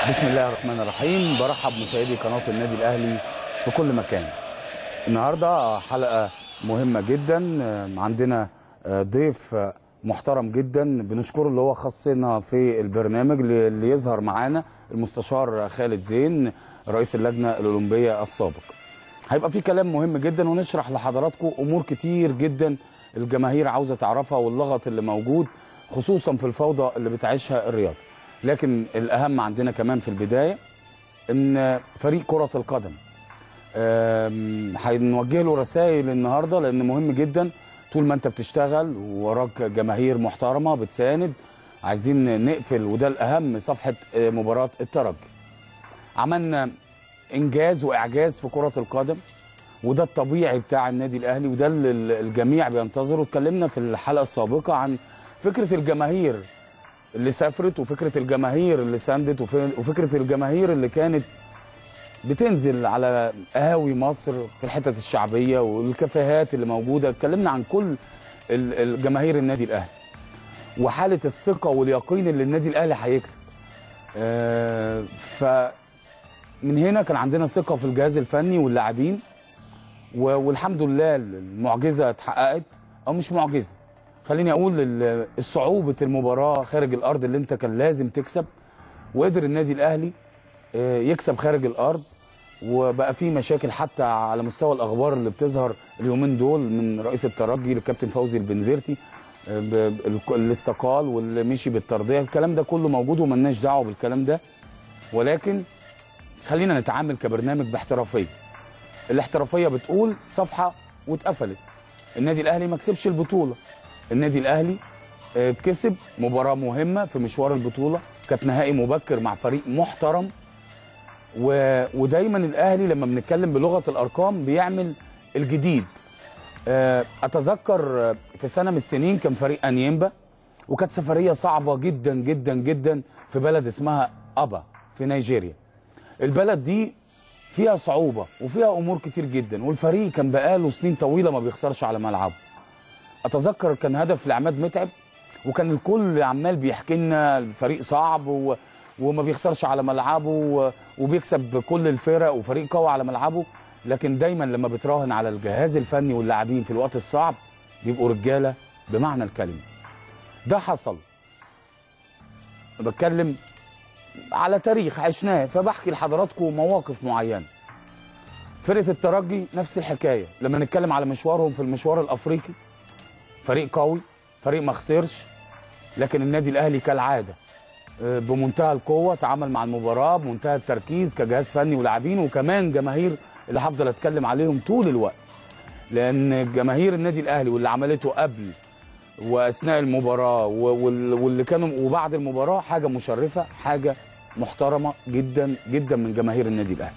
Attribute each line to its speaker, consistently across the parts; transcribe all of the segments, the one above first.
Speaker 1: بسم الله الرحمن الرحيم برحب مشاهدي قناه النادي الاهلي في كل مكان النهارده حلقه مهمه جدا عندنا ضيف محترم جدا بنشكره اللي هو خصنا في البرنامج اللي يظهر معانا المستشار خالد زين رئيس اللجنه الاولمبيه السابق هيبقى في كلام مهم جدا ونشرح لحضراتكم امور كتير جدا الجماهير عاوزه تعرفها واللغط اللي موجود خصوصا في الفوضى اللي بتعيشها الرياضه لكن الاهم عندنا كمان في البدايه ان فريق كره القدم هنوجه له رسائل النهارده لان مهم جدا طول ما انت بتشتغل ووراك جماهير محترمه بتساند عايزين نقفل وده الاهم صفحه مباراه الترجي عملنا انجاز واعجاز في كره القدم وده الطبيعي بتاع النادي الاهلي وده اللي الجميع بينتظره اتكلمنا في الحلقه السابقه عن فكره الجماهير اللي سافرت وفكره الجماهير اللي ساندت وفكره الجماهير اللي كانت بتنزل على قهاوي مصر في الحتت الشعبيه والكافيهات اللي موجوده اتكلمنا عن كل الجماهير النادي الاهلي وحاله الثقه واليقين اللي النادي الاهلي هيكسب آه فمن هنا كان عندنا ثقه في الجهاز الفني واللاعبين والحمد لله المعجزه اتحققت او مش معجزه خليني اقول صعوبه المباراه خارج الارض اللي انت كان لازم تكسب وقدر النادي الاهلي يكسب خارج الارض وبقى في مشاكل حتى على مستوى الاخبار اللي بتظهر اليومين دول من رئيس الترجي للكابتن فوزي البنزرتي اللي استقال واللي مشي بالترضيه الكلام ده كله موجود وملناش دعوه بالكلام ده ولكن خلينا نتعامل كبرنامج باحترافيه الاحترافيه بتقول صفحه واتقفلت النادي الاهلي ما كسبش البطوله النادي الاهلي كسب مباراه مهمه في مشوار البطوله كانت نهائي مبكر مع فريق محترم و... ودايما الاهلي لما بنتكلم بلغه الارقام بيعمل الجديد اتذكر في سنه من السنين كان فريق انيمبا وكانت سفريه صعبه جدا جدا جدا في بلد اسمها ابا في نيجيريا البلد دي فيها صعوبه وفيها امور كتير جدا والفريق كان بقاله سنين طويله ما بيخسرش على ملعبه اتذكر كان هدف لعماد متعب وكان الكل عمال بيحكي لنا الفريق صعب و... وما بيخسرش على ملعبه و... وبيكسب كل الفرق وفريق قوي على ملعبه لكن دايما لما بتراهن على الجهاز الفني واللاعبين في الوقت الصعب بيبقوا رجاله بمعنى الكلمه ده حصل بتكلم على تاريخ عشناه فبحكي لحضراتكم مواقف معينه فرقه الترجي نفس الحكايه لما نتكلم على مشوارهم في المشوار الافريقي فريق قوي فريق ما خسرش لكن النادي الاهلي كالعاده بمنتهى القوه تعامل مع المباراه بمنتهى التركيز كجهاز فني ولاعبين وكمان جماهير اللي هفضل اتكلم عليهم طول الوقت لان جماهير النادي الاهلي واللي عملته قبل واثناء المباراه واللي كانوا وبعد المباراه حاجه مشرفه حاجه محترمه جدا جدا من جماهير النادي الاهلي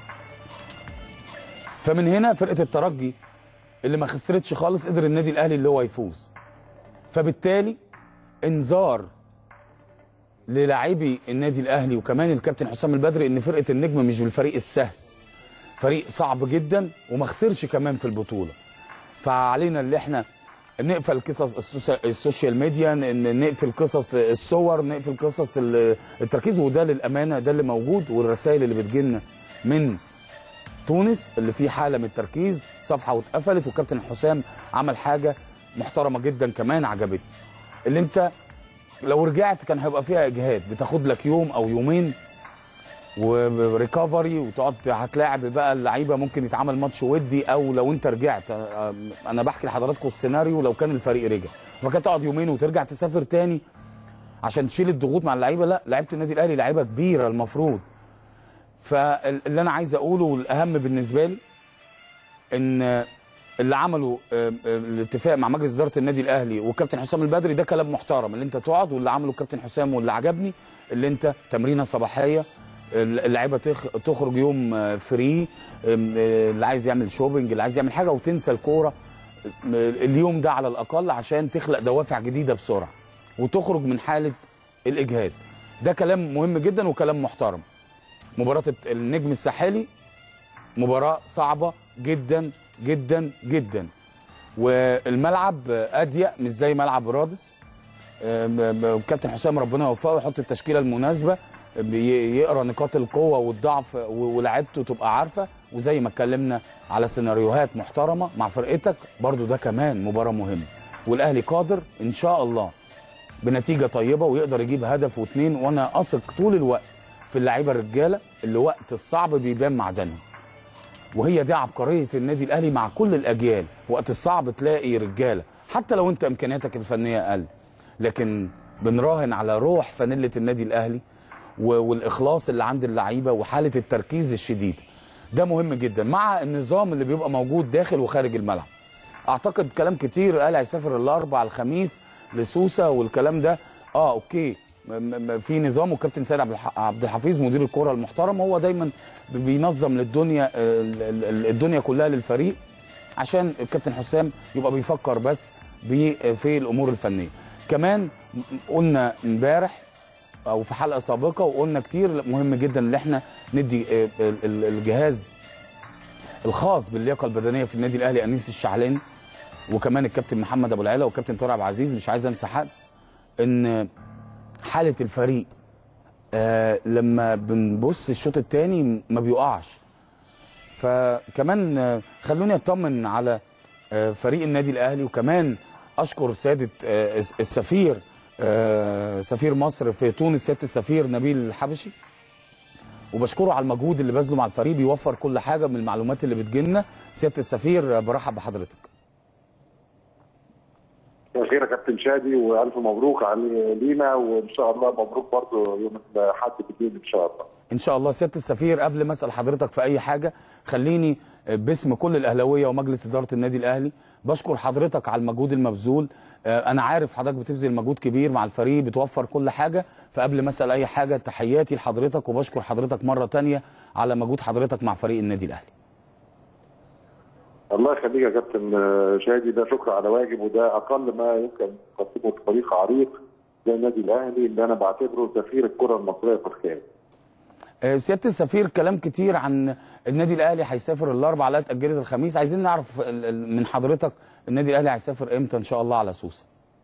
Speaker 1: فمن هنا فرقه الترجي اللي ما خسرتش خالص قدر النادي الاهلي اللي هو يفوز فبالتالي انذار للاعبي النادي الاهلي وكمان الكابتن حسام البدري ان فرقه النجم مش بالفريق السهل فريق صعب جدا وما خسرش كمان في البطوله فعلينا اللي احنا نقفل قصص السوشيال ميديا نقفل قصص الصور نقفل قصص التركيز وده للامانه ده اللي موجود والرسائل اللي بتجيلنا من تونس اللي فيه حاله من التركيز صفحه واتقفلت والكابتن حسام عمل حاجه محترمه جدا كمان عجبتني اللي انت لو رجعت كان هيبقى فيها اجهاد بتاخد لك يوم او يومين وريكفري وتقعد هتلاعب بقى اللعيبه ممكن يتعمل ماتش ودي او لو انت رجعت انا بحكي لحضراتكم السيناريو لو كان الفريق رجع فكانت تقعد يومين وترجع تسافر تاني عشان تشيل الضغوط مع اللعيبه لا لعيبه النادي الاهلي لعيبه كبيره المفروض فاللي انا عايز اقوله والاهم بالنسبه لي ان اللي عمله الاتفاق مع مجلس اداره النادي الاهلي والكابتن حسام البدري ده كلام محترم اللي انت تقعد واللي عمله الكابتن حسام واللي عجبني اللي انت تمرينه صباحيه اللعيبه تخرج يوم فري اللي عايز يعمل شوبينج اللي عايز يعمل حاجه وتنسى الكوره اليوم ده على الاقل عشان تخلق دوافع جديده بسرعه وتخرج من حاله الاجهاد ده كلام مهم جدا وكلام محترم مباراه النجم الساحلي مباراه صعبه جدا جدا جدا والملعب اضيق مش زي ملعب رادس كابتن حسام ربنا يوفقه ويحط التشكيله المناسبه بي- يقرا نقاط القوه والضعف و- ولاعيبته تبقى عارفه وزي ما اتكلمنا على سيناريوهات محترمه مع فرقتك برضو ده كمان مباراه مهمه والاهلي قادر ان شاء الله بنتيجه طيبه ويقدر يجيب هدف واثنين وانا اثق طول الوقت في اللعيبه الرجاله اللي وقت الصعب بيبان معدنهم وهي دي عبقريه النادي الاهلي مع كل الاجيال وقت الصعب تلاقي رجاله حتى لو انت امكانياتك الفنيه اقل لكن بنراهن على روح فانيله النادي الاهلي و- والاخلاص اللي عند اللعيبه وحاله التركيز الشديد ده مهم جدا مع النظام اللي بيبقى موجود داخل وخارج الملعب اعتقد كلام كتير قال هيسافر الاربع الخميس لسوسه والكلام ده اه اوكي م- م- في نظام وكابتن سيد عبد الح- عبد الحفيظ مدير الكره المحترم هو دايما بينظم للدنيا ال- ال- ال- الدنيا كلها للفريق عشان الكابتن حسام يبقى بيفكر بس ب- في الامور الفنيه كمان م- قلنا امبارح او في حلقه سابقه وقلنا كتير مهم جدا ان احنا ندي آه، ال- ال- الجهاز الخاص باللياقه البدنيه في النادي الاهلي انيس الشعلاني وكمان الكابتن محمد ابو العلا والكابتن طارق عبد العزيز مش عايز انسى حد ان حاله الفريق آه لما بنبص الشوط الثاني ما بيقعش فكمان آه، خلوني اطمن على آه، فريق النادي الاهلي وكمان اشكر سياده آه، الس- السفير آه، سفير مصر في تونس سياده السفير نبيل الحبشي وبشكره على المجهود اللي بذله مع الفريق بيوفر كل حاجه من المعلومات اللي بتجيلنا سياده السفير آه، برحب بحضرتك
Speaker 2: مساء الخير يا كابتن شادي والف مبروك علي لينا وان شاء الله مبروك برضه يوم الاحد بالليل ان شاء الله.
Speaker 1: ان شاء الله سياده السفير قبل ما اسال حضرتك في اي حاجه خليني باسم كل الاهلاويه ومجلس اداره النادي الاهلي بشكر حضرتك على المجهود المبذول آه، انا عارف حضرتك بتبذل مجهود كبير مع الفريق بتوفر كل حاجه فقبل ما اسال اي حاجه تحياتي لحضرتك وبشكر حضرتك مره تانية على مجهود حضرتك مع فريق النادي الاهلي
Speaker 2: الله يخليك يا كابتن شادي ده شكر على واجب وده اقل ما يمكن تقدمه فريق عريق زي النادي الاهلي اللي انا بعتبره سفير الكره المصريه في الخارج.
Speaker 1: آه، سياده السفير كلام كتير عن النادي الاهلي هيسافر الاربع لا اتاجلت الخميس عايزين نعرف ال- ال- من حضرتك النادي الاهلي هيسافر امتى ان شاء الله على سوسه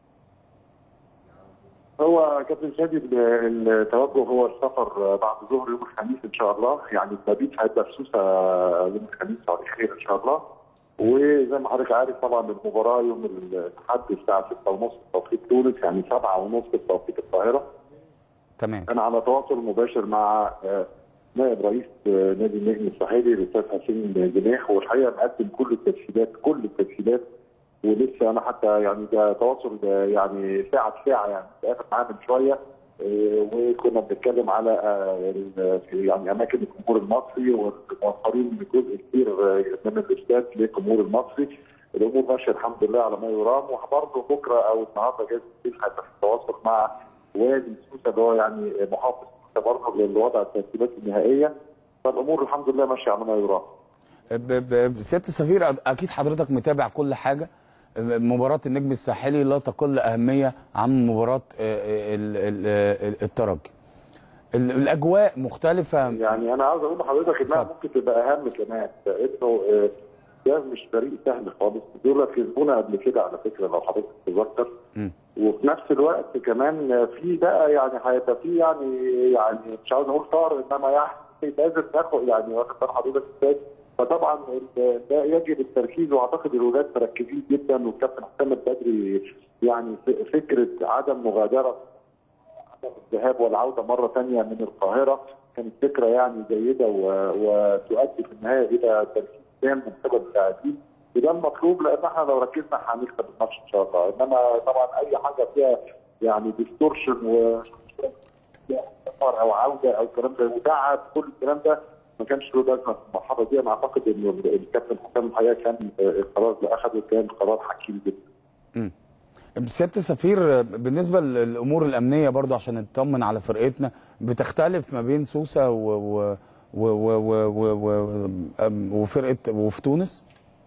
Speaker 2: هو كابتن شادي ال- التوجه هو السفر بعد ظهر يوم الخميس ان شاء الله يعني المبيت هيبقى في سوسه يوم الخميس بعد خير ان شاء الله وزي ما حضرتك عارف طبعا المباراه يوم الاحد الساعه 6:30 بتوقيت تونس يعني 7:30 بتوقيت القاهره
Speaker 1: تمام
Speaker 2: انا على تواصل مباشر مع آه، نائب رئيس آه، نادي النجم الساحلي الاستاذ حسين جناح والحقيقه مقدم كل التسهيلات كل التسهيلات ولسه انا حتى يعني ده تواصل ده يعني ساعه ساعه يعني تقابل معاه من شويه آه، وكنا بنتكلم على آه، ال- في يعني اماكن الجمهور المصري وموفرين جزء كبير آه، من الاستاد للجمهور المصري الامور ماشيه الحمد لله على ما يرام وبرضه بكره او النهارده جاي بالليل هيبقى في تواصل مع وادي سوسه اللي هو يعني محافظ سوسه برضه للوضع الترتيبات النهائيه فالامور الحمد لله ماشيه على ما يرام
Speaker 1: ب- ب- سياده السفير أ- اكيد حضرتك متابع كل حاجه مباراه النجم الساحلي لا تقل اهميه عن مباراه آه، ال- ال- ال- الترجي ال- الاجواء مختلفه
Speaker 2: يعني انا عاوز اقول لحضرتك انها
Speaker 1: اتفضل.
Speaker 2: ممكن تبقى اهم كمان لانه آه، ده مش فريق سهل خالص دول كسبونا قبل كده على فكره لو حضرتك تتذكر
Speaker 1: مم.
Speaker 2: وفي نفس الوقت كمان آه، في بقى يعني هيبقى في يعني يعني مش عاوز اقول طار انما يعني لازم ناخد يعني واخد بال حضرتك ازاي فطبعا ال- ده يجب التركيز واعتقد الولاد مركزين جدا والكابتن حسام البدري يعني ف- فكره عدم مغادره الذهاب والعوده مره ثانيه من القاهره كانت فكره يعني جيده و- وتؤدي في النهايه الى تركيز تام من قبل اللاعبين وده المطلوب لان احنا لو ركزنا هنكسب الماتش ان شاء الله انما طبعا اي حاجه فيها يعني ديستورشن و سفر او عوده او الكلام ده وتعب كل الكلام ده ما كانش له لازمه في المرحله دي انا اعتقد ان الكابتن حسام الحقيقه كان آه، القرار اللي اخذه كان قرار حكيم جدا
Speaker 1: سياده السفير بالنسبه للامور الامنيه برضو عشان نطمن على فرقتنا بتختلف ما بين سوسه و و و و و و و أم- وفرقه وفي تونس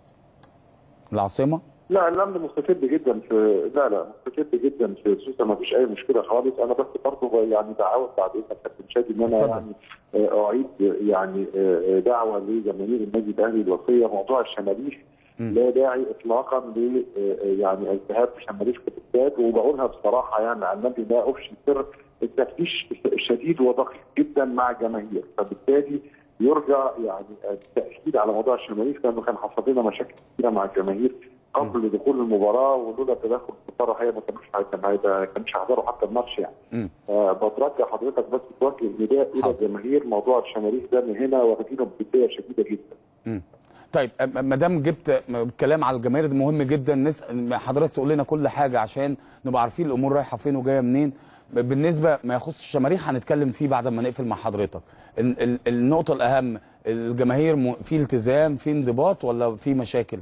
Speaker 1: العاصمه
Speaker 2: لا الامن مستتب جدا في لا لا مستتب جدا في سوسه ما فيش اي مشكله خالص انا بس برضه يعني دعوه بعد اذنك كابتن شادي ان انا
Speaker 1: اتفضل.
Speaker 2: يعني آه، اعيد يعني آه، دعوه لجماهير النادي الاهلي الوصيه موضوع الشماليش لا داعي اطلاقا ل يعني الذهاب بشماليش في الاستاد وبقولها بصراحه يعني عن النادي لا افشي سر التفتيش الشديد ودقيق جدا مع الجماهير فبالتالي يرجى يعني التاكيد على موضوع الشماليش لانه كان حصل لنا مشاكل كثيره مع الجماهير قبل دخول المباراه ولولا تدخل الاداره هي ما كانوش ما كانوش هيحضروا حتى الماتش يعني. آه بترجى حضرتك بس توجه نداء الى الجماهير موضوع الشماليش ده من هنا واخدينه بجديه شديده جدا.
Speaker 1: م. طيب ما دام جبت كلام على الجماهير ده مهم جدا نسال حضرتك تقول لنا كل حاجه عشان نبقى عارفين الامور رايحه فين وجايه منين بالنسبه ما يخص الشماريخ هنتكلم فيه بعد ما نقفل مع حضرتك النقطه الاهم الجماهير في التزام في انضباط ولا في مشاكل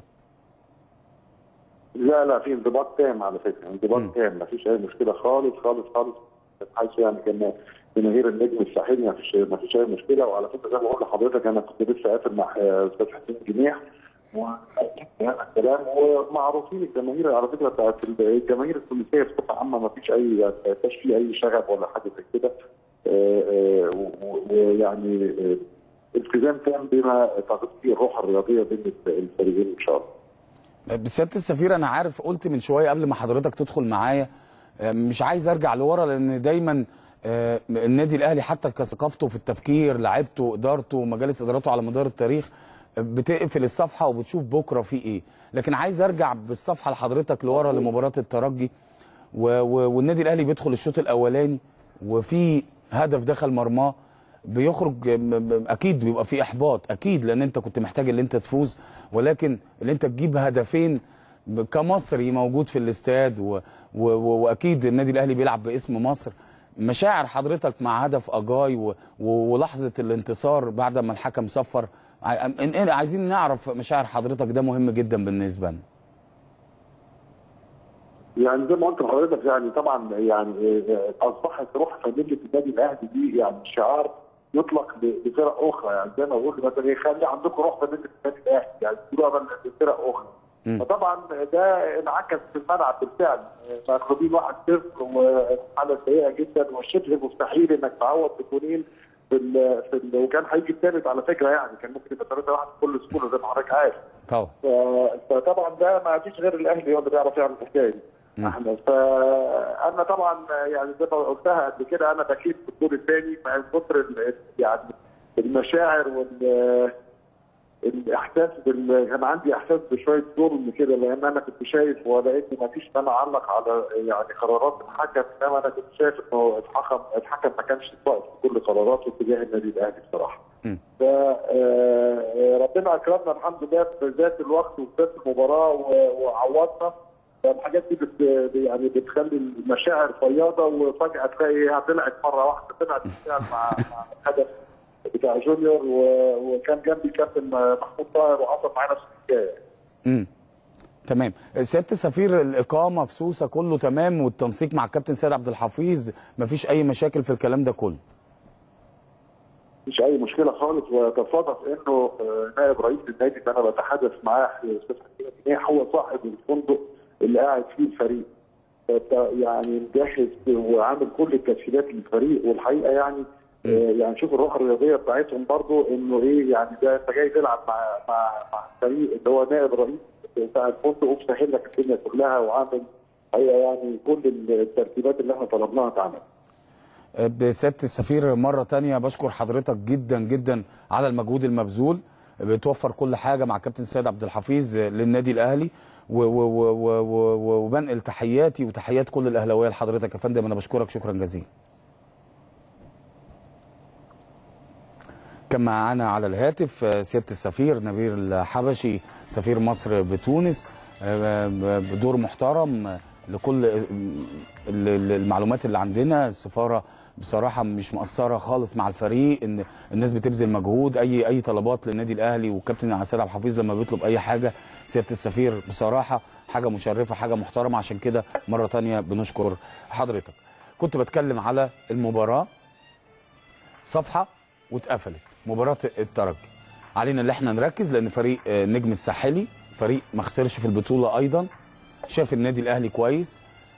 Speaker 2: لا لا في انضباط تام على فكره انضباط تام ما فيش اي مشكله خالص خالص خالص حيث يعني كان جماهير النجم الساحلي ما فيش ما فيش اي مشكله وعلى فكره زي ما بقول لحضرتك انا كنت لسه قافل مع استاذ حسين جنيح هذا الكلام ومعروفين الجماهير على فكره بتاعت الجماهير التونسيه بصفه عامه ما فيش اي ما فيش فيه اي شغب ولا حاجه زي كده ويعني التزام تام بما تعتقد فيه الروح الرياضيه بين الفريقين ان شاء الله.
Speaker 1: بسياده السفير انا عارف قلت من شويه قبل ما حضرتك تدخل معايا مش عايز ارجع لورا لان دايما النادي الاهلي حتى كثقافته في التفكير لعيبته ادارته مجالس ادارته على مدار التاريخ بتقفل الصفحه وبتشوف بكره في ايه لكن عايز ارجع بالصفحه لحضرتك لورا لمباراه الترجي والنادي الاهلي بيدخل الشوط الاولاني وفي هدف دخل مرماه بيخرج اكيد بيبقى في احباط اكيد لان انت كنت محتاج ان انت تفوز ولكن ان انت تجيب هدفين كمصري موجود في الاستاد و... و... واكيد النادي الاهلي بيلعب باسم مصر مشاعر حضرتك مع هدف اجاي و... ولحظه الانتصار بعد ما الحكم صفر عايزين نعرف مشاعر حضرتك ده مهم جدا بالنسبه لنا
Speaker 2: يعني زي ما قلت لحضرتك يعني طبعا يعني اصبحت روح فانيله النادي الاهلي دي يعني شعار يطلق لفرق اخرى يعني زي ما بقول مثلا يخلي عندكم روح فانيله النادي الاهلي يعني تقولوها لفرق اخرى فطبعا ده انعكس في الملعب بالفعل مغلوبين 1-0 وحاله سيئه جدا وشبه مستحيل انك تعوض بجونين في ال في ال وكان هيجي الثالث على فكره يعني كان ممكن يبقى 3 1 بكل سهوله زي ما حضرتك عارف
Speaker 1: طبعا
Speaker 2: فطبعا ده ما فيش غير الاهلي هو اللي بيعرف يعمل الحكايه دي احنا فانا طبعا يعني زي ما قلتها قبل كده انا بكيت في الدور الثاني من كتر يعني المشاعر وال الاحساس بال... كان عندي احساس بشويه ظلم كده لان انا كنت شايف ولقيت ما فيش ما اعلق على يعني قرارات الحكم انما انا كنت شايف انه الحكم الحكم ما كانش واقف في كل قراراته تجاه النادي الاهلي بصراحه. ف ربنا اكرمنا الحمد لله في ذات الوقت وفي ذات المباراه وعوضنا فالحاجات دي بت يعني بتخلي المشاعر فياضه وفجاه تلاقيها طلعت مره واحده طلعت بالفعل مع مع الهدف بتاع جونيور وكان جنبي كابتن محمود طاهر وحصل معاه نفس الحكايه.
Speaker 1: امم تمام سياده السفير الاقامه في سوسه كله تمام والتنسيق مع الكابتن سيد عبد الحفيظ مفيش اي مشاكل في الكلام ده كله.
Speaker 2: مفيش اي مشكله خالص وتصادف انه نائب رئيس النادي اللي انا بتحدث معاه استاذ حسين هو صاحب الفندق اللي قاعد فيه الفريق. يعني مجهز وعامل كل التسهيلات للفريق والحقيقه يعني يعني شوف الروح الرياضيه بتاعتهم برضو انه ايه يعني ده انت جاي تلعب مع مع مع الفريق اللي هو نائب رئيس بتاع الفندق ومسهل لك الدنيا كلها وعامل هي يعني كل الترتيبات اللي احنا طلبناها اتعمل.
Speaker 1: بسياده السفير مره ثانيه بشكر حضرتك جدا جدا على المجهود المبذول بتوفر كل حاجه مع كابتن سيد عبد الحفيظ للنادي الاهلي وبنقل تحياتي وتحيات كل الاهلاويه لحضرتك يا فندم انا بشكرك شكرا جزيلا. كان معانا على الهاتف سياده السفير نبيل الحبشي سفير مصر بتونس بدور محترم لكل المعلومات اللي عندنا السفاره بصراحه مش مقصره خالص مع الفريق ان الناس بتبذل مجهود اي اي طلبات للنادي الاهلي والكابتن سيد عبد الحفيظ لما بيطلب اي حاجه سياده السفير بصراحه حاجه مشرفه حاجه محترمه عشان كده مره ثانيه بنشكر حضرتك كنت بتكلم على المباراه صفحه واتقفلت مباراه الترجي علينا ان احنا نركز لان فريق النجم الساحلي فريق ما خسرش في البطوله ايضا شاف النادي الاهلي كويس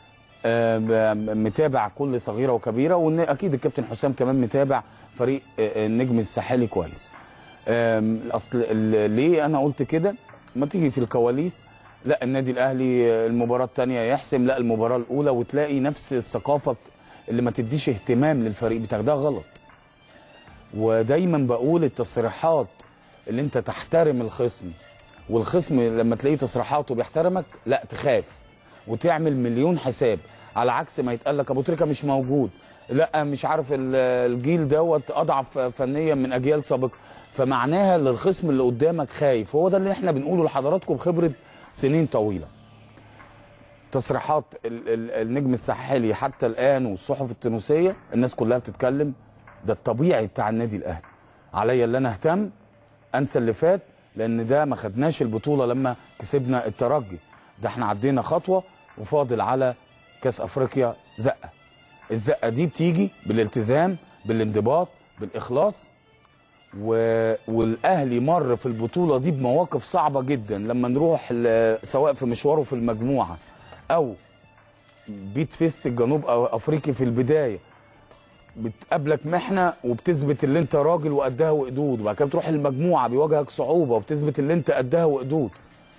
Speaker 1: متابع كل صغيره وكبيره وان اكيد الكابتن حسام كمان متابع فريق النجم الساحلي كويس اصل ليه انا قلت كده ما تيجي في الكواليس لا النادي الاهلي المباراه الثانيه يحسم لا المباراه الاولى وتلاقي نفس الثقافه اللي ما تديش اهتمام للفريق بتاعك ده غلط ودايما بقول التصريحات اللي انت تحترم الخصم والخصم لما تلاقيه تصريحاته بيحترمك لا تخاف وتعمل مليون حساب على عكس ما يتقال لك ابو تريكه مش موجود لا مش عارف ال- الجيل دوت اضعف فنيا من اجيال سابقه فمعناها ان الخصم اللي قدامك خايف هو ده اللي احنا بنقوله لحضراتكم بخبره سنين طويله تصريحات ال- ال- النجم الساحلي حتى الان والصحف التونسيه الناس كلها بتتكلم ده الطبيعي بتاع النادي الاهلي عليا اللي انا اهتم انسى اللي فات لان ده ما خدناش البطوله لما كسبنا الترجي ده احنا عدينا خطوه وفاضل على كاس افريقيا زقه الزقه دي بتيجي بالالتزام بالانضباط بالاخلاص و... والاهلي مر في البطوله دي بمواقف صعبه جدا لما نروح ل... سواء في مشواره في المجموعه او بيت فيست الجنوب أو افريقي في البدايه بتقابلك محنه وبتثبت اللي انت راجل وقدها وقدود وبعد كده بتروح المجموعه بيواجهك صعوبه وبتثبت اللي انت قدها وقدود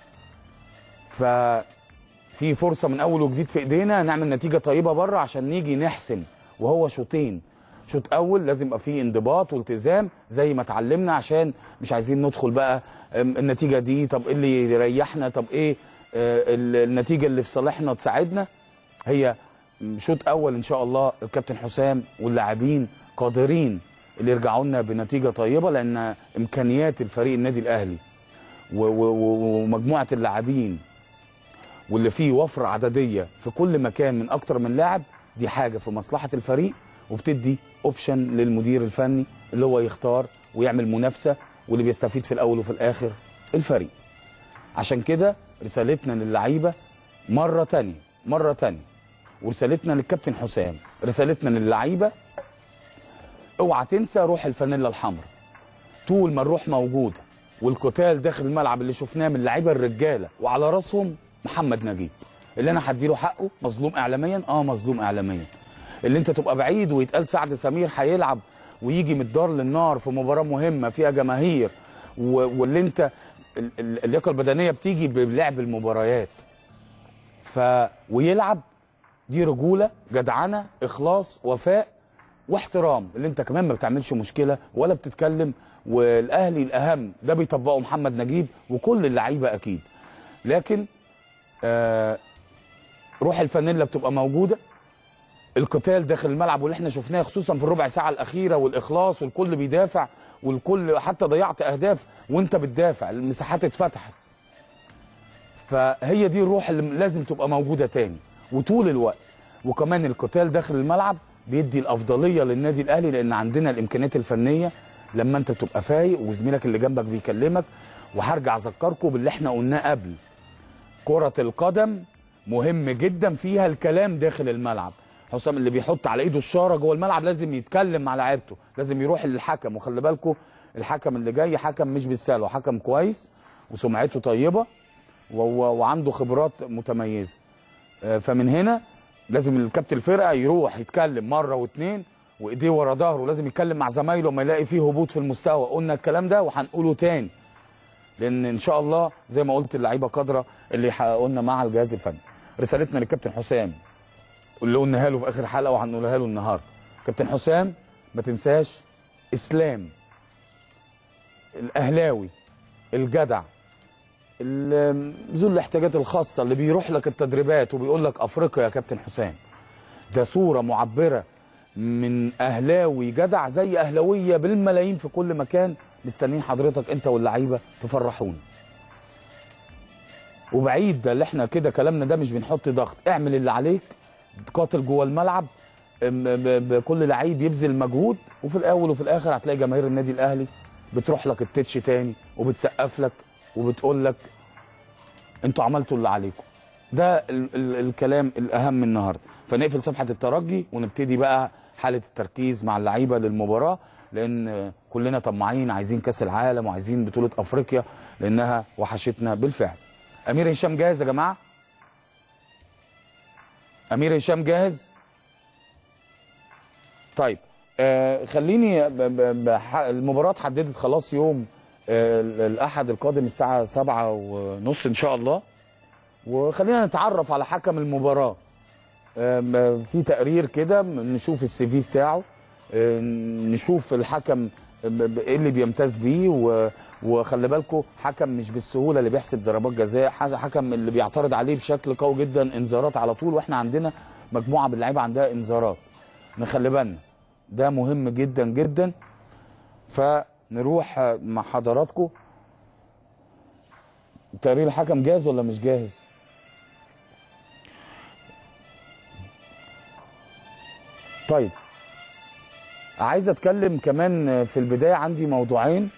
Speaker 1: ففي فرصه من اول وجديد في ايدينا نعمل نتيجه طيبه بره عشان نيجي نحسم وهو شوطين شوط اول لازم يبقى فيه انضباط والتزام زي ما اتعلمنا عشان مش عايزين ندخل بقى أم، النتيجه دي طب ايه اللي يريحنا طب ايه آه، ال- النتيجه اللي في صالحنا تساعدنا هي شوط اول ان شاء الله الكابتن حسام واللاعبين قادرين اللي يرجعوا لنا بنتيجه طيبه لان امكانيات الفريق النادي الاهلي و- و- و- ومجموعه اللاعبين واللي فيه وفره عدديه في كل مكان من اكتر من لاعب دي حاجه في مصلحه الفريق وبتدي اوبشن للمدير الفني اللي هو يختار ويعمل منافسه واللي بيستفيد في الاول وفي الاخر الفريق عشان كده رسالتنا للعيبه مره تانية مره تانية ورسالتنا للكابتن حسام رسالتنا للعيبه اوعى تنسى روح الفانيلا الحمراء طول ما الروح موجوده والقتال داخل الملعب اللي شفناه من اللعيبه الرجاله وعلى راسهم محمد نجيب اللي انا هديله حقه مظلوم اعلاميا اه مظلوم اعلاميا اللي انت تبقى بعيد ويتقال سعد سمير هيلعب ويجي من الدار للنار في مباراه مهمه فيها جماهير و- واللي انت ال- ال- اللياقه البدنيه بتيجي بلعب المباريات ف ويلعب دي رجوله جدعنه اخلاص وفاء واحترام اللي انت كمان ما بتعملش مشكله ولا بتتكلم والاهلي الاهم ده بيطبقه محمد نجيب وكل اللعيبه اكيد لكن آه روح الفانيلا بتبقى موجوده القتال داخل الملعب واللي احنا شفناه خصوصا في الربع ساعه الاخيره والاخلاص والكل بيدافع والكل حتى ضيعت اهداف وانت بتدافع المساحات اتفتحت فهي دي الروح اللي لازم تبقى موجوده تاني وطول الوقت وكمان القتال داخل الملعب بيدي الافضليه للنادي الاهلي لان عندنا الامكانيات الفنيه لما انت بتبقى فايق وزميلك اللي جنبك بيكلمك وهرجع اذكركم باللي احنا قلناه قبل كره القدم مهم جدا فيها الكلام داخل الملعب حسام اللي بيحط على ايده الشاره جوه الملعب لازم يتكلم مع لعيبته لازم يروح للحكم وخلي بالكم الحكم اللي جاي حكم مش بالسهل هو حكم كويس وسمعته طيبه و- و- وعنده خبرات متميزه آه، فمن هنا لازم الكابتن الفرقه يروح يتكلم مره واثنين وايديه ورا ظهره لازم يتكلم مع زمايله لما يلاقي فيه هبوط في المستوى قلنا الكلام ده وهنقوله تاني لان ان شاء الله زي ما قلت اللعيبه قادره اللي قلنا مع الجهاز الفني رسالتنا للكابتن حسام اللي قلناها له في اخر حلقه وهنقولها له النهارده كابتن حسام ما تنساش اسلام الاهلاوي الجدع ال- ذو الاحتياجات الخاصه اللي بيروح لك التدريبات وبيقول لك افريقيا يا كابتن حسام ده صوره معبره من اهلاوي جدع زي اهلاويه بالملايين في كل مكان مستنيين حضرتك انت واللعيبه تفرحونا وبعيد ده اللي احنا كده كلامنا ده مش بنحط ضغط اعمل اللي عليك قاتل جوه الملعب ام- ب- ب- كل لعيب يبذل مجهود وفي الاول وفي الاخر هتلاقي جماهير النادي الاهلي بتروح لك التتش تاني وبتسقف لك وبتقول لك انتوا عملتوا اللي عليكم ده ال ال الكلام الاهم النهارده فنقفل صفحه الترجي ونبتدي بقى حاله التركيز مع اللعيبه للمباراه لان كلنا طماعين عايزين كاس العالم وعايزين بطوله افريقيا لانها وحشتنا بالفعل امير هشام جاهز يا جماعه امير هشام جاهز طيب آه خليني ب ب ب ح- المباراه اتحددت خلاص يوم آه، ال- الاحد القادم الساعه سبعة ونص ان شاء الله وخلينا نتعرف على حكم المباراه آم، في تقرير كده نشوف السي في بتاعه آه، نشوف الحكم ب- ب- ايه اللي بيمتاز بيه و- وخلي بالكم حكم مش بالسهوله اللي بيحسب ضربات جزاء ح- حكم اللي بيعترض عليه بشكل قوي جدا انذارات على طول واحنا عندنا مجموعه من اللعيبه عندها انذارات نخلي بالنا ده مهم جدا جدا فنروح آه، مع حضراتكم تقرير الحكم جاهز ولا مش جاهز؟ طيب عايز اتكلم كمان في البدايه عندي موضوعين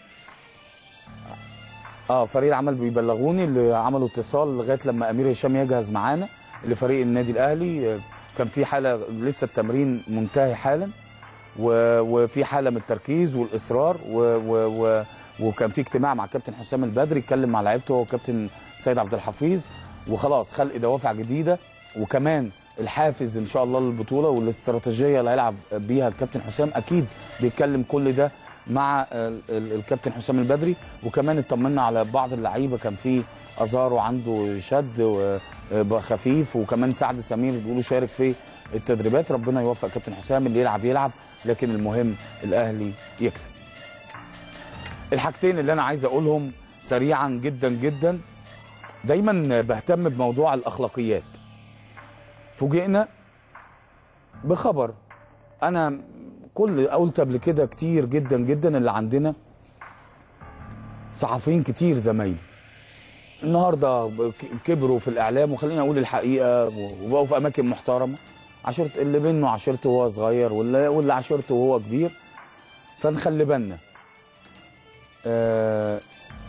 Speaker 1: اه فريق العمل بيبلغوني اللي عملوا اتصال لغايه لما امير هشام يجهز معانا لفريق النادي الاهلي آه، كان في حاله لسه التمرين منتهي حالا و- وفي حاله من التركيز والاصرار و و و وكان في اجتماع مع كابتن حسام البدري اتكلم مع لعيبته هو وكابتن سيد عبد الحفيظ وخلاص خلق دوافع جديده وكمان الحافز ان شاء الله للبطوله والاستراتيجيه اللي هيلعب بيها الكابتن حسام اكيد بيتكلم كل ده مع ال- ال- الكابتن حسام البدري وكمان اطمنا على بعض اللعيبه كان في ازارو عنده شد و- بقى خفيف وكمان سعد سمير بيقولوا شارك في التدريبات ربنا يوفق كابتن حسام اللي يلعب يلعب لكن المهم الاهلي يكسب الحاجتين اللي انا عايز اقولهم سريعا جدا جدا دايما بهتم بموضوع الاخلاقيات فوجئنا بخبر انا كل قلت قبل كده كتير جدا جدا اللي عندنا صحفيين كتير زمايلي النهارده ك- كبروا في الاعلام وخلينا اقول الحقيقه وبقوا في اماكن محترمه عشرت اللي بينه عشرته وهو صغير واللي واللي عشرته وهو كبير فنخلي بالنا آه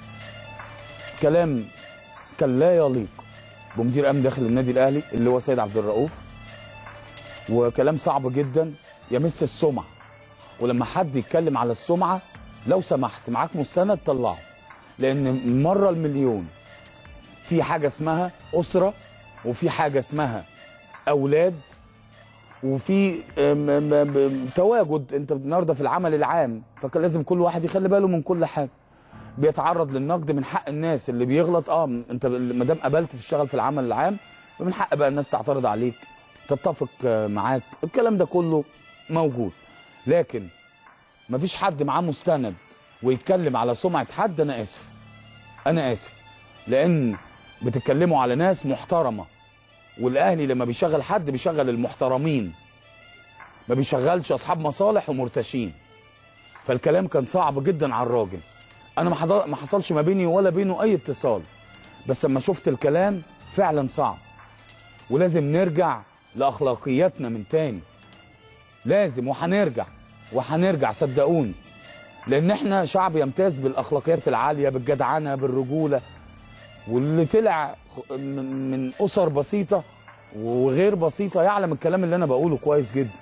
Speaker 1: كلام كان لا يليق بمدير امن داخل النادي الاهلي اللي هو سيد عبد الرؤوف وكلام صعب جدا يمس السمعه ولما حد يتكلم على السمعه لو سمحت معاك مستند طلعه لان مره المليون في حاجه اسمها اسره وفي حاجه اسمها اولاد وفي أم- أم- أم- تواجد انت النهارده في العمل العام فكان لازم كل واحد يخلي باله من كل حاجه بيتعرض للنقد من حق الناس اللي بيغلط اه انت ما دام قبلت تشتغل في العمل العام فمن حق بقى الناس تعترض عليك تتفق آه، معاك الكلام ده كله موجود لكن مفيش حد معاه مستند ويتكلم على سمعه حد انا اسف انا اسف لان بتتكلموا على ناس محترمه والاهلي لما بيشغل حد بيشغل المحترمين ما بيشغلش اصحاب مصالح ومرتشين فالكلام كان صعب جدا على الراجل انا ما حضر- ما حصلش ما بيني ولا بينه اي اتصال بس لما شفت الكلام فعلا صعب ولازم نرجع لاخلاقياتنا من تاني لازم وهنرجع وهنرجع صدقوني لان احنا شعب يمتاز بالاخلاقيات العاليه بالجدعنه بالرجوله واللي طلع خ- من من اسر بسيطه وغير بسيطه يعلم الكلام اللي انا بقوله كويس جدا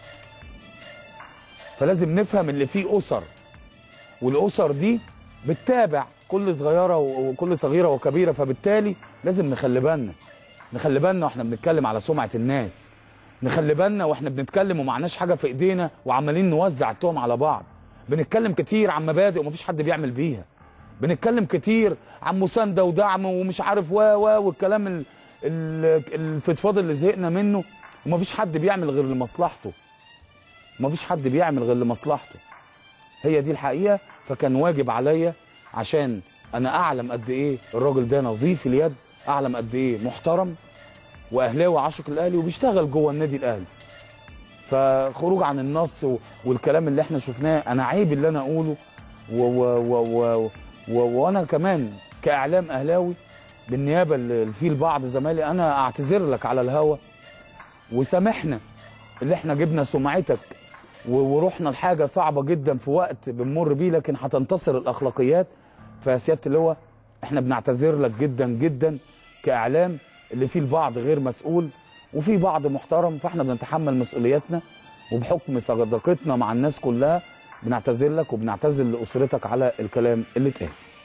Speaker 1: فلازم نفهم اللي فيه اسر والاسر دي بتتابع كل صغيره و- وكل صغيره وكبيره فبالتالي لازم نخلي بالنا نخلي بالنا واحنا بنتكلم على سمعه الناس نخلي بالنا واحنا بنتكلم ومعناش حاجه في ايدينا وعمالين نوزع التهم على بعض بنتكلم كتير عن مبادئ ومفيش حد بيعمل بيها بنتكلم كتير عن مسانده ودعم ومش عارف و و والكلام ال- ال- الفضفاض اللي زهقنا منه ومفيش حد بيعمل غير لمصلحته مفيش حد بيعمل غير لمصلحته هي دي الحقيقه فكان واجب عليا عشان انا اعلم قد ايه الراجل ده نظيف اليد اعلم قد ايه محترم واهلاوي عاشق الاهلي وبيشتغل جوه النادي الاهلي فخروج عن النص و- والكلام اللي احنا شفناه انا عيب اللي انا اقوله و و و و و وانا كمان كاعلام اهلاوي بالنيابه اللي في البعض زمايلي انا اعتذر لك على الهوا وسامحنا اللي احنا جبنا سمعتك و- ورحنا لحاجه صعبه جدا في وقت بنمر بيه لكن هتنتصر الاخلاقيات فسياده اللواء احنا بنعتذر لك جدا جدا كاعلام اللي فيه البعض غير مسؤول وفي بعض محترم فاحنا بنتحمل مسؤولياتنا وبحكم صداقتنا مع الناس كلها بنعتذر لك وبنعتذر لاسرتك على الكلام اللي اتقال.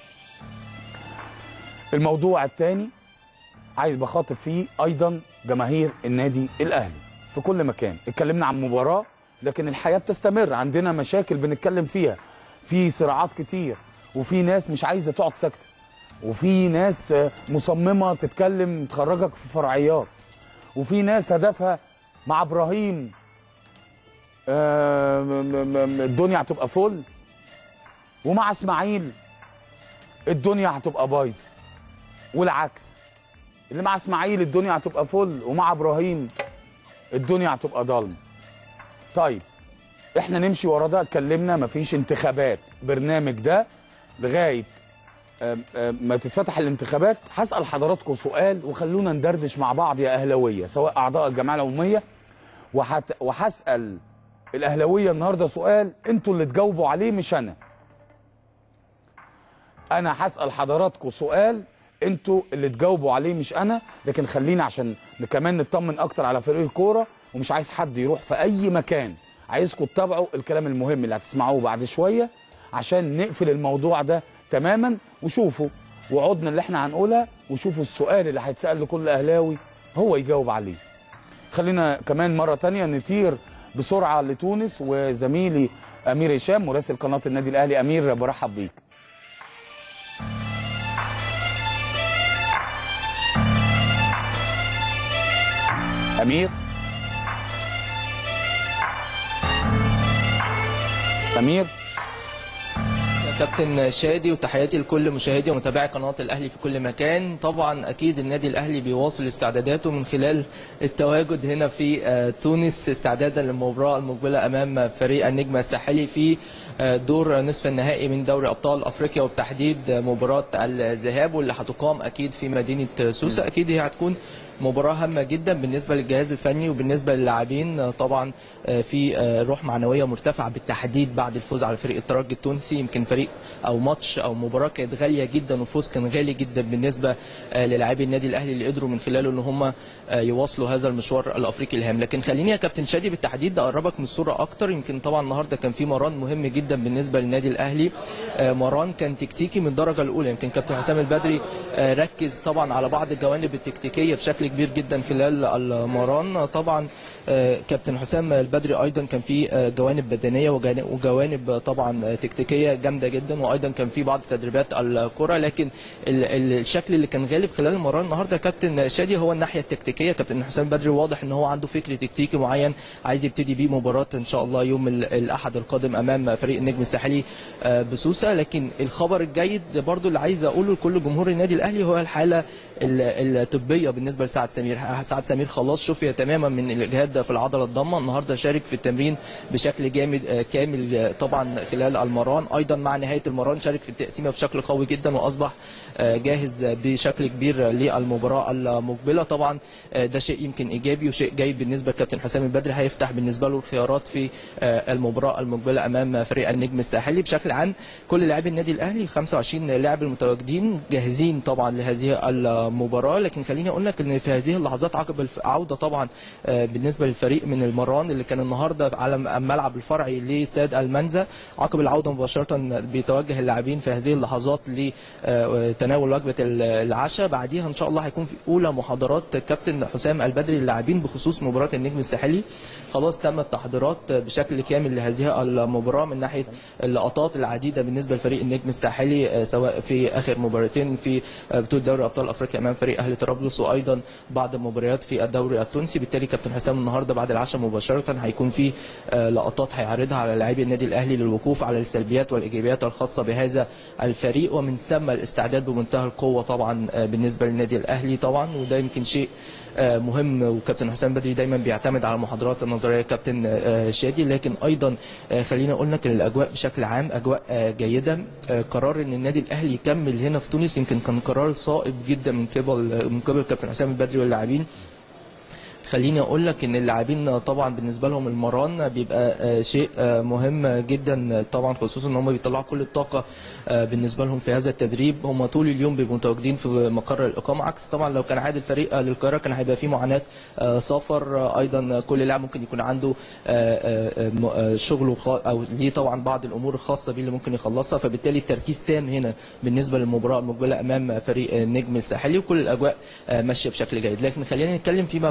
Speaker 1: الموضوع الثاني عايز بخاطب فيه ايضا جماهير النادي الاهلي في كل مكان اتكلمنا عن مباراه لكن الحياه بتستمر عندنا مشاكل بنتكلم فيها في صراعات كتير وفي ناس مش عايزه تقعد ساكته وفي ناس آه، مصممه تتكلم تخرجك في فرعيات وفي ناس هدفها مع ابراهيم آه، م- م- م- الدنيا هتبقى فل ومع اسماعيل الدنيا هتبقى بايظه والعكس اللي مع اسماعيل الدنيا هتبقى فل ومع ابراهيم الدنيا هتبقى ضلمه طيب احنا نمشي ورا ده اتكلمنا مفيش انتخابات برنامج ده لغايه آم، آم، ما تتفتح الانتخابات هسال حضراتكم سؤال وخلونا ندردش مع بعض يا اهلاويه سواء اعضاء الجمعيه العموميه وحت... وهسال الاهلاويه النهارده سؤال انتوا اللي تجاوبوا عليه مش انا انا هسال حضراتكم سؤال انتوا اللي تجاوبوا عليه مش انا لكن خلينا عشان كمان نطمن اكتر على فريق الكوره ومش عايز حد يروح في اي مكان عايزكم تتابعوا الكلام المهم اللي هتسمعوه بعد شويه عشان نقفل الموضوع ده تماما وشوفوا وعودنا اللي احنا هنقولها وشوفوا السؤال اللي هيتسال لكل اهلاوي هو يجاوب عليه خلينا كمان مرة تانية نطير بسرعة لتونس وزميلي أمير هشام مراسل قناة النادي الأهلي أمير برحب بيك أمير أمير
Speaker 3: كابتن شادي وتحياتي لكل مشاهدي ومتابعي قناه الاهلي في كل مكان طبعا اكيد النادي الاهلي بيواصل استعداداته من خلال التواجد هنا في آه، تونس استعدادا للمباراه المقبله امام فريق النجم الساحلي في آه، دور نصف النهائي من دوري ابطال افريقيا وبتحديد مباراه الذهاب واللي هتقام اكيد في مدينه سوسه اكيد هي هتكون مباراة هامة جدا بالنسبة للجهاز الفني وبالنسبة للاعبين آه، طبعا آه، في آه، روح معنوية مرتفعة بالتحديد بعد الفوز على فريق الترجي التونسي يمكن فريق او ماتش او مباراة كانت غالية جدا وفوز كان غالي جدا بالنسبة آه، للاعبي النادي الاهلي اللي قدروا من خلاله ان هم آه، يواصلوا هذا المشوار الافريقي الهام لكن خليني يا كابتن شادي بالتحديد اقربك من الصورة اكتر يمكن طبعا النهارده كان في مران مهم جدا بالنسبة للنادي الاهلي آه، مران كان تكتيكي من الدرجة الاولى يمكن كابتن حسام البدري آه، ركز طبعا على بعض الجوانب التكتيكية بشكل كبير جدا خلال المران طبعا آه، كابتن حسام البدري ايضا كان في آه، جوانب بدنيه وجان- وجوانب طبعا آه، تكتيكيه جامده جدا وايضا كان في بعض تدريبات الكره لكن ال- ال- الشكل اللي كان غالب خلال المباراه النهارده كابتن شادي هو الناحيه التكتيكيه كابتن حسام البدري واضح ان هو عنده فكر تكتيكي معين عايز يبتدي بيه مباراه ان شاء الله يوم ال- الاحد القادم امام فريق النجم الساحلي آه، بسوسه لكن الخبر الجيد برضو اللي عايز اقوله لكل جمهور النادي الاهلي هو الحاله ال- الطبيه بالنسبه لسعد سمير سعد سمير خلاص شفي تماما من الاجهاد في العضله الضامه النهارده شارك في التمرين بشكل جامد آه، كامل آه، طبعا خلال المران ايضا مع نهايه المران شارك في التقسيمه بشكل قوي جدا واصبح آه، جاهز بشكل كبير للمباراه المقبله طبعا آه، ده شيء يمكن ايجابي وشيء جيد بالنسبه لكابتن حسام البدري هيفتح بالنسبه له الخيارات في آه، المباراه المقبله امام فريق النجم الساحلي بشكل عام كل لاعبي النادي الاهلي 25 لاعب المتواجدين جاهزين طبعا لهذه المباراه لكن خليني اقول لك ان في هذه اللحظات عقب الف- عوده طبعا آه، بالنسبه للفريق من المران اللي كان النهارده على الملعب الفرعي لاستاد المنزا عقب العوده مباشره بيتوجه اللاعبين في هذه اللحظات لتناول وجبه ال- العشاء بعديها ان شاء الله هيكون في اولى محاضرات كابتن حسام البدري للاعبين بخصوص مباراه النجم الساحلي خلاص تم التحضيرات بشكل كامل لهذه المباراه من ناحيه اللقطات العديده بالنسبه لفريق النجم الساحلي آه، سواء في اخر مباراتين في آه، بطوله دوري ابطال افريقيا امام فريق اهلي طرابلس وايضا بعض المباريات في الدوري التونسي بالتالي كابتن حسام النهارده بعد العشاء مباشره هيكون في آه، لقطات هيعرضها على لاعبي النادي الاهلي للوقوف على السلبيات والايجابيات الخاصه بهذا الفريق ومن ثم الاستعداد بمنتهى القوه طبعا آه، بالنسبه للنادي الاهلي طبعا وده يمكن شيء آه، مهم وكابتن حسام بدري دايما بيعتمد على المحاضرات النظريه كابتن آه، شادي لكن ايضا آه، خلينا اقول لك ان الاجواء بشكل عام اجواء آه، جيده آه، قرار ان النادي الاهلي يكمل هنا في تونس يمكن كان قرار صائب جدا من قبل من قبل كابتن حسام البدري واللاعبين خليني اقول لك ان اللاعبين طبعا بالنسبه لهم المران بيبقى آه، شيء آه، مهم جدا طبعا خصوصا ان هم بيطلعوا كل الطاقه آه، بالنسبه لهم في هذا التدريب هم طول اليوم بيبقوا متواجدين في مقر الاقامه عكس طبعا لو كان عاد الفريق آه، للقاهره كان هيبقى في معاناه آه، سفر آه، ايضا كل لاعب ممكن يكون عنده آه، آه، م- آه، شغله خا- او ليه طبعا بعض الامور الخاصه بيه اللي ممكن يخلصها فبالتالي التركيز تام هنا بالنسبه للمباراه المقبله امام فريق النجم الساحلي وكل الاجواء آه، ماشيه بشكل جيد لكن خلينا نتكلم فيما بعد وهو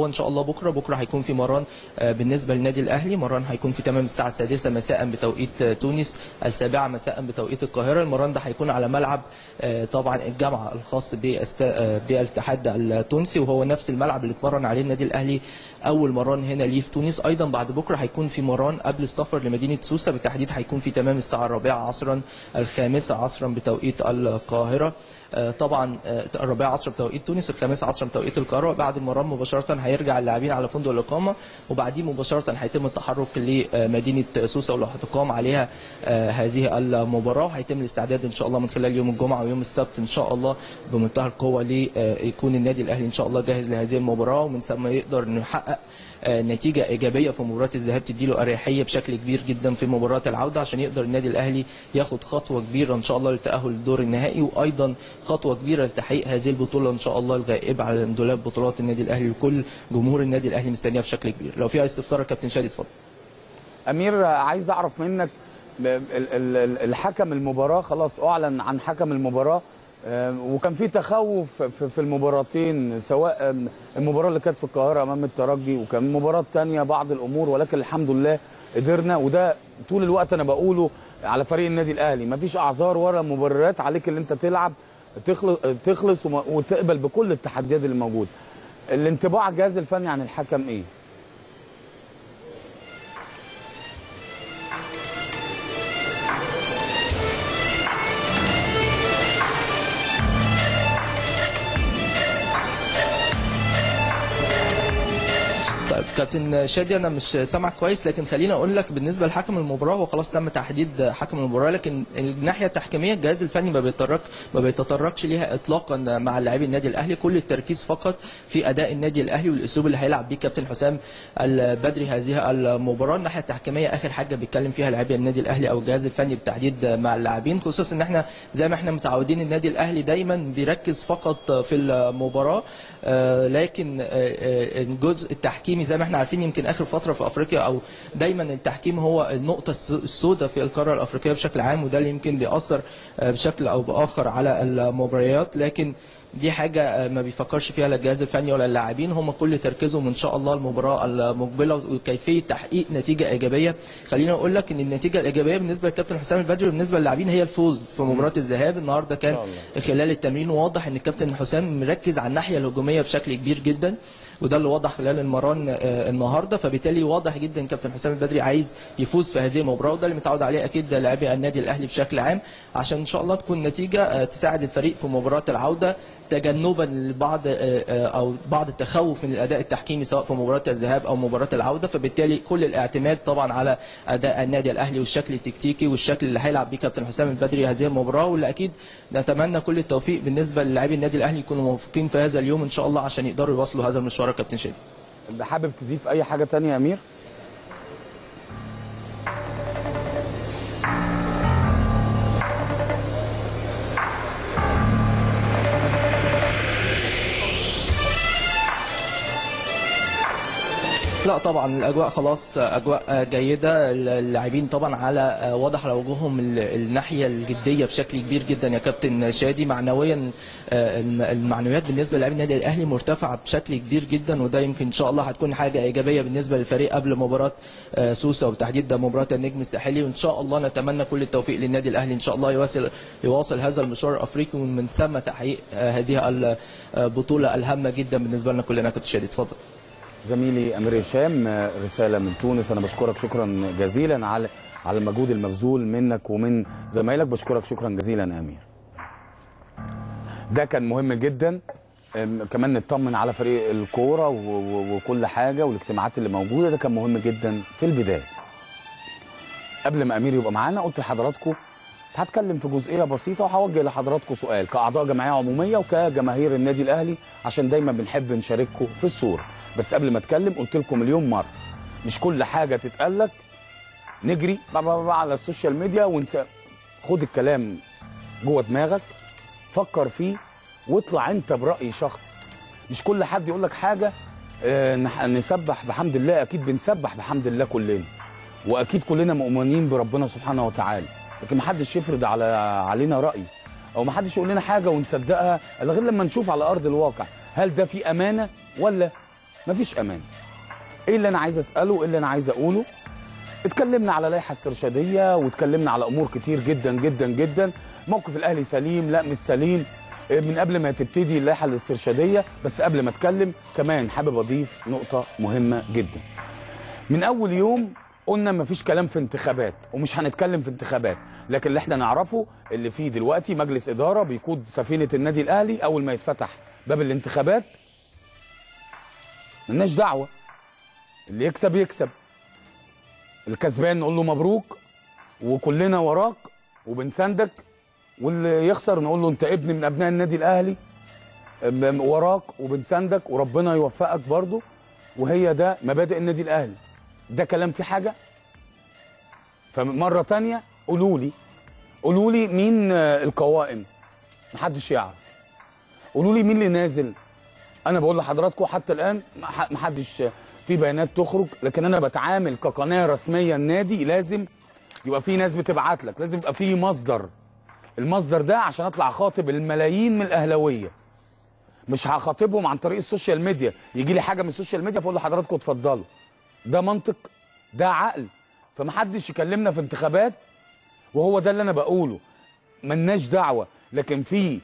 Speaker 3: وهو ان شاء الله بكره بكره هيكون في مران آه، بالنسبه للنادي الاهلي مران هيكون في تمام الساعه السادسه مساء بتوقيت آه، تونس السابعه مساء بتوقيت القاهره المران ده هيكون على ملعب آه، طبعا الجامعه الخاص باست- آه، بالاتحاد التونسي وهو نفس الملعب اللي اتمرن عليه النادي الاهلي اول مران هنا ليه في تونس ايضا بعد بكره هيكون في مران قبل السفر لمدينه سوسه بالتحديد هيكون في تمام الساعه الرابعه عصرا الخامسه عصرا بتوقيت القاهره آه، طبعا آه، الرابعه عصر بتوقيت تونس الخامسه عصر بتوقيت القاهره بعد المران مباشره هيرجع اللاعبين على فندق الاقامه وبعديه مباشره هيتم التحرك لمدينه سوسه واللي هتقام عليها آه، هذه المباراه وهيتم الاستعداد ان شاء الله من خلال يوم الجمعه ويوم السبت ان شاء الله بمنتهى القوه ليكون النادي الاهلي ان شاء الله جاهز لهذه المباراه ومن ثم يقدر انه يحقق آه، نتيجه ايجابيه في مباراه الذهاب تديله اريحيه بشكل كبير جدا في مباراه العوده عشان يقدر النادي الاهلي ياخد خطوه كبيره ان شاء الله للتاهل للدور النهائي وايضا خطوه كبيره لتحقيق هذه البطوله ان شاء الله الغائبه على دولاب بطولات النادي الاهلي لكل جمهور النادي الاهلي مستنيها بشكل كبير لو في اي استفسار يا كابتن شادي اتفضل
Speaker 1: امير عايز اعرف منك ب- ال- ال- ال- الحكم المباراه خلاص اعلن عن حكم المباراه آه، وكان في تخوف في في المباراتين سواء آم، المباراه اللي كانت في القاهره امام الترجي وكان مباراه تانية بعض الامور ولكن الحمد لله قدرنا وده طول الوقت انا بقوله على فريق النادي الاهلي مفيش اعذار ولا مبررات عليك اللي انت تلعب تخلص تخلص وما- وتقبل بكل التحديات اللي موجوده الانطباع الجهاز الفني عن الحكم ايه
Speaker 3: طيب كابتن شادي انا مش سامعك كويس لكن خليني اقول لك بالنسبه لحكم المباراه هو خلاص تم تحديد حكم المباراه لكن الناحيه التحكيميه الجهاز الفني ما بيتطرق ما بيتطرقش ليها اطلاقا مع لاعبي النادي الاهلي كل التركيز فقط في اداء النادي الاهلي والاسلوب اللي هيلعب بيه كابتن حسام البدري هذه المباراه الناحيه التحكيميه اخر حاجه بيتكلم فيها لاعبي النادي الاهلي او الجهاز الفني بالتحديد مع اللاعبين خصوصا ان احنا زي ما احنا متعودين النادي الاهلي دايما بيركز فقط في المباراه آه، لكن آه، آه، الجزء التحكيمي زي ما احنا عارفين يمكن اخر فتره في افريقيا او دايما التحكيم هو النقطه الس- السوداء في القاره الافريقيه بشكل عام وده اللي يمكن بيأثر آه، بشكل او باخر على المباريات لكن دي حاجة آه، ما بيفكرش فيها لا الجهاز الفني ولا اللاعبين هم كل تركيزهم ان شاء الله المباراة المقبلة وكيفية تحقيق نتيجة ايجابية خليني اقول لك ان النتيجة الايجابية بالنسبة للكابتن حسام البدري وبالنسبة للاعبين هي الفوز في مباراة الذهاب النهارده كان
Speaker 1: إن شاء
Speaker 3: خلال التمرين واضح ان الكابتن حسام مركز على الناحيه الهجوميه بشكل كبير جدا وده اللي واضح خلال المران آه، النهارده فبالتالي واضح جدا كابتن حسام البدري عايز يفوز في هذه المباراه وده اللي متعود عليه اكيد لاعبي النادي الاهلي بشكل عام عشان ان شاء الله تكون نتيجه آه، تساعد الفريق في مباراه العوده تجنبا لبعض آه، آه، او بعض التخوف من الاداء التحكيمي سواء في مباراه الذهاب او مباراه العوده فبالتالي كل الاعتماد طبعا على اداء النادي الاهلي والشكل التكتيكي والشكل اللي هيلعب بيه كابتن حسام البدري هذه المباراه واللي اكيد نتمنى كل التوفيق بالنسبه للاعبي النادي الاهلي يكونوا موفقين في هذا اليوم ان شاء الله عشان يقدروا يواصلوا هذا المشوار يا كابتن شادي
Speaker 1: حابب تضيف اي حاجه تانية يا امير
Speaker 3: لا طبعا الاجواء خلاص اجواء جيده اللاعبين طبعا على واضح على وجوههم ال- الناحيه الجديه بشكل كبير جدا يا كابتن شادي معنويا آه، المعنويات بالنسبه للاعبين النادي الاهلي مرتفعه بشكل كبير جدا وده يمكن ان شاء الله هتكون حاجه ايجابيه بالنسبه للفريق قبل مباراه آه، سوسه وبالتحديد مباراه النجم الساحلي وان شاء الله نتمنى كل التوفيق للنادي الاهلي ان شاء الله يواصل يواصل هذا المشوار الافريقي ومن ثم تحقيق آه، هذه البطوله الهامه جدا بالنسبه لنا كلنا كابتن شادي اتفضل
Speaker 1: زميلي امير هشام آه، رساله من تونس انا بشكرك شكرا جزيلا على على المجهود المبذول منك ومن زمايلك بشكرك شكرا جزيلا يا امير ده كان مهم جدا أم، كمان نطمن على فريق الكوره و- و- وكل حاجه والاجتماعات اللي موجوده ده كان مهم جدا في البدايه قبل ما امير يبقى معانا قلت لحضراتكم هتكلم في جزئيه بسيطه وهوجه لحضراتكم سؤال كاعضاء جمعيه عموميه وكجماهير النادي الاهلي عشان دايما بنحب نشارككم في الصوره بس قبل ما اتكلم قلت لكم مليون مره مش كل حاجه تتقال لك نجري بقى بقى بقى على السوشيال ميديا ونسى خد الكلام جوه دماغك فكر فيه واطلع انت براي شخصي مش كل حد يقول لك حاجه آه، نح- نسبح بحمد الله اكيد بنسبح بحمد الله كلنا واكيد كلنا مؤمنين بربنا سبحانه وتعالى لكن محدش يفرض على علينا راي او محدش يقول لنا حاجه ونصدقها الا غير لما نشوف على ارض الواقع هل ده في امانه ولا مفيش امان ايه اللي انا عايز اساله ايه اللي انا عايز اقوله اتكلمنا على لائحه استرشاديه واتكلمنا على امور كتير جدا جدا جدا موقف الاهلي سليم لا مش سليم إيه، من قبل ما تبتدي اللائحه الاسترشاديه بس قبل ما اتكلم كمان حابب اضيف نقطه مهمه جدا من اول يوم قلنا مفيش كلام في انتخابات ومش هنتكلم في انتخابات لكن اللي احنا نعرفه اللي فيه دلوقتي مجلس اداره بيقود سفينه النادي الاهلي اول ما يتفتح باب الانتخابات ملناش دعوه اللي يكسب يكسب الكسبان نقول له مبروك وكلنا وراك وبنساندك واللي يخسر نقول له انت ابن من ابناء النادي الاهلي م- وراك وبنساندك وربنا يوفقك برضه وهي ده مبادئ النادي الاهلي ده كلام في حاجه فمره تانية قولوا لي قولوا لي مين آه، القوائم محدش يعرف قولوا لي مين اللي نازل انا بقول لحضراتكم حتى الان مح- محدش في بيانات تخرج لكن انا بتعامل كقناه رسميه النادي لازم يبقى في ناس بتبعت لك لازم يبقى في مصدر المصدر ده عشان اطلع خاطب الملايين من الاهلاويه مش هخاطبهم عن طريق السوشيال ميديا يجي لي حاجه من السوشيال ميديا فاقول لحضراتكم اتفضلوا ده منطق ده عقل فمحدش يكلمنا في انتخابات وهو ده اللي انا بقوله ملناش دعوه لكن في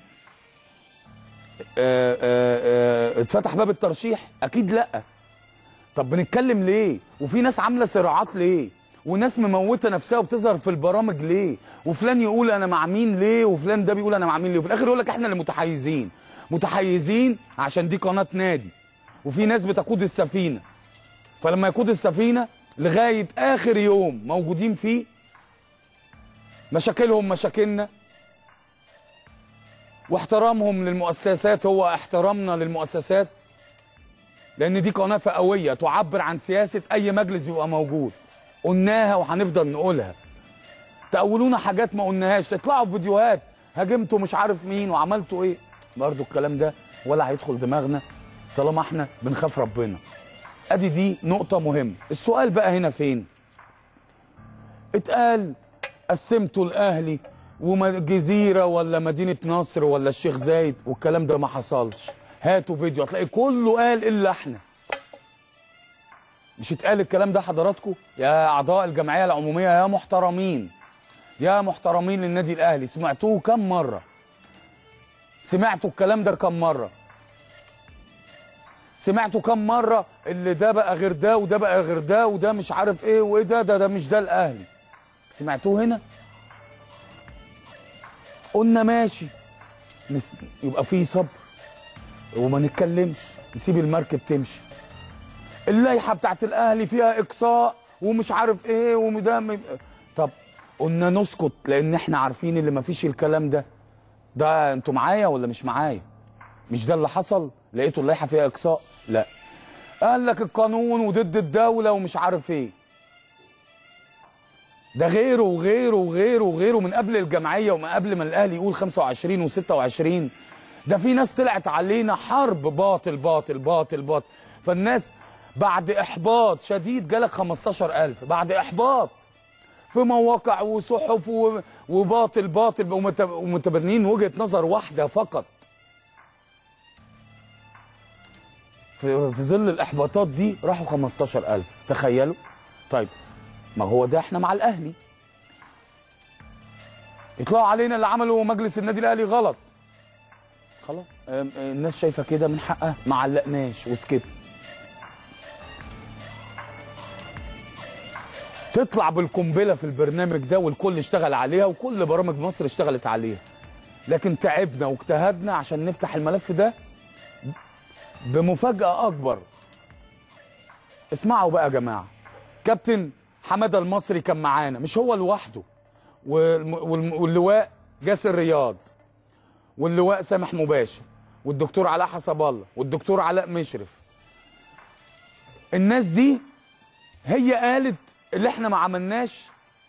Speaker 1: آه، آه، آه، اتفتح باب الترشيح اكيد لا طب بنتكلم ليه وفي ناس عامله صراعات ليه وناس مموته نفسها وبتظهر في البرامج ليه وفلان يقول انا مع مين ليه وفلان ده بيقول انا مع مين ليه وفي الاخر يقول لك احنا اللي متحيزين متحيزين عشان دي قناه نادي وفي ناس بتقود السفينه فلما يقود السفينه لغايه اخر يوم موجودين فيه مشاكلهم مشاكلنا واحترامهم للمؤسسات هو احترامنا للمؤسسات لان دي قناه فئويه تعبر عن سياسه اي مجلس يبقى موجود قلناها وهنفضل نقولها تقولونا حاجات ما قلناهاش تطلعوا في فيديوهات هاجمتوا مش عارف مين وعملتوا ايه برضو الكلام ده ولا هيدخل دماغنا طالما احنا بنخاف ربنا ادي دي نقطه مهمه السؤال بقى هنا فين اتقال قسمتوا الاهلي وجزيره ولا مدينه نصر ولا الشيخ زايد والكلام ده ما حصلش هاتوا فيديو هتلاقي كله قال الا احنا مش اتقال الكلام ده حضراتكم يا اعضاء الجمعيه العموميه يا محترمين يا محترمين للنادي الاهلي سمعتوه كم مره سمعتوا الكلام ده كم مره سمعتوا كم مره اللي ده بقى غير ده وده بقى غير ده وده مش عارف ايه وايه ده ده ده مش ده الاهلي سمعتوه هنا قلنا ماشي نس... يبقى في صبر وما نتكلمش نسيب المركب تمشي اللائحه بتاعت الاهلي فيها اقصاء ومش عارف ايه وده م... طب قلنا نسكت لان احنا عارفين اللي ما فيش الكلام ده ده انتوا معايا ولا مش معايا مش ده اللي حصل لقيتوا اللائحه فيها اقصاء لا قال لك القانون وضد الدوله ومش عارف ايه ده غيره وغيره وغيره وغيره من قبل الجمعيه ومن قبل ما الاهلي يقول 25 و26 ده في ناس طلعت علينا حرب باطل باطل باطل باطل فالناس بعد احباط شديد جالك 15000 بعد احباط في مواقع وصحف و- وباطل باطل ومت- ومتبنين وجهه نظر واحده فقط في في ظل الاحباطات دي راحوا 15000 تخيلوا طيب ما هو ده احنا مع الاهلي يطلعوا علينا اللي عمله مجلس النادي الاهلي غلط خلاص أم- الناس شايفه كده من حقها ما علقناش وسكتنا تطلع بالقنبله في البرنامج ده والكل اشتغل عليها وكل برامج مصر اشتغلت عليها لكن تعبنا واجتهدنا عشان نفتح الملف ده بمفاجاه اكبر اسمعوا بقى يا جماعه كابتن حماده المصري كان معانا مش هو لوحده والم- والم- واللواء جاسر رياض واللواء سامح مباشر والدكتور علاء حسب الله والدكتور علاء مشرف الناس دي هي قالت اللي احنا ما عملناش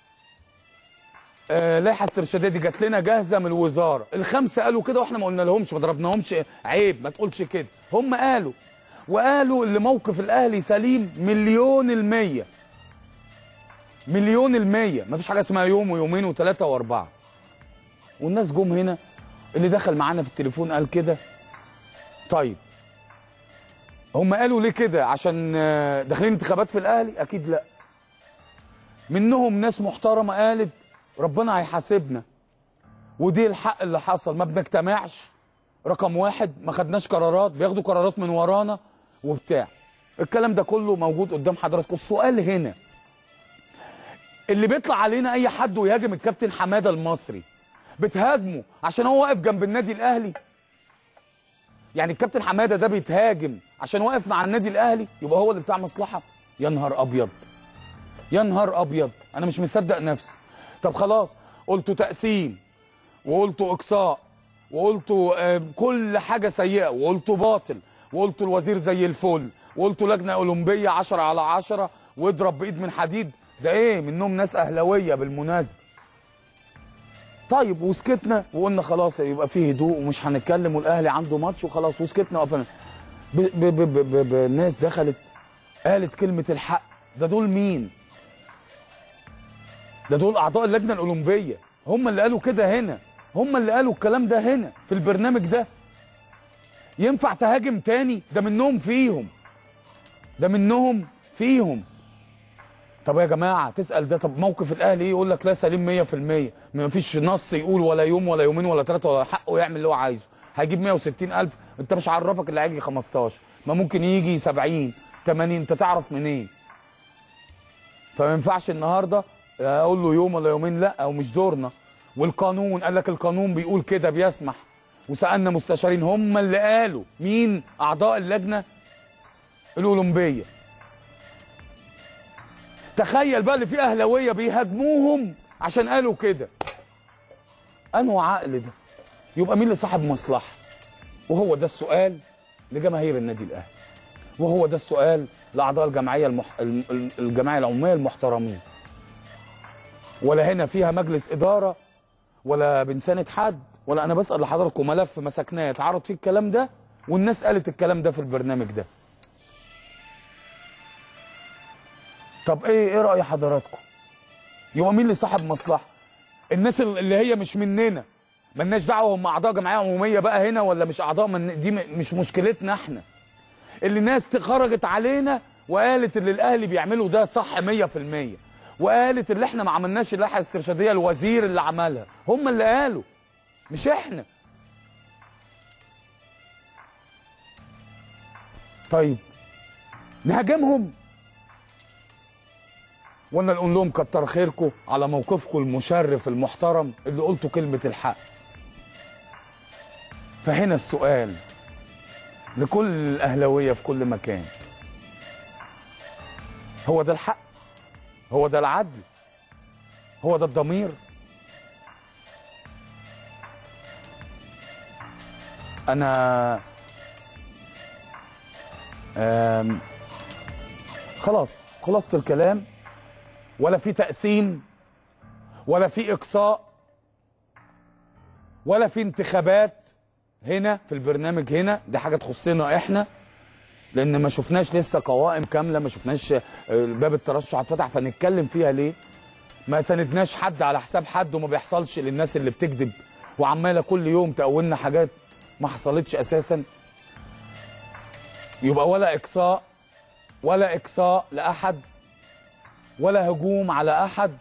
Speaker 1: آه لائحه استرشاديه دي جات لنا جاهزه من الوزاره الخمسه قالوا كده واحنا ما قلنا لهمش ما ضربناهمش عيب ما تقولش كده هم قالوا وقالوا اللي موقف الاهلي سليم مليون المية مليون المية ما فيش حاجه اسمها يوم ويومين وثلاثه واربعه والناس جم هنا اللي دخل معانا في التليفون قال كده طيب هم قالوا ليه كده عشان آه، داخلين انتخابات في الاهلي اكيد لا منهم ناس محترمه قالت ربنا هيحاسبنا ودي الحق اللي حصل ما بنجتمعش رقم واحد ما خدناش قرارات بياخدوا قرارات من ورانا وبتاع الكلام ده كله موجود قدام حضراتكم السؤال هنا اللي بيطلع علينا اي حد ويهاجم الكابتن حماده المصري بتهاجمه عشان هو واقف جنب النادي الاهلي يعني الكابتن حماده ده بيتهاجم عشان واقف مع النادي الاهلي يبقى هو اللي بتاع مصلحه يا نهار ابيض يا نهار ابيض انا مش مصدق نفسي طب خلاص قلتوا تقسيم وقلتوا اقصاء وقلتوا آه، كل حاجه سيئه وقلتوا باطل وقلتوا الوزير زي الفل وقلتوا لجنه اولمبيه 10 على 10 واضرب بايد من حديد ده ايه منهم ناس اهلاويه بالمناسبه طيب وسكتنا وقلنا خلاص يبقى فيه هدوء ومش هنتكلم والاهلي عنده ماتش وخلاص وسكتنا وقفلنا ب- ب- ب- ب- ب- ب- الناس دخلت قالت كلمه الحق ده دول مين ده دول اعضاء اللجنه الاولمبيه هم اللي قالوا كده هنا هم اللي قالوا الكلام ده هنا في البرنامج ده ينفع تهاجم تاني ده منهم فيهم ده منهم فيهم طب يا جماعه تسال ده طب موقف الاهلي ايه يقول لك لا سليم 100% ما فيش نص يقول ولا يوم ولا يومين ولا ثلاثه ولا حقه يعمل اللي هو عايزه هيجيب 160000 انت مش عرفك اللي هيجي 15 ما ممكن يجي 70 80 انت تعرف منين فما ينفعش النهارده اقول له يوم ولا يومين لا او مش دورنا والقانون قال لك القانون بيقول كده بيسمح وسالنا مستشارين هم اللي قالوا مين اعضاء اللجنه الاولمبيه تخيل بقى اللي فيه اهلاويه بيهاجموهم عشان قالوا كده انه عقل ده يبقى مين اللي صاحب مصلحه وهو ده السؤال لجماهير النادي الاهلي وهو ده السؤال لاعضاء الجمعيه المح... الم- ال- الجمعيه العموميه المحترمين ولا هنا فيها مجلس اداره ولا بنساند حد ولا انا بسال لحضراتكم ملف مسكناه اتعرض فيه الكلام ده والناس قالت الكلام ده في البرنامج ده طب ايه ايه راي حضراتكم يبقى مين اللي صاحب مصلحه الناس اللي هي مش مننا ملناش دعوه هم اعضاء جمعيه عموميه بقى هنا ولا مش اعضاء من دي م- مش مشكلتنا احنا اللي ناس خرجت علينا وقالت اللي الاهلي بيعمله ده صح 100% وقالت اللي احنا ما عملناش اللائحه الاسترشاديه الوزير اللي عملها هم اللي قالوا مش احنا طيب نهاجمهم ولا نقول لهم كتر خيركم على موقفكم المشرف المحترم اللي قلتوا كلمه الحق فهنا السؤال لكل الاهلاويه في كل مكان هو ده الحق هو ده العدل هو ده الضمير انا آم، خلاص خلصت الكلام ولا في تقسيم ولا في اقصاء ولا في انتخابات هنا في البرنامج هنا دي حاجه تخصنا احنا لان ما شفناش لسه قوائم كامله ما شفناش آه، باب الترشح اتفتح فنتكلم فيها ليه ما ساندناش حد على حساب حد وما بيحصلش للناس اللي بتكذب وعماله كل يوم تقولنا حاجات ما حصلتش اساسا يبقى ولا اقصاء ولا اقصاء لاحد ولا هجوم على احد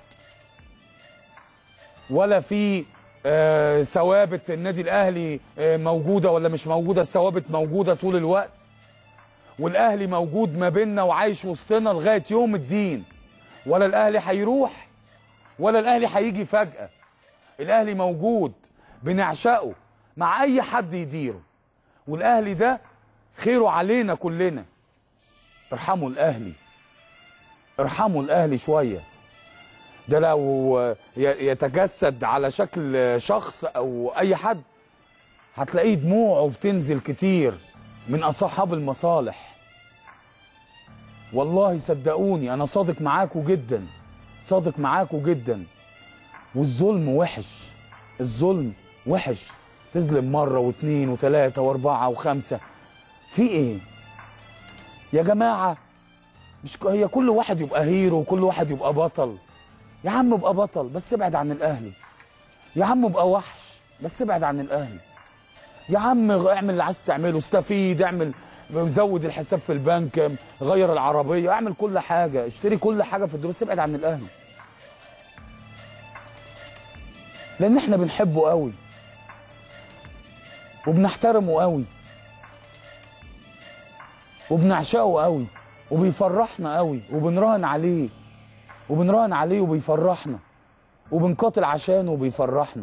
Speaker 1: ولا في آه، ثوابت النادي الاهلي آه، موجوده ولا مش موجوده الثوابت موجوده طول الوقت والاهلي موجود ما بيننا وعايش وسطنا لغايه يوم الدين ولا الاهلي هيروح ولا الاهلي هيجي فجاه الاهلي موجود بنعشقه مع اي حد يديره والاهلي ده خيره علينا كلنا ارحموا الاهلي ارحموا الاهلي شويه ده لو ي- يتجسد على شكل شخص او اي حد هتلاقيه دموعه بتنزل كتير من اصحاب المصالح والله صدقوني انا صادق معاكم جدا صادق معاكم جدا والظلم وحش الظلم وحش تظلم مرة واثنين وثلاثة واربعة وخمسة في ايه يا جماعة مش ك- هي كل واحد يبقى هيرو وكل واحد يبقى بطل يا عم ابقى بطل بس ابعد عن الاهلي يا عم ابقى وحش بس ابعد عن الاهلي يا عم غ- اعمل اللي عايز تعمله استفيد اعمل زود الحساب في البنك غير العربيه اعمل كل حاجه اشتري كل حاجه في الدروس ابعد عن الاهلي لان احنا بنحبه قوي وبنحترمه قوي وبنعشقه قوي وبيفرحنا قوي وبنراهن عليه وبنراهن عليه وبيفرحنا وبنقاتل عشانه وبيفرحنا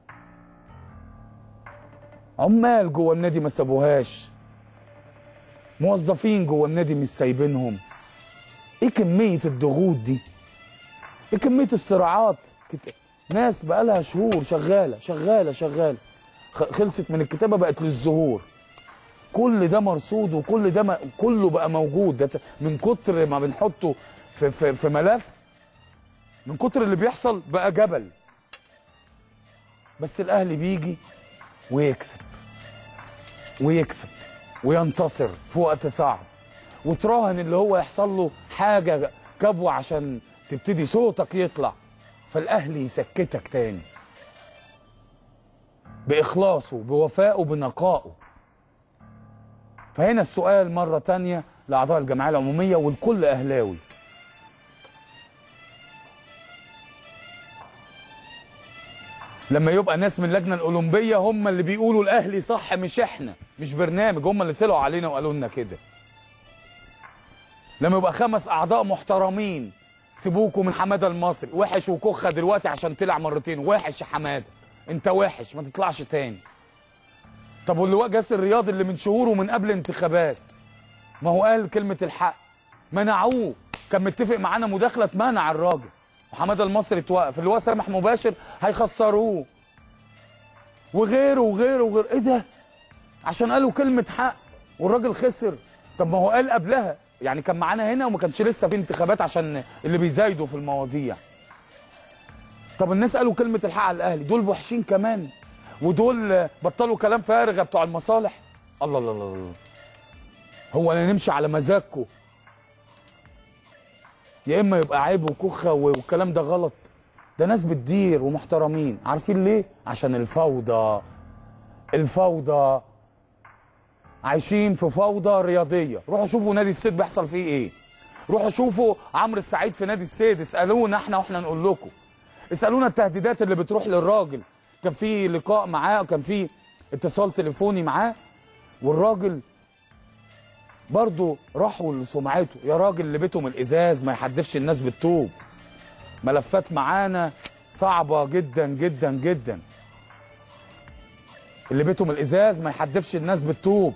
Speaker 1: عمال جوه النادي ما سابوهاش موظفين جوه النادي مش سايبينهم ايه كمية الضغوط دي ايه كمية الصراعات كت... ناس بقالها شهور شغالة شغالة شغالة خ- خلصت من الكتابة بقت للظهور كل ده مرصود وكل ده م... كله بقى موجود ده ت- من كتر ما بنحطه في, في, في ملف من كتر اللي بيحصل بقى جبل بس الاهلي بيجي ويكسب ويكسب وينتصر في وقت صعب وتراهن اللي هو يحصل له حاجه كبوه عشان تبتدي صوتك يطلع فالاهلي يسكتك تاني باخلاصه بوفائه بنقائه فهنا السؤال مره تانية لاعضاء الجمعيه العموميه والكل اهلاوي لما يبقى ناس من اللجنه الاولمبيه هم اللي بيقولوا الاهلي صح مش احنا مش برنامج هم اللي طلعوا علينا وقالوا لنا كده لما يبقى خمس اعضاء محترمين سيبوكوا من حماده المصري وحش وكخه دلوقتي عشان طلع مرتين وحش يا حماده انت وحش ما تطلعش تاني طب واللواء جاسر الرياض اللي من شهور ومن قبل انتخابات ما هو قال كلمه الحق منعوه كان متفق معانا مداخله تمنع الراجل وحماده المصري اتوقف اللي هو سامح مباشر هيخسروه وغيره وغيره وغيره ايه ده عشان قالوا كلمه حق والراجل خسر طب ما هو قال قبلها يعني كان معانا هنا وما كانش لسه في انتخابات عشان اللي بيزايدوا في المواضيع طب الناس قالوا كلمه الحق على الاهلي دول وحشين كمان ودول بطلوا كلام فارغ بتوع المصالح الله الله الله الله هو انا نمشي على مزاجكم يا اما يبقى عيب وكخه والكلام ده غلط ده ناس بتدير ومحترمين عارفين ليه عشان الفوضى الفوضى عايشين في فوضى رياضيه روحوا شوفوا نادي السيد بيحصل فيه ايه روحوا شوفوا عمرو السعيد في نادي السيد اسالونا احنا واحنا نقول لكم اسالونا التهديدات اللي بتروح للراجل كان في لقاء معاه وكان في اتصال تليفوني معاه والراجل برضه راحوا لسمعته يا راجل اللي بيتهم الازاز ما يحدفش الناس بالطوب ملفات معانا صعبه جدا جدا جدا اللي بيتهم الازاز ما يحدفش الناس بالطوب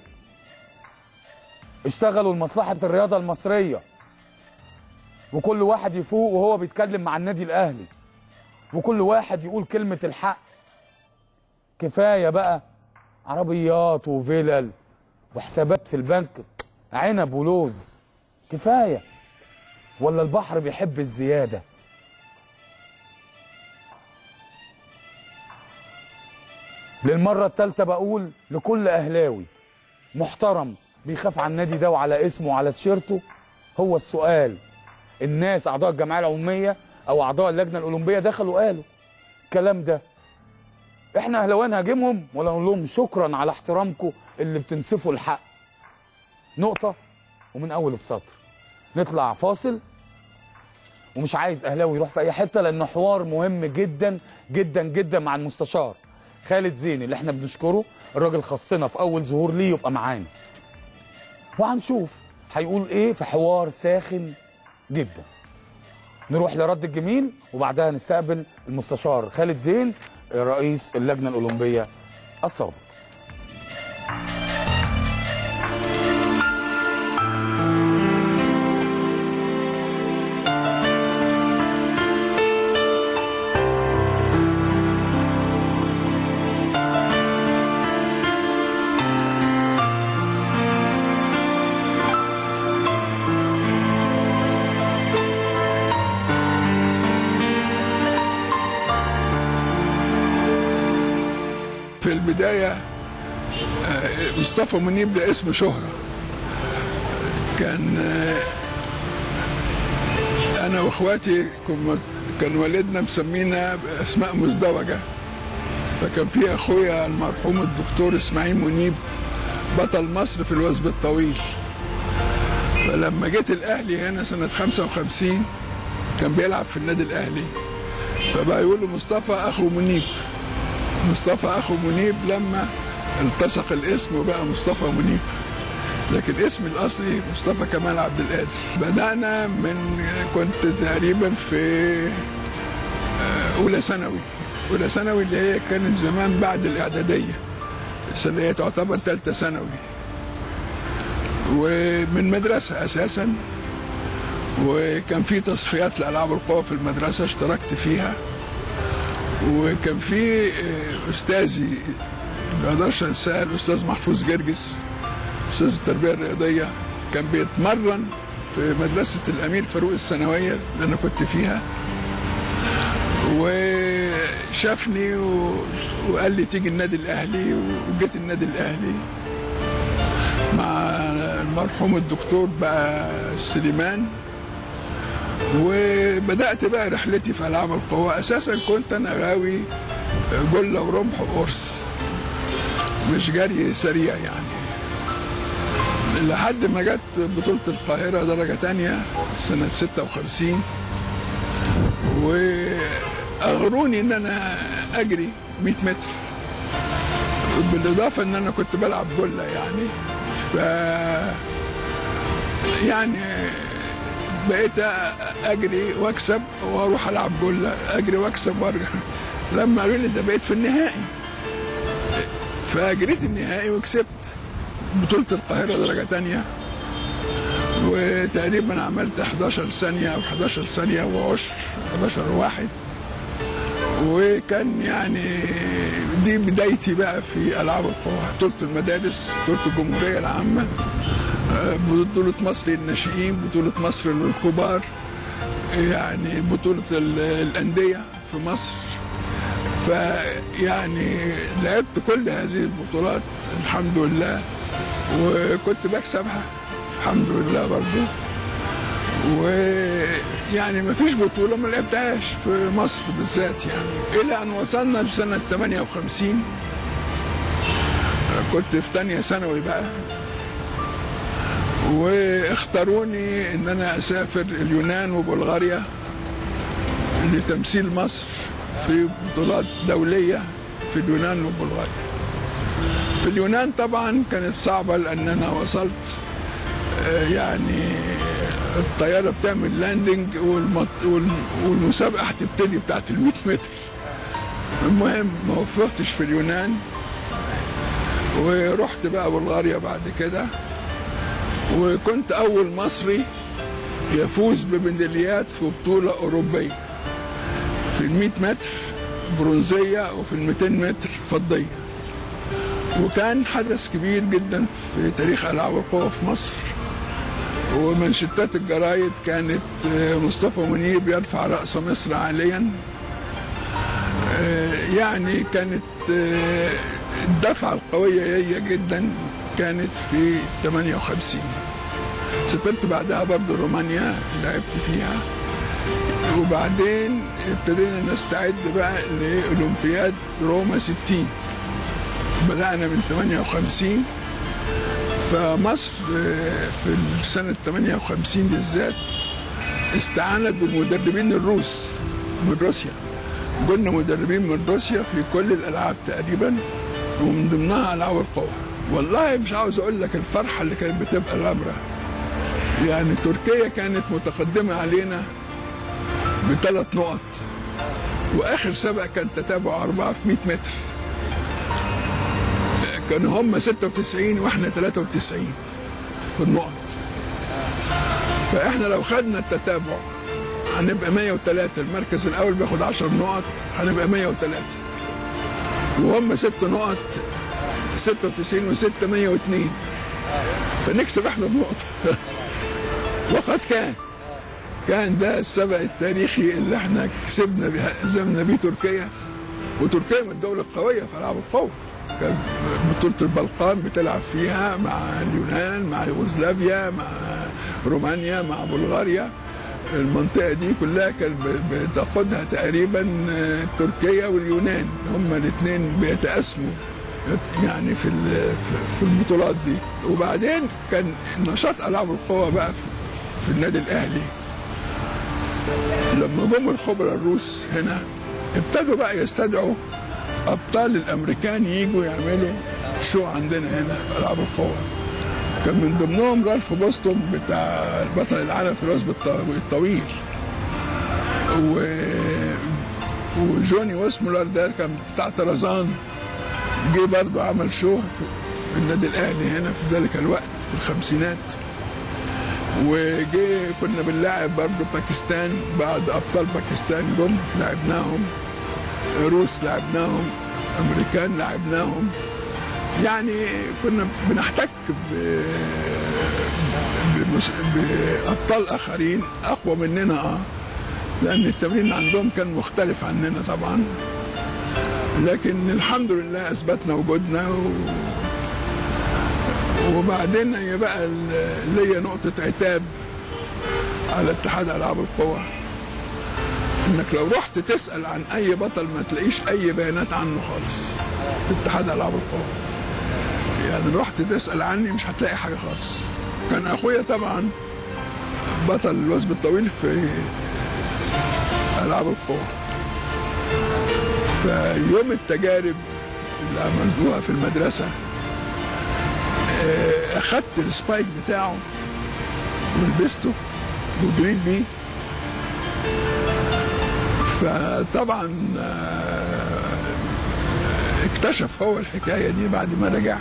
Speaker 1: اشتغلوا لمصلحه الرياضه المصريه وكل واحد يفوق وهو بيتكلم مع النادي الاهلي وكل واحد يقول كلمه الحق كفايه بقى عربيات وفلل وحسابات في البنك عنب ولوز كفايه ولا البحر بيحب الزياده للمره الثالثه بقول لكل اهلاوي محترم بيخاف على النادي ده وعلى اسمه وعلى تيشيرته هو السؤال الناس اعضاء الجمعيه العموميه او اعضاء اللجنه الاولمبيه دخلوا قالوا الكلام ده احنا اهلاويين هاجمهم ولا نقول لهم شكرا على احترامكم اللي بتنسفوا الحق نقطه ومن اول السطر نطلع فاصل ومش عايز اهلاوي يروح في اي حته لانه حوار مهم جدا جدا جدا مع المستشار خالد زين اللي احنا بنشكره الراجل خصنا في اول ظهور ليه يبقى معانا وهنشوف هيقول ايه في حوار ساخن جدا نروح لرد الجميل وبعدها نستقبل المستشار خالد زين رئيس اللجنه الاولمبيه السابق
Speaker 4: في البداية آه، مصطفى منيب ده اسم شهرة كان آه، أنا وإخواتي كن- كان والدنا مسمينا بأسماء مزدوجة فكان في أخويا المرحوم الدكتور إسماعيل منيب بطل مصر في الوثب الطويل فلما جيت الاهلي هنا سنه 55 كان بيلعب في النادي الاهلي فبقى يقول له مصطفى اخو منيب مصطفى اخو منيب لما التصق الاسم وبقى مصطفى منيب لكن اسمي الاصلي مصطفى كمال عبد القادر بدانا من كنت تقريبا في آه، اولى ثانوي اولى ثانوي اللي هي كانت زمان بعد الاعداديه السنه هي تعتبر ثالثه ثانوي ومن مدرسه اساسا وكان في تصفيات لالعاب القوى في المدرسه اشتركت فيها وكان في آه، استاذي ما اقدرش انساه الاستاذ محفوظ جرجس استاذ التربيه الرياضيه كان بيتمرن في مدرسه الامير فاروق الثانويه اللي انا كنت فيها وشافني و... وقال لي تيجي النادي الاهلي وجيت النادي الاهلي مع المرحوم الدكتور بقى سليمان وبدات بقى رحلتي في العاب القوى اساسا كنت انا غاوي جله ورمح وقرص مش جري سريع يعني لحد ما جت بطولة القاهرة درجة تانية سنة 56 وأغروني إن أنا أجري 100 متر بالإضافة إن أنا كنت بلعب جلة يعني ف يعني بقيت أجري وأكسب وأروح ألعب جلة أجري وأكسب وأرجع لما قالوا لي ده بقيت في النهائي فجريت النهائي وكسبت بطولة القاهرة درجة تانية وتقريبا عملت 11 ثانية أو 11 ثانية وعشر 11 واحد وكان يعني دي بدايتي بقى في ألعاب القوى بطولة المدارس بطولة الجمهورية العامة آه، بطولة مصر للناشئين بطولة مصر للكبار يعني بطولة ال- الأندية في مصر فيعني لعبت كل هذه البطولات الحمد لله وكنت بكسبها الحمد لله برضو ويعني ما فيش بطولة ما لعبتهاش في مصر بالذات يعني إلى أن وصلنا لسنة 58 كنت في تانية ثانوي بقى واختاروني ان انا اسافر اليونان وبلغاريا لتمثيل مصر في بطولات دولية في اليونان وبلغاريا في اليونان طبعا كانت صعبة لأن أنا وصلت آه، يعني الطيارة بتعمل لاندنج والمط... وال- والمسابقة هتبتدي بتاعت ال 100 متر المهم ما وفقتش في اليونان ورحت بقى بلغاريا بعد كده وكنت أول مصري يفوز بميداليات في بطولة أوروبية في ال 100 متر برونزية وفي ال 200 متر فضية وكان حدث كبير جدا في تاريخ ألعاب القوى في مصر ومنشطات الجرايد كانت آه، مصطفى منيب يرفع رأس مصر عاليا آه، يعني كانت آه، الدفعة القوية هي جدا كانت في 58 سافرت بعدها برضه رومانيا لعبت فيها وبعدين ابتدينا نستعد بقى لأولمبياد روما 60 بدأنا من 58 فمصر آه، في سنة 58 بالذات استعانت بالمدربين الروس من روسيا قلنا مدربين من روسيا في كل الألعاب تقريبا ومن ضمنها ألعاب القوى والله مش عاوز أقول لك الفرحة اللي كانت بتبقى الأمرة يعني تركيا كانت متقدمة علينا بثلاث نقط واخر سبق كان تتابع اربعه في 100 متر كانوا هم 96 واحنا 93 في النقط فاحنا لو خدنا التتابع هنبقى 103 المركز الاول بياخد 10 نقط هنبقى 103 وهم ست نقط 96 و6 102 فنكسب احنا بنقطه وقد كان كان ده السبق التاريخي اللي احنا كسبنا بيه هزمنا بيه تركيا وتركيا من الدول القويه في العاب القوه كان بطوله البلقان بتلعب فيها مع اليونان مع يوغوسلافيا مع رومانيا مع بلغاريا المنطقه دي كلها كان ب- بتاخدها تقريبا آه، تركيا واليونان هما الاثنين بيتقاسموا يعني في ال- في- في البطولات دي وبعدين كان نشاط العاب القوى بقى في, في النادي الاهلي لما جم الخبراء الروس هنا ابتدوا بقى يستدعوا ابطال الامريكان يجوا يعملوا شو عندنا هنا في العاب القوى كان من ضمنهم رالف بوستون بتاع بطل العالم في الوثب الط- الطويل و... وجوني واسمولر ده كان بتاع طرزان جه برضه عمل شو في, في النادي الاهلي هنا في ذلك الوقت في الخمسينات وجه كنا بنلاعب برضه باكستان بعد ابطال باكستان جم لعبناهم روس لعبناهم امريكان لعبناهم يعني كنا بنحتك ب... بمس... بابطال اخرين اقوى مننا اه لان التمرين عندهم كان مختلف عننا طبعا لكن الحمد لله اثبتنا وجودنا و... وبعدين هي بقى ال- ليا نقطه عتاب على اتحاد العاب القوى انك لو رحت تسال عن اي بطل ما تلاقيش اي بيانات عنه خالص في اتحاد العاب القوى يعني رحت تسال عني مش هتلاقي حاجه خالص كان اخويا طبعا بطل الوثب الطويل في العاب القوى فيوم التجارب اللي عملوها في المدرسه آه، اخدت السبايك بتاعه ولبسته وجريت بيه فطبعا آه، اكتشف هو الحكايه دي بعد ما رجع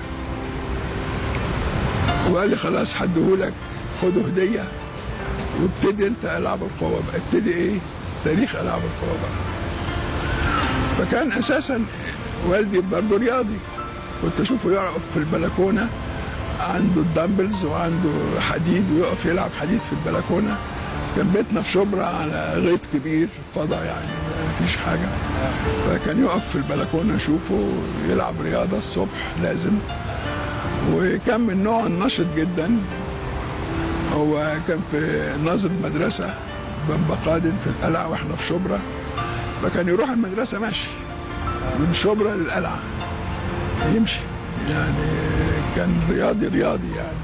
Speaker 4: وقال لي خلاص هديهولك خده هديه وابتدي انت العاب القوى بقى ابتدي ايه تاريخ العاب القوى بقى فكان اساسا والدي برضه رياضي كنت اشوفه يقف في البلكونه عنده الدمبلز وعنده حديد ويقف يلعب حديد في البلكونه كان بيتنا في شبرا على غيط كبير فضا يعني ما فيش حاجه فكان يقف في البلكونه اشوفه يلعب رياضه الصبح لازم وكان من نوع نشط جدا هو كان في ناظر مدرسه بنبا قادم في القلعه واحنا في شبرا فكان يروح المدرسه ماشي من شبرا للقلعه يمشي يعني كان رياضي رياضي يعني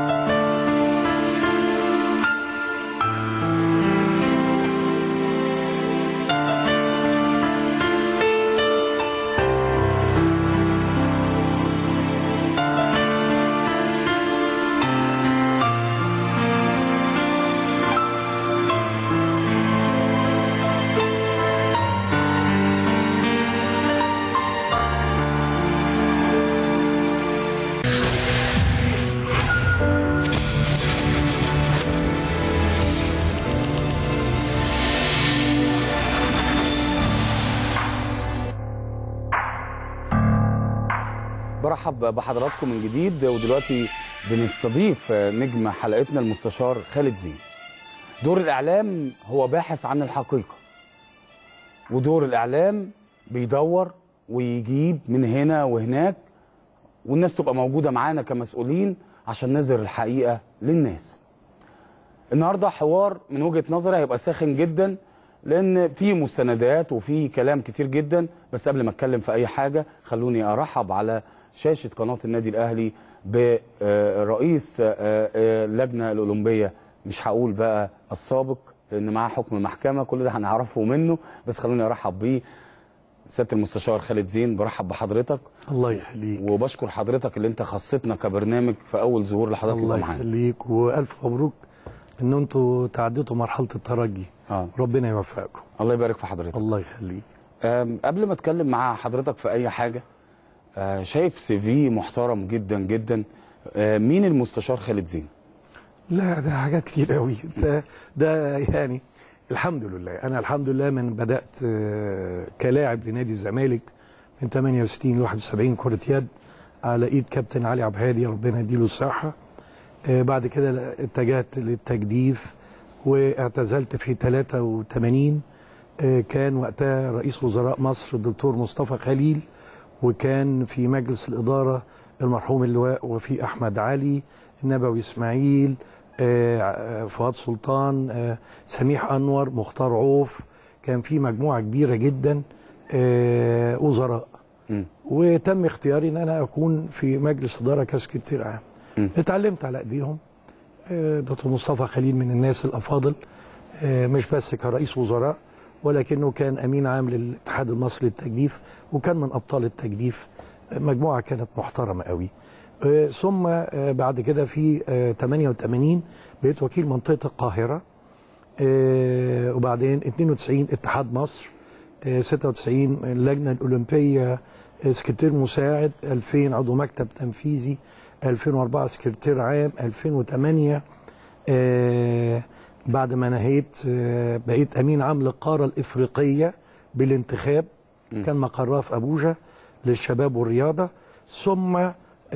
Speaker 1: برحب بحضراتكم من جديد ودلوقتي بنستضيف نجم حلقتنا المستشار خالد زين دور الإعلام هو باحث عن الحقيقة ودور الإعلام بيدور ويجيب من هنا وهناك والناس تبقى موجودة معانا كمسؤولين عشان نظهر الحقيقة للناس النهارده حوار من وجهه نظري هيبقى ساخن جدا لان في مستندات وفي كلام كتير جدا بس قبل ما اتكلم في اي حاجه خلوني ارحب على شاشه قناه النادي الاهلي برئيس اللجنه الاولمبيه مش هقول بقى السابق لان معاه حكم محكمه كل ده هنعرفه منه بس خلوني ارحب بيه سياده المستشار خالد زين برحب بحضرتك
Speaker 5: الله يخليك
Speaker 1: وبشكر حضرتك اللي انت خصتنا كبرنامج في اول ظهور لحضرتك
Speaker 5: الله
Speaker 1: يبقى معانا
Speaker 5: يخليك والف مبروك ان انتوا تعديتوا مرحله الترجي
Speaker 1: اه
Speaker 5: ربنا يوفقكم
Speaker 1: الله يبارك في حضرتك
Speaker 5: الله يخليك
Speaker 1: أم، قبل ما اتكلم مع حضرتك في اي حاجه آه، شايف سي في محترم جدا جدا آه، مين المستشار خالد زين
Speaker 5: لا ده حاجات كتير قوي ده ده يعني الحمد لله انا الحمد لله من بدات آه، كلاعب لنادي الزمالك من 68 ل 71 كره يد على ايد كابتن علي عبد الهادي ربنا يديله الصحه آه، بعد كده اتجهت للتجديف واعتزلت في 83 آه، كان وقتها رئيس وزراء مصر الدكتور مصطفى خليل وكان في مجلس الإدارة المرحوم اللواء وفي أحمد علي النبوي إسماعيل آه، آه، فؤاد سلطان آه، سميح أنور مختار عوف كان في مجموعة كبيرة جدا آه، وزراء
Speaker 1: مم.
Speaker 5: وتم اختياري ان انا اكون في مجلس اداره كسكرتير عام
Speaker 1: مم.
Speaker 5: اتعلمت على ايديهم آه، دكتور مصطفى خليل من الناس الافاضل آه، مش بس كرئيس وزراء ولكنه كان امين عام للاتحاد المصري للتجديف وكان من ابطال التجديف آه، مجموعه كانت محترمه قوي آه، ثم آه، بعد كده في آه، 88 بقيت وكيل منطقه القاهره آه، وبعدين 92 اتحاد مصر آه، 96 اللجنه الاولمبيه آه، سكرتير مساعد 2000 عضو مكتب تنفيذي 2004 سكرتير عام 2008 آه، بعد ما نهيت آه، بقيت امين عام للقاره الافريقيه بالانتخاب كان مقرها في ابوجا للشباب والرياضه ثم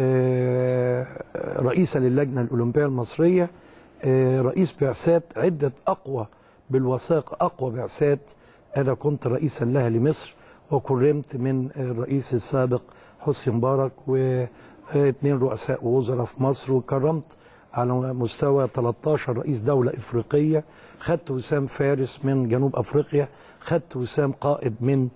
Speaker 5: آه، رئيسا للجنه الاولمبيه المصريه آه، رئيس بعثات عده اقوى بالوثائق اقوى بعثات انا كنت رئيسا لها لمصر وكرمت من الرئيس السابق حسني مبارك واثنين رؤساء وزراء في مصر وكرمت على مستوى 13 رئيس دولة إفريقية خدت وسام فارس من جنوب أفريقيا خدت وسام قائد من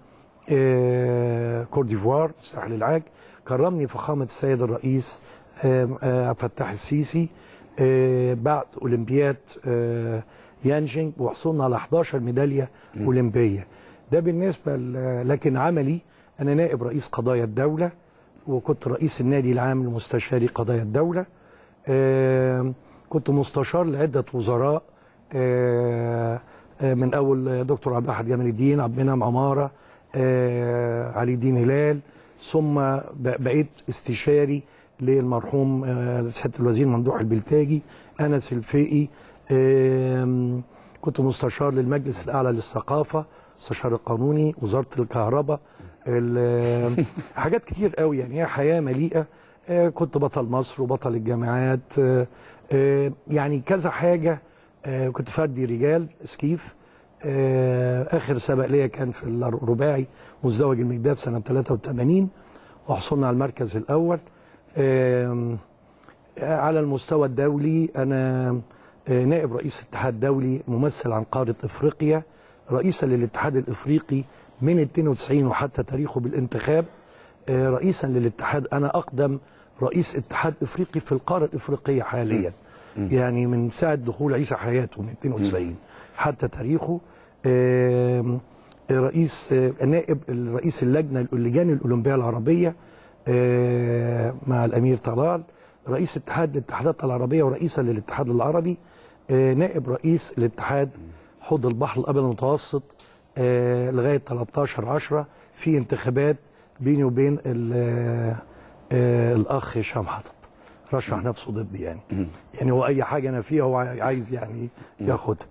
Speaker 5: آه، كوت ديفوار ساحل العاج كرمني فخامة السيد الرئيس آه، آه، عبد الفتاح السيسي آه، بعد أولمبياد آه، يانجينج وحصلنا على 11 ميدالية أولمبية ده بالنسبة ل- لكن عملي أنا نائب رئيس قضايا الدولة وكنت رئيس النادي العام لمستشاري قضايا الدولة آه، كنت مستشار لعدة وزراء آه، آه، من أول دكتور عبد الأحد جمال الدين عبد المنعم عمارة آه، علي الدين هلال ثم ب- بقيت استشاري للمرحوم آه، سيادة الوزير ممدوح البلتاجي أنس الفقي آم، كنت مستشار للمجلس الأعلى للثقافة مستشار القانوني وزارة الكهرباء ال- حاجات كتير قوي يعني هي حياة مليئة آه، كنت بطل مصر وبطل الجامعات آه، آه، يعني كذا حاجة آه، كنت فردي رجال سكيف آه، آخر سبق ليا كان في الرباعي مزدوج المجداد سنة 83 وحصلنا على المركز الأول آم، على المستوى الدولي أنا آه، نائب رئيس اتحاد دولي ممثل عن قارة إفريقيا رئيسا للاتحاد الإفريقي من 92 وحتى تاريخه بالانتخاب آه، رئيسا للاتحاد أنا أقدم رئيس اتحاد إفريقي في القارة الإفريقية حاليا يعني من ساعة دخول عيسى حياته من 92 حتى تاريخه آم، رئيس آه، نائب رئيس اللجنة اللجان الأولمبية العربية آه، مع الأمير طلال رئيس اتحاد الاتحادات العربية ورئيسا للاتحاد العربي آه، نائب رئيس الاتحاد حوض البحر الأبيض المتوسط آه، لغاية 13 10 في انتخابات بيني وبين ال- آه، آه، الأخ هشام حطب رشح نفسه ضدي يعني يعني هو أي حاجة أنا فيها هو عايز يعني ياخدها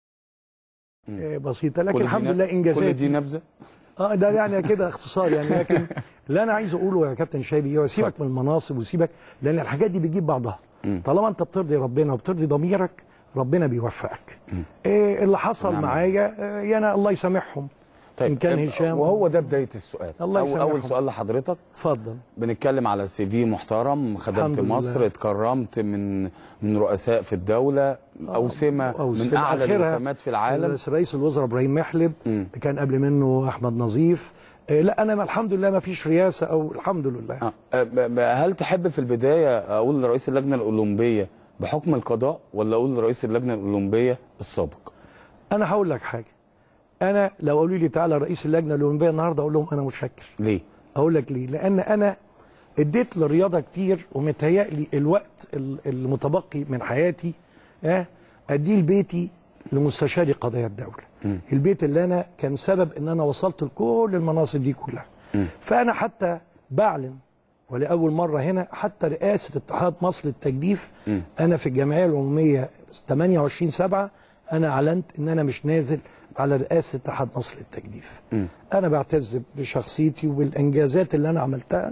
Speaker 5: آه، بسيطة لكن
Speaker 1: كل دي
Speaker 5: الحمد
Speaker 1: نب-
Speaker 5: لله
Speaker 1: كل دي
Speaker 5: إنجازاتي
Speaker 1: نبذه
Speaker 5: اه ده يعني كده اختصار يعني لكن اللي انا عايز اقوله يا كابتن شادي هو سيبك
Speaker 1: اتفضل.
Speaker 5: من المناصب وسيبك لان الحاجات دي بتجيب بعضها طالما انت بترضي ربنا وبترضي ضميرك ربنا بيوفقك إيه اللي حصل
Speaker 1: نعم.
Speaker 5: معايا آه، يانا الله يسامحهم
Speaker 1: طيب
Speaker 5: إن كان
Speaker 1: أب-
Speaker 5: هشام-
Speaker 1: وهو ده بدايه السؤال
Speaker 5: الله
Speaker 1: أو
Speaker 5: يسامحهم.
Speaker 1: اول سؤال لحضرتك
Speaker 5: اتفضل
Speaker 1: بنتكلم على سي في محترم خدمت
Speaker 5: الحمد لله.
Speaker 1: مصر اتكرمت من من رؤساء في الدوله اوسمه
Speaker 5: أو
Speaker 1: من
Speaker 5: سمة
Speaker 1: اعلى
Speaker 5: آخرها
Speaker 1: الوسامات في العالم
Speaker 5: رئيس الوزراء ابراهيم محلب
Speaker 1: مم.
Speaker 5: كان قبل منه احمد نظيف آه، لا انا ما الحمد لله ما فيش رئاسه او الحمد لله
Speaker 1: آه، أه، ب- ب- هل تحب في البدايه اقول لرئيس اللجنه الاولمبيه بحكم القضاء ولا اقول لرئيس اللجنه الاولمبيه السابق
Speaker 5: انا هقول لك حاجه انا لو قالوا لي تعالى رئيس اللجنه الاولمبيه النهارده اقول لهم انا متشكر
Speaker 1: ليه
Speaker 5: اقول لك ليه لان انا اديت للرياضه كتير ومتهيألي الوقت ال- المتبقي من حياتي اه اديه لبيتي لمستشاري قضايا الدوله البيت اللي انا كان سبب ان انا وصلت لكل المناصب دي كلها فانا حتى بعلن ولاول مره هنا حتى رئاسه اتحاد مصر للتجديف انا في الجمعيه العموميه 28 7 انا اعلنت ان انا مش نازل على رئاسه اتحاد مصر للتجديف انا بعتز بشخصيتي وبالانجازات اللي انا عملتها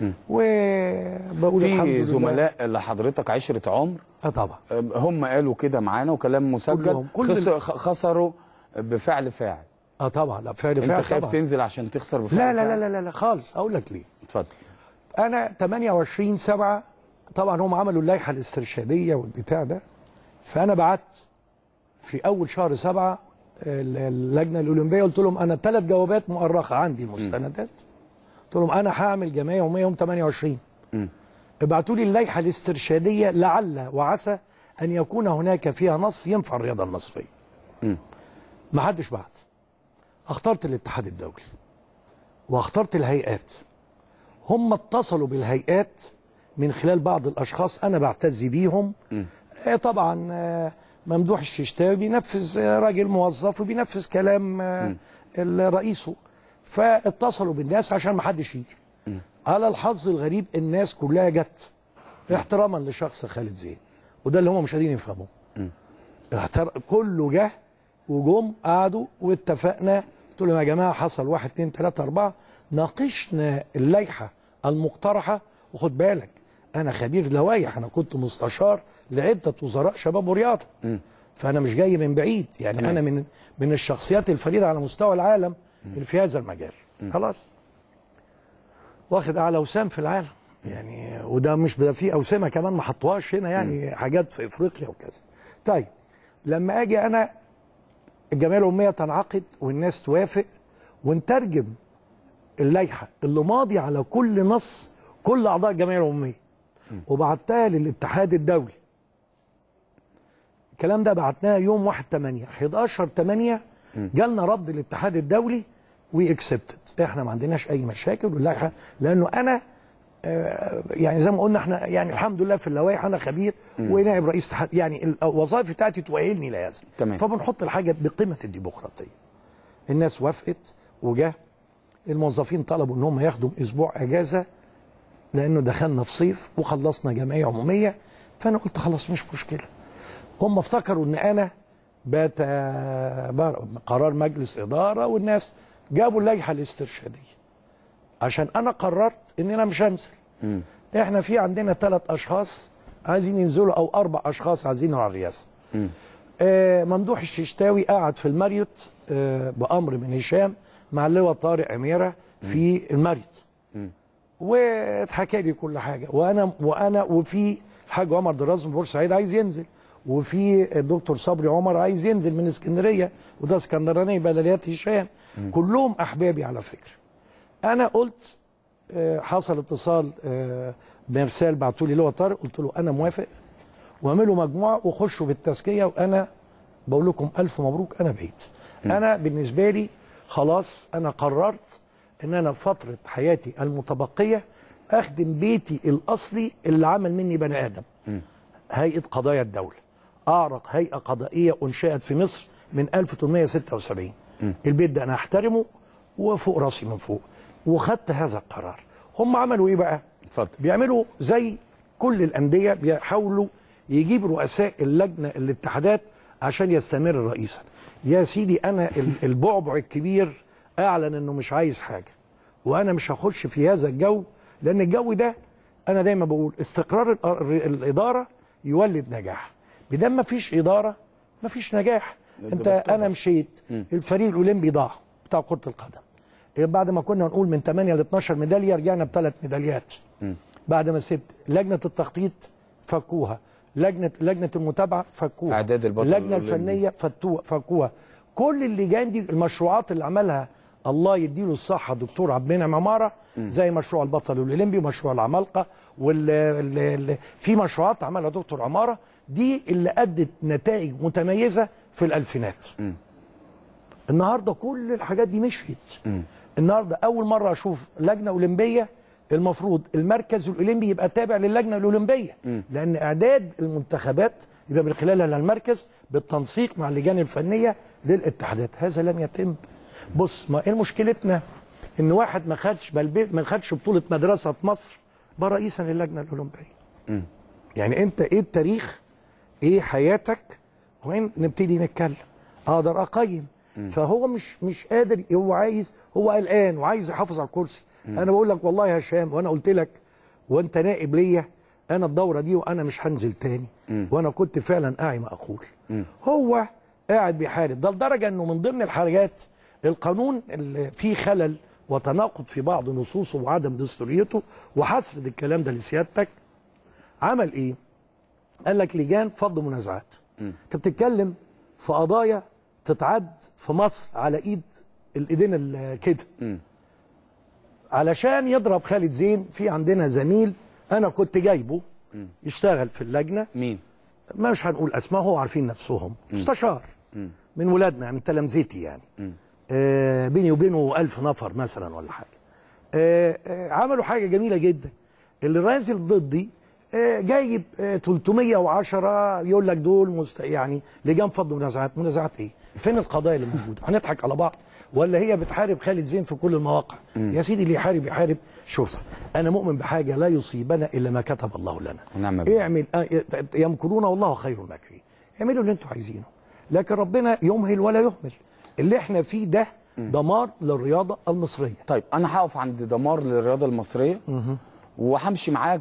Speaker 5: وبقول الحمد
Speaker 1: في
Speaker 5: لله
Speaker 1: زملاء لحضرتك عشره عمر
Speaker 5: اه طبعا
Speaker 1: أه، هم قالوا كده معانا وكلام مسجل
Speaker 5: كلهم، كل
Speaker 1: خس-
Speaker 5: ال-
Speaker 1: خ- خسروا بفعل فاعل
Speaker 5: اه طبعا لا فعل
Speaker 1: انت
Speaker 5: فعل
Speaker 1: خايف
Speaker 5: طبعا
Speaker 1: تنزل عشان تخسر بفعل
Speaker 5: لا لا
Speaker 1: فاعل؟
Speaker 5: لا لا لا, لا خالص اقول لك ليه
Speaker 1: اتفضل
Speaker 5: انا 28 7 طبعا هم عملوا اللائحه الاسترشاديه والبتاع ده فانا بعت في اول شهر سبعة ال- اللجنه الاولمبيه قلت لهم انا ثلاث جوابات مؤرخه عندي المستندات قلت قلت لهم انا هعمل جمعيه يوميه يوم 28
Speaker 1: مم.
Speaker 5: ابعتوا لي اللائحه الاسترشاديه لعل وعسى ان يكون هناك فيها نص ينفع الرياضه المصريه
Speaker 1: مم.
Speaker 5: ما حدش بعت اخترت الاتحاد الدولي واخترت الهيئات هم اتصلوا بالهيئات من خلال بعض الاشخاص انا بعتز بيهم آه، طبعا آه، ممدوح الششتاوي بينفذ آه، راجل موظف وبينفذ كلام آه، رئيسه فاتصلوا بالناس عشان ما حدش يجي على الحظ الغريب الناس كلها جت احتراما لشخص خالد زين وده اللي هم مش قادرين يفهموه احتر... كله جه وجم قعدوا واتفقنا قلت لهم يا جماعه حصل واحد اتنين تلاته اربعه ناقشنا اللائحه المقترحه وخد بالك انا خبير لوائح انا كنت مستشار لعده وزراء شباب ورياضه فانا مش جاي من بعيد يعني
Speaker 1: تمام.
Speaker 5: انا من من الشخصيات الفريده على مستوى العالم اللي في هذا المجال خلاص واخد اعلى وسام في العالم يعني وده مش ده في اوسمه كمان ما حطوهاش هنا يعني حاجات في افريقيا وكذا طيب لما اجي انا الجمعيه الاميه تنعقد والناس توافق ونترجم اللائحه اللي ماضي على كل نص كل اعضاء الجمعيه الاميه وبعتها للاتحاد الدولي الكلام ده بعتناه يوم 1 8 11 8 جالنا رد الاتحاد الدولي وي اكسبتد احنا ما عندناش اي مشاكل واللائحه لانه انا آه، يعني زي ما قلنا احنا يعني الحمد لله في اللوائح انا خبير ونائب رئيس اتحاد يعني الوظائف بتاعتي تؤهلني لهذا
Speaker 1: تمام.
Speaker 5: فبنحط الحاجه بقيمه الديمقراطيه الناس وافقت وجه الموظفين طلبوا ان هم ياخدوا اسبوع اجازه لانه دخلنا في صيف وخلصنا جمعيه عموميه فانا قلت خلاص مش مشكله هم افتكروا ان انا بات بر- قرار مجلس اداره والناس جابوا اللائحه الاسترشاديه عشان انا قررت ان انا مش هنزل احنا في عندنا ثلاث اشخاص عايزين ينزلوا او اربع اشخاص عايزين على الرئاسه آه ممدوح الششتاوي قعد في الماريوت آه بامر من هشام مع اللواء طارق اميره في الماريوت واتحكى لي كل حاجه وانا وانا وفي الحاج عمر دراز من بورسعيد عايز ينزل وفي الدكتور صبري عمر عايز ينزل من اسكندريه وده اسكندراني بلديات هشام كلهم احبابي على فكره انا قلت آه، حصل اتصال آه، بمرسال بعتوا لي اللي هو طارق قلت له انا موافق واعملوا مجموعه وخشوا بالتزكيه وانا بقول لكم الف مبروك انا بعيد انا بالنسبه لي خلاص انا قررت ان انا في فتره حياتي المتبقيه اخدم بيتي الاصلي اللي عمل مني بني ادم هيئه قضايا الدوله اعرق هيئه قضائيه انشئت في مصر من 1876 البيت ده انا احترمه وفوق راسي من فوق وخدت هذا القرار هم عملوا ايه بقى
Speaker 1: اتفضل
Speaker 5: بيعملوا زي كل الانديه بيحاولوا يجيب رؤساء اللجنه الاتحادات عشان يستمر رئيسا يا سيدي انا ال- البعبع الكبير اعلن انه مش عايز حاجه وانا مش هخش في هذا الجو لان الجو ده انا دايما بقول استقرار الأ- الر- الاداره يولد نجاح بدل ما فيش اداره ما فيش نجاح انت انا مشيت الفريق الاولمبي ضاع بتاع كره القدم بعد ما كنا نقول من 8 ل 12 ميداليه رجعنا بثلاث ميداليات بعد ما سبت لجنه التخطيط فكوها لجنه لجنه المتابعه فكوها
Speaker 1: إعداد البطل
Speaker 5: اللجنه
Speaker 1: الأولمبي.
Speaker 5: الفنيه فتو فكوها كل اللجان دي المشروعات اللي عملها الله يديله الصحه دكتور عبد المنعم عماره زي مشروع البطل الاولمبي ومشروع العمالقه وال ال- ال- في مشروعات عملها دكتور عماره دي اللي ادت نتائج متميزه في الالفينات النهارده كل الحاجات دي مشيت النهارده اول مره اشوف لجنه اولمبيه المفروض المركز الاولمبي يبقى تابع للجنه الاولمبيه لان اعداد المنتخبات يبقى من خلالها المركز بالتنسيق مع اللجان الفنيه للاتحادات هذا لم يتم بص ما ايه مشكلتنا ان واحد ما خدش بل ما خدش بطوله مدرسه في مصر بقى رئيسا للجنه الاولمبيه يعني انت ايه التاريخ ايه حياتك وين نبتدي نتكلم اقدر اقيم فهو مش مش قادر هو عايز هو قلقان وعايز يحافظ على الكرسي انا بقول لك والله يا هشام وانا قلت لك وانت نائب ليا انا الدوره دي وانا مش هنزل تاني وانا كنت فعلا قاعي ما اقول هو قاعد بيحارب ده لدرجه انه من ضمن الحاجات القانون اللي فيه خلل وتناقض في بعض نصوصه وعدم دستوريته وحسرد الكلام ده لسيادتك عمل ايه؟ قال لك لجان فض منازعات انت بتتكلم في قضايا تتعد في مصر على ايد الايدين ال- كده علشان يضرب خالد زين في عندنا زميل انا كنت جايبه يشتغل في اللجنه
Speaker 1: مين
Speaker 5: ما مش هنقول اسماء هو عارفين نفسهم مستشار من ولادنا من تلامذتي يعني آه بيني وبينه ألف نفر مثلا ولا حاجه آه آه عملوا حاجه جميله جدا اللي رازل ضدي آه جايب آه 310 يقول لك دول مست... يعني لجان فض منازعات منازعات ايه فين القضايا اللي موجوده هنضحك على بعض ولا هي بتحارب خالد زين في كل المواقع يا سيدي اللي يحارب يحارب شوف انا مؤمن بحاجه لا يصيبنا الا ما كتب الله لنا
Speaker 1: ونعم بالله.
Speaker 5: اعمل آه، يمكرون والله خير الماكرين اعملوا اللي انتوا عايزينه لكن ربنا يمهل ولا يهمل اللي احنا فيه ده دمار للرياضه المصريه
Speaker 1: طيب انا هقف عند دمار للرياضه المصريه وهمشي معاك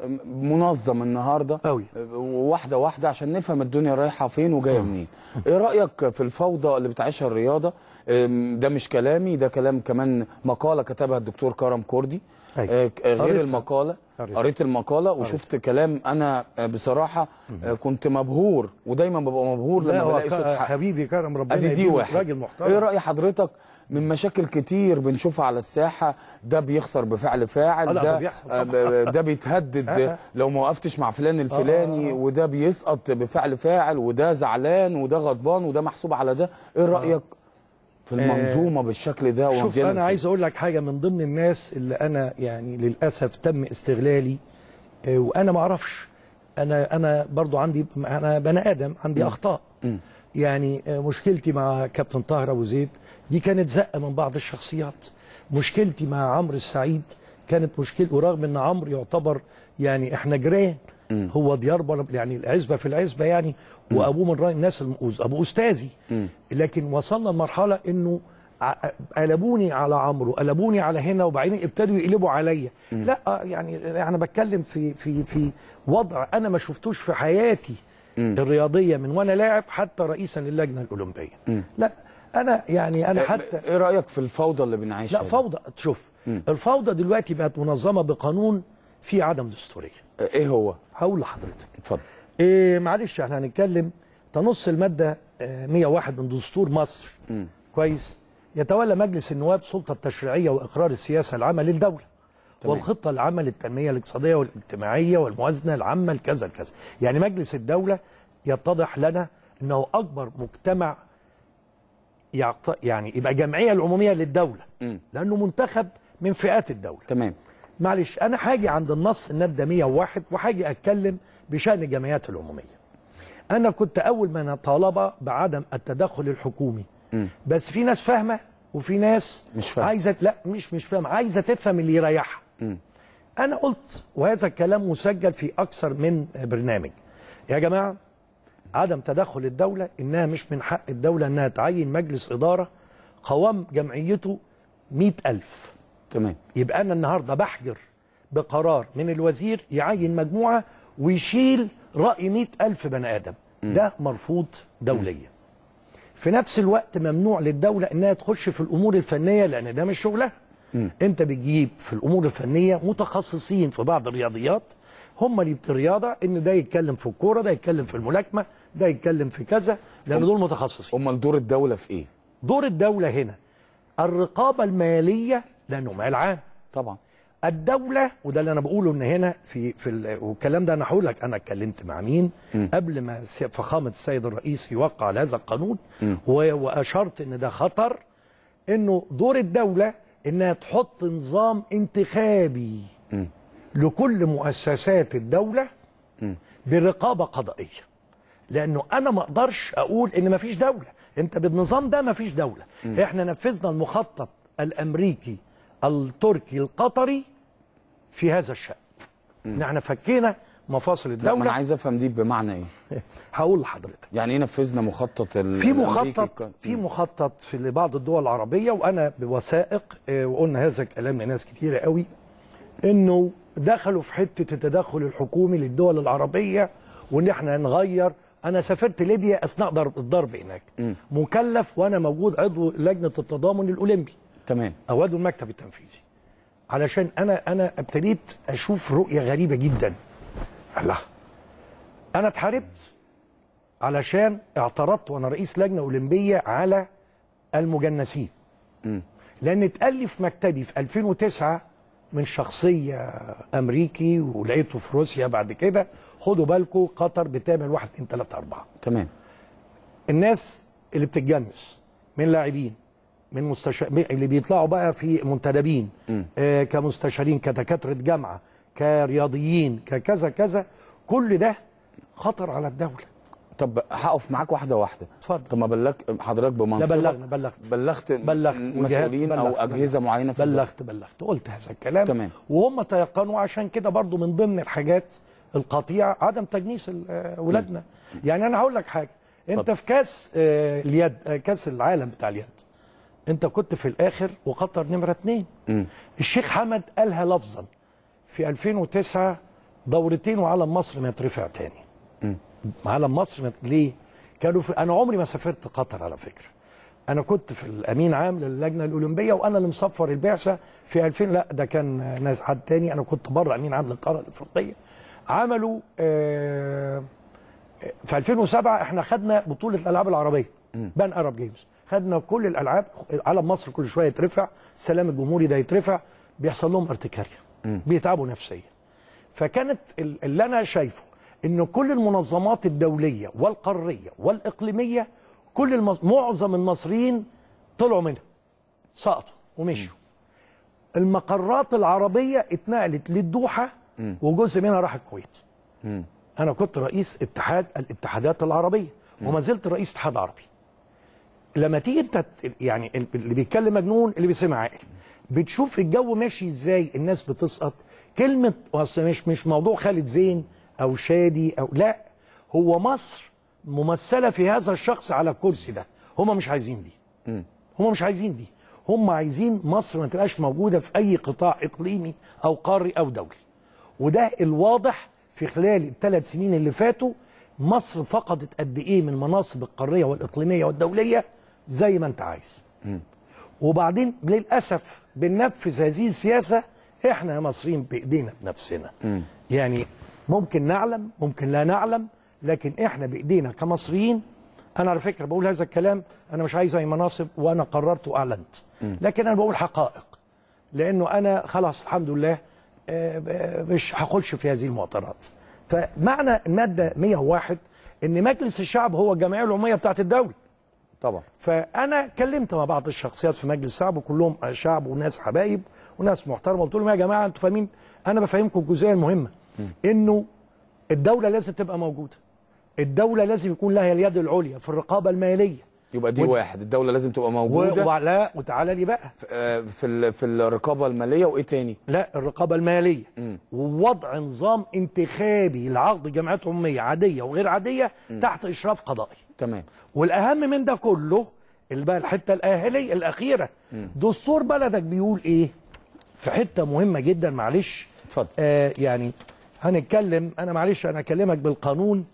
Speaker 1: منظم النهارده
Speaker 5: أوي.
Speaker 1: واحده واحده عشان نفهم الدنيا رايحه فين وجايه منين ايه رايك في الفوضى اللي بتعيشها الرياضه أم، ده مش كلامي ده كلام كمان مقاله كتبها الدكتور كرم كردي
Speaker 5: أيوة.
Speaker 1: آه، ك- غير
Speaker 5: قريتها.
Speaker 1: المقاله
Speaker 5: قريتها.
Speaker 1: قريت المقاله وشفت كلام انا آه، بصراحه آه، كنت مبهور ودايما ببقى مبهور
Speaker 5: لا
Speaker 1: لما
Speaker 5: هو
Speaker 1: بلاقي صوت
Speaker 5: ك-
Speaker 1: حق
Speaker 5: حبيبي كرم ربنا
Speaker 1: ادي دي
Speaker 5: يديله
Speaker 1: واحد
Speaker 5: راجل محترم
Speaker 1: ايه راي حضرتك من مشاكل كتير بنشوفها على الساحه ده بيخسر بفعل فاعل
Speaker 5: آه لا،
Speaker 1: ده
Speaker 5: ده بيحصل
Speaker 1: آه، ب- ده بيتهدد
Speaker 5: آه.
Speaker 1: لو ما وقفتش مع فلان الفلاني وده بيسقط بفعل فاعل وده زعلان وده غضبان وده محسوب على ده ايه رايك في المنظومه بالشكل ده
Speaker 5: شوف
Speaker 1: ومدينا
Speaker 5: انا
Speaker 1: فيه؟
Speaker 5: عايز اقول لك حاجه من ضمن الناس اللي انا يعني للاسف تم استغلالي آه، وانا ما اعرفش انا انا برضو عندي انا بني ادم عندي اخطاء يعني آه، مشكلتي مع كابتن طاهر ابو زيد دي كانت زقه من بعض الشخصيات مشكلتي مع عمرو السعيد كانت مشكله ورغم ان عمرو يعتبر يعني احنا جيران هو ديار بر- يعني العزبه في العزبه يعني وابوه من رأي الناس المؤوز ابو استاذي لكن وصلنا لمرحله انه ع- قلبوني على عمرو قلبوني على هنا وبعدين ابتدوا يقلبوا عليا لا يعني انا بتكلم في في في وضع انا ما شفتوش في حياتي الرياضيه من وانا لاعب حتى رئيسا للجنه الاولمبيه لا انا يعني انا حتى
Speaker 1: ايه رايك في الفوضى اللي بنعيشها
Speaker 5: لا
Speaker 1: دي؟
Speaker 5: فوضى شوف الفوضى دلوقتي بقت منظمه بقانون فيه عدم دستوريه
Speaker 1: ايه هو
Speaker 5: هقول لحضرتك
Speaker 1: اتفضل
Speaker 5: إيه معلش احنا هنتكلم تنص الماده آه، 101 من دستور مصر كويس يتولى مجلس النواب سلطه التشريعيه واقرار السياسه العامه للدوله والخطه العامه للتنميه الاقتصاديه والاجتماعيه والموازنه العامه لكذا لكذا يعني مجلس الدوله يتضح لنا انه اكبر مجتمع يعط... يعني يبقى جمعيه العموميه للدوله لانه منتخب من فئات الدوله
Speaker 1: تمام
Speaker 5: معلش انا هاجي عند النص الماده 101 وهاجي اتكلم بشان الجمعيات العموميه. انا كنت اول من طالب بعدم التدخل الحكومي بس في ناس فاهمه وفي ناس
Speaker 1: مش فاهمة.
Speaker 5: عايزه لا مش مش فاهمه عايزه تفهم اللي يريحها. انا قلت وهذا الكلام مسجل في اكثر من برنامج. يا جماعه عدم تدخل الدوله انها مش من حق الدوله انها تعين مجلس اداره قوام جمعيته 100000
Speaker 1: تمام
Speaker 5: يبقى انا النهارده بحجر بقرار من الوزير يعين مجموعه ويشيل راي مئة ألف بني ادم ده مرفوض دوليا في نفس الوقت ممنوع للدوله انها تخش في الامور الفنيه لان ده مش شغلها انت بتجيب في الامور الفنيه متخصصين في بعض الرياضيات هم اللي بت- الرياضه ان ده يتكلم في الكوره ده يتكلم في الملاكمه ده يتكلم في كذا لان دول متخصصين
Speaker 1: امال دور الدوله في ايه
Speaker 5: دور الدوله هنا الرقابه الماليه لانه مال عام
Speaker 1: طبعا
Speaker 5: الدولة وده اللي أنا بقوله إن هنا في في ال- والكلام ده أنا هقول لك أنا اتكلمت مع مين قبل ما س- فخامة السيد الرئيس يوقع على هذا القانون و- وأشرت إن ده خطر إنه دور الدولة إنها تحط نظام انتخابي لكل مؤسسات الدولة برقابة قضائية لانه انا ما اقدرش اقول ان ما فيش دوله انت بالنظام ده ما فيش دوله احنا نفذنا المخطط الامريكي التركي القطري في هذا الشان ان احنا فكينا مفاصل
Speaker 1: لا ما انا
Speaker 5: الدوله
Speaker 1: عايز افهم دي بمعنى ايه
Speaker 5: هقول لحضرتك
Speaker 1: يعني ايه نفذنا مخطط ال-
Speaker 5: في
Speaker 1: الأمريكي
Speaker 5: مخطط
Speaker 1: ك-
Speaker 5: في مخطط في لبعض الدول العربيه وانا بوثائق آه، وقلنا هذا الكلام لناس كتيره قوي انه دخلوا في حته التدخل الحكومي للدول العربيه وان احنا نغير انا سافرت ليبيا اثناء ضرب الضرب هناك مكلف وانا موجود عضو لجنه التضامن الاولمبي
Speaker 1: تمام
Speaker 5: او عضو المكتب التنفيذي علشان انا انا ابتديت اشوف رؤيه غريبه جدا الله انا اتحاربت علشان اعترضت وانا رئيس لجنه اولمبيه على المجنسين لان اتقال لي في مكتبي في 2009 من شخصيه امريكي ولقيته في روسيا بعد كده خدوا بالكم قطر بتعمل 1 2 3 4
Speaker 1: تمام
Speaker 5: الناس اللي بتتجنس من لاعبين من مستشار اللي بيطلعوا بقى في منتدبين آه كمستشارين كدكاتره جامعه كرياضيين ككذا كذا كل ده خطر على الدوله
Speaker 1: طب هقف معاك واحده واحده
Speaker 5: اتفضل.
Speaker 1: طب ما بلغت حضرتك بمنصبك
Speaker 5: لا بلغنا بلغت
Speaker 1: بلغت
Speaker 5: بلغت
Speaker 1: مسؤولين
Speaker 5: وجهات-
Speaker 1: او
Speaker 5: بلغت-
Speaker 1: اجهزه
Speaker 5: بلغت.
Speaker 1: معينه في الدولة؟
Speaker 5: بلغت بلغت قلت هذا الكلام
Speaker 1: تمام.
Speaker 5: وهم تيقنوا عشان كده برضو من ضمن الحاجات القطيعه عدم تجنيس ال- آه، اولادنا يعني انا هقول لك حاجه انت
Speaker 1: اتفضل.
Speaker 5: في كاس آه، اليد آه، كاس العالم بتاع اليد انت كنت في الاخر وقطر نمره اثنين الشيخ حمد قالها لفظا في 2009 دورتين وعلم مصر ما يترفع تاني علم مصر ما... ليه؟ كانوا في... انا عمري ما سافرت قطر على فكره انا كنت في الامين عام للجنه الاولمبيه وانا اللي مصفر البعثه في 2000 لا ده كان ناس حد تاني انا كنت بره امين عام للقاره الافريقيه عملوا آه في 2007 احنا خدنا بطوله الالعاب العربيه بان ارب جيمز خدنا كل الالعاب علم مصر كل شويه يترفع السلام الجمهوري ده يترفع بيحصل لهم ارتكاريه بيتعبوا نفسيا فكانت ال- اللي انا شايفه ان كل المنظمات الدوليه والقاريه والاقليميه كل المص... معظم المصريين طلعوا منها سقطوا ومشوا المقرات العربيه اتنقلت للدوحه وجزء منها راح الكويت انا كنت رئيس اتحاد الاتحادات العربيه وما زلت رئيس اتحاد عربي لما تيجي انت ت- يعني اللي بيتكلم مجنون اللي بيسمع عاقل بتشوف الجو ماشي ازاي الناس بتسقط كلمه اصل مش مش موضوع خالد زين او شادي او لا هو مصر ممثله في هذا الشخص على الكرسي ده هم مش عايزين دي هم مش عايزين دي هم عايزين مصر ما تبقاش موجوده في اي قطاع اقليمي او قاري او دولي وده الواضح في خلال الثلاث سنين اللي فاتوا مصر فقدت قد ايه من المناصب القاريه والاقليميه والدوليه زي ما انت عايز وبعدين للاسف بننفذ هذه السياسه احنا يا مصريين بايدينا بنفسنا يعني ممكن نعلم ممكن لا نعلم لكن احنا بايدينا كمصريين انا على فكره بقول هذا الكلام انا مش عايز اي مناصب وانا قررت واعلنت لكن انا بقول حقائق لانه انا خلاص الحمد لله آه، ب- مش هخش في هذه المعطرات فمعنى الماده 101 ان مجلس الشعب هو الجمعيه العموميه بتاعت الدوله
Speaker 1: طبعا
Speaker 5: فانا كلمت مع بعض الشخصيات في مجلس الشعب وكلهم شعب وناس حبايب وناس محترمه قلت لهم يا جماعه انتوا فاهمين انا بفهمكم الجزئيه المهمه انه الدوله لازم تبقى موجوده الدوله لازم يكون لها اليد العليا في الرقابه الماليه
Speaker 1: يبقى دي
Speaker 5: ود-
Speaker 1: واحد الدوله لازم تبقى
Speaker 5: و-
Speaker 1: موجوده
Speaker 5: ولا وتعالى لي بقى
Speaker 1: في- آه، في ال- في الرقابه الماليه وايه تاني
Speaker 5: لا الرقابه الماليه ووضع نظام انتخابي لعقد جمعيات عموميه عاديه وغير عاديه تحت اشراف قضائي
Speaker 1: تمام
Speaker 5: والاهم من ده كله اللي بقى الحته الاهليه الاخيره دستور بلدك بيقول ايه في حته مهمه جدا معلش
Speaker 1: اتفضل.
Speaker 5: آه يعني هنتكلم انا معلش انا اكلمك بالقانون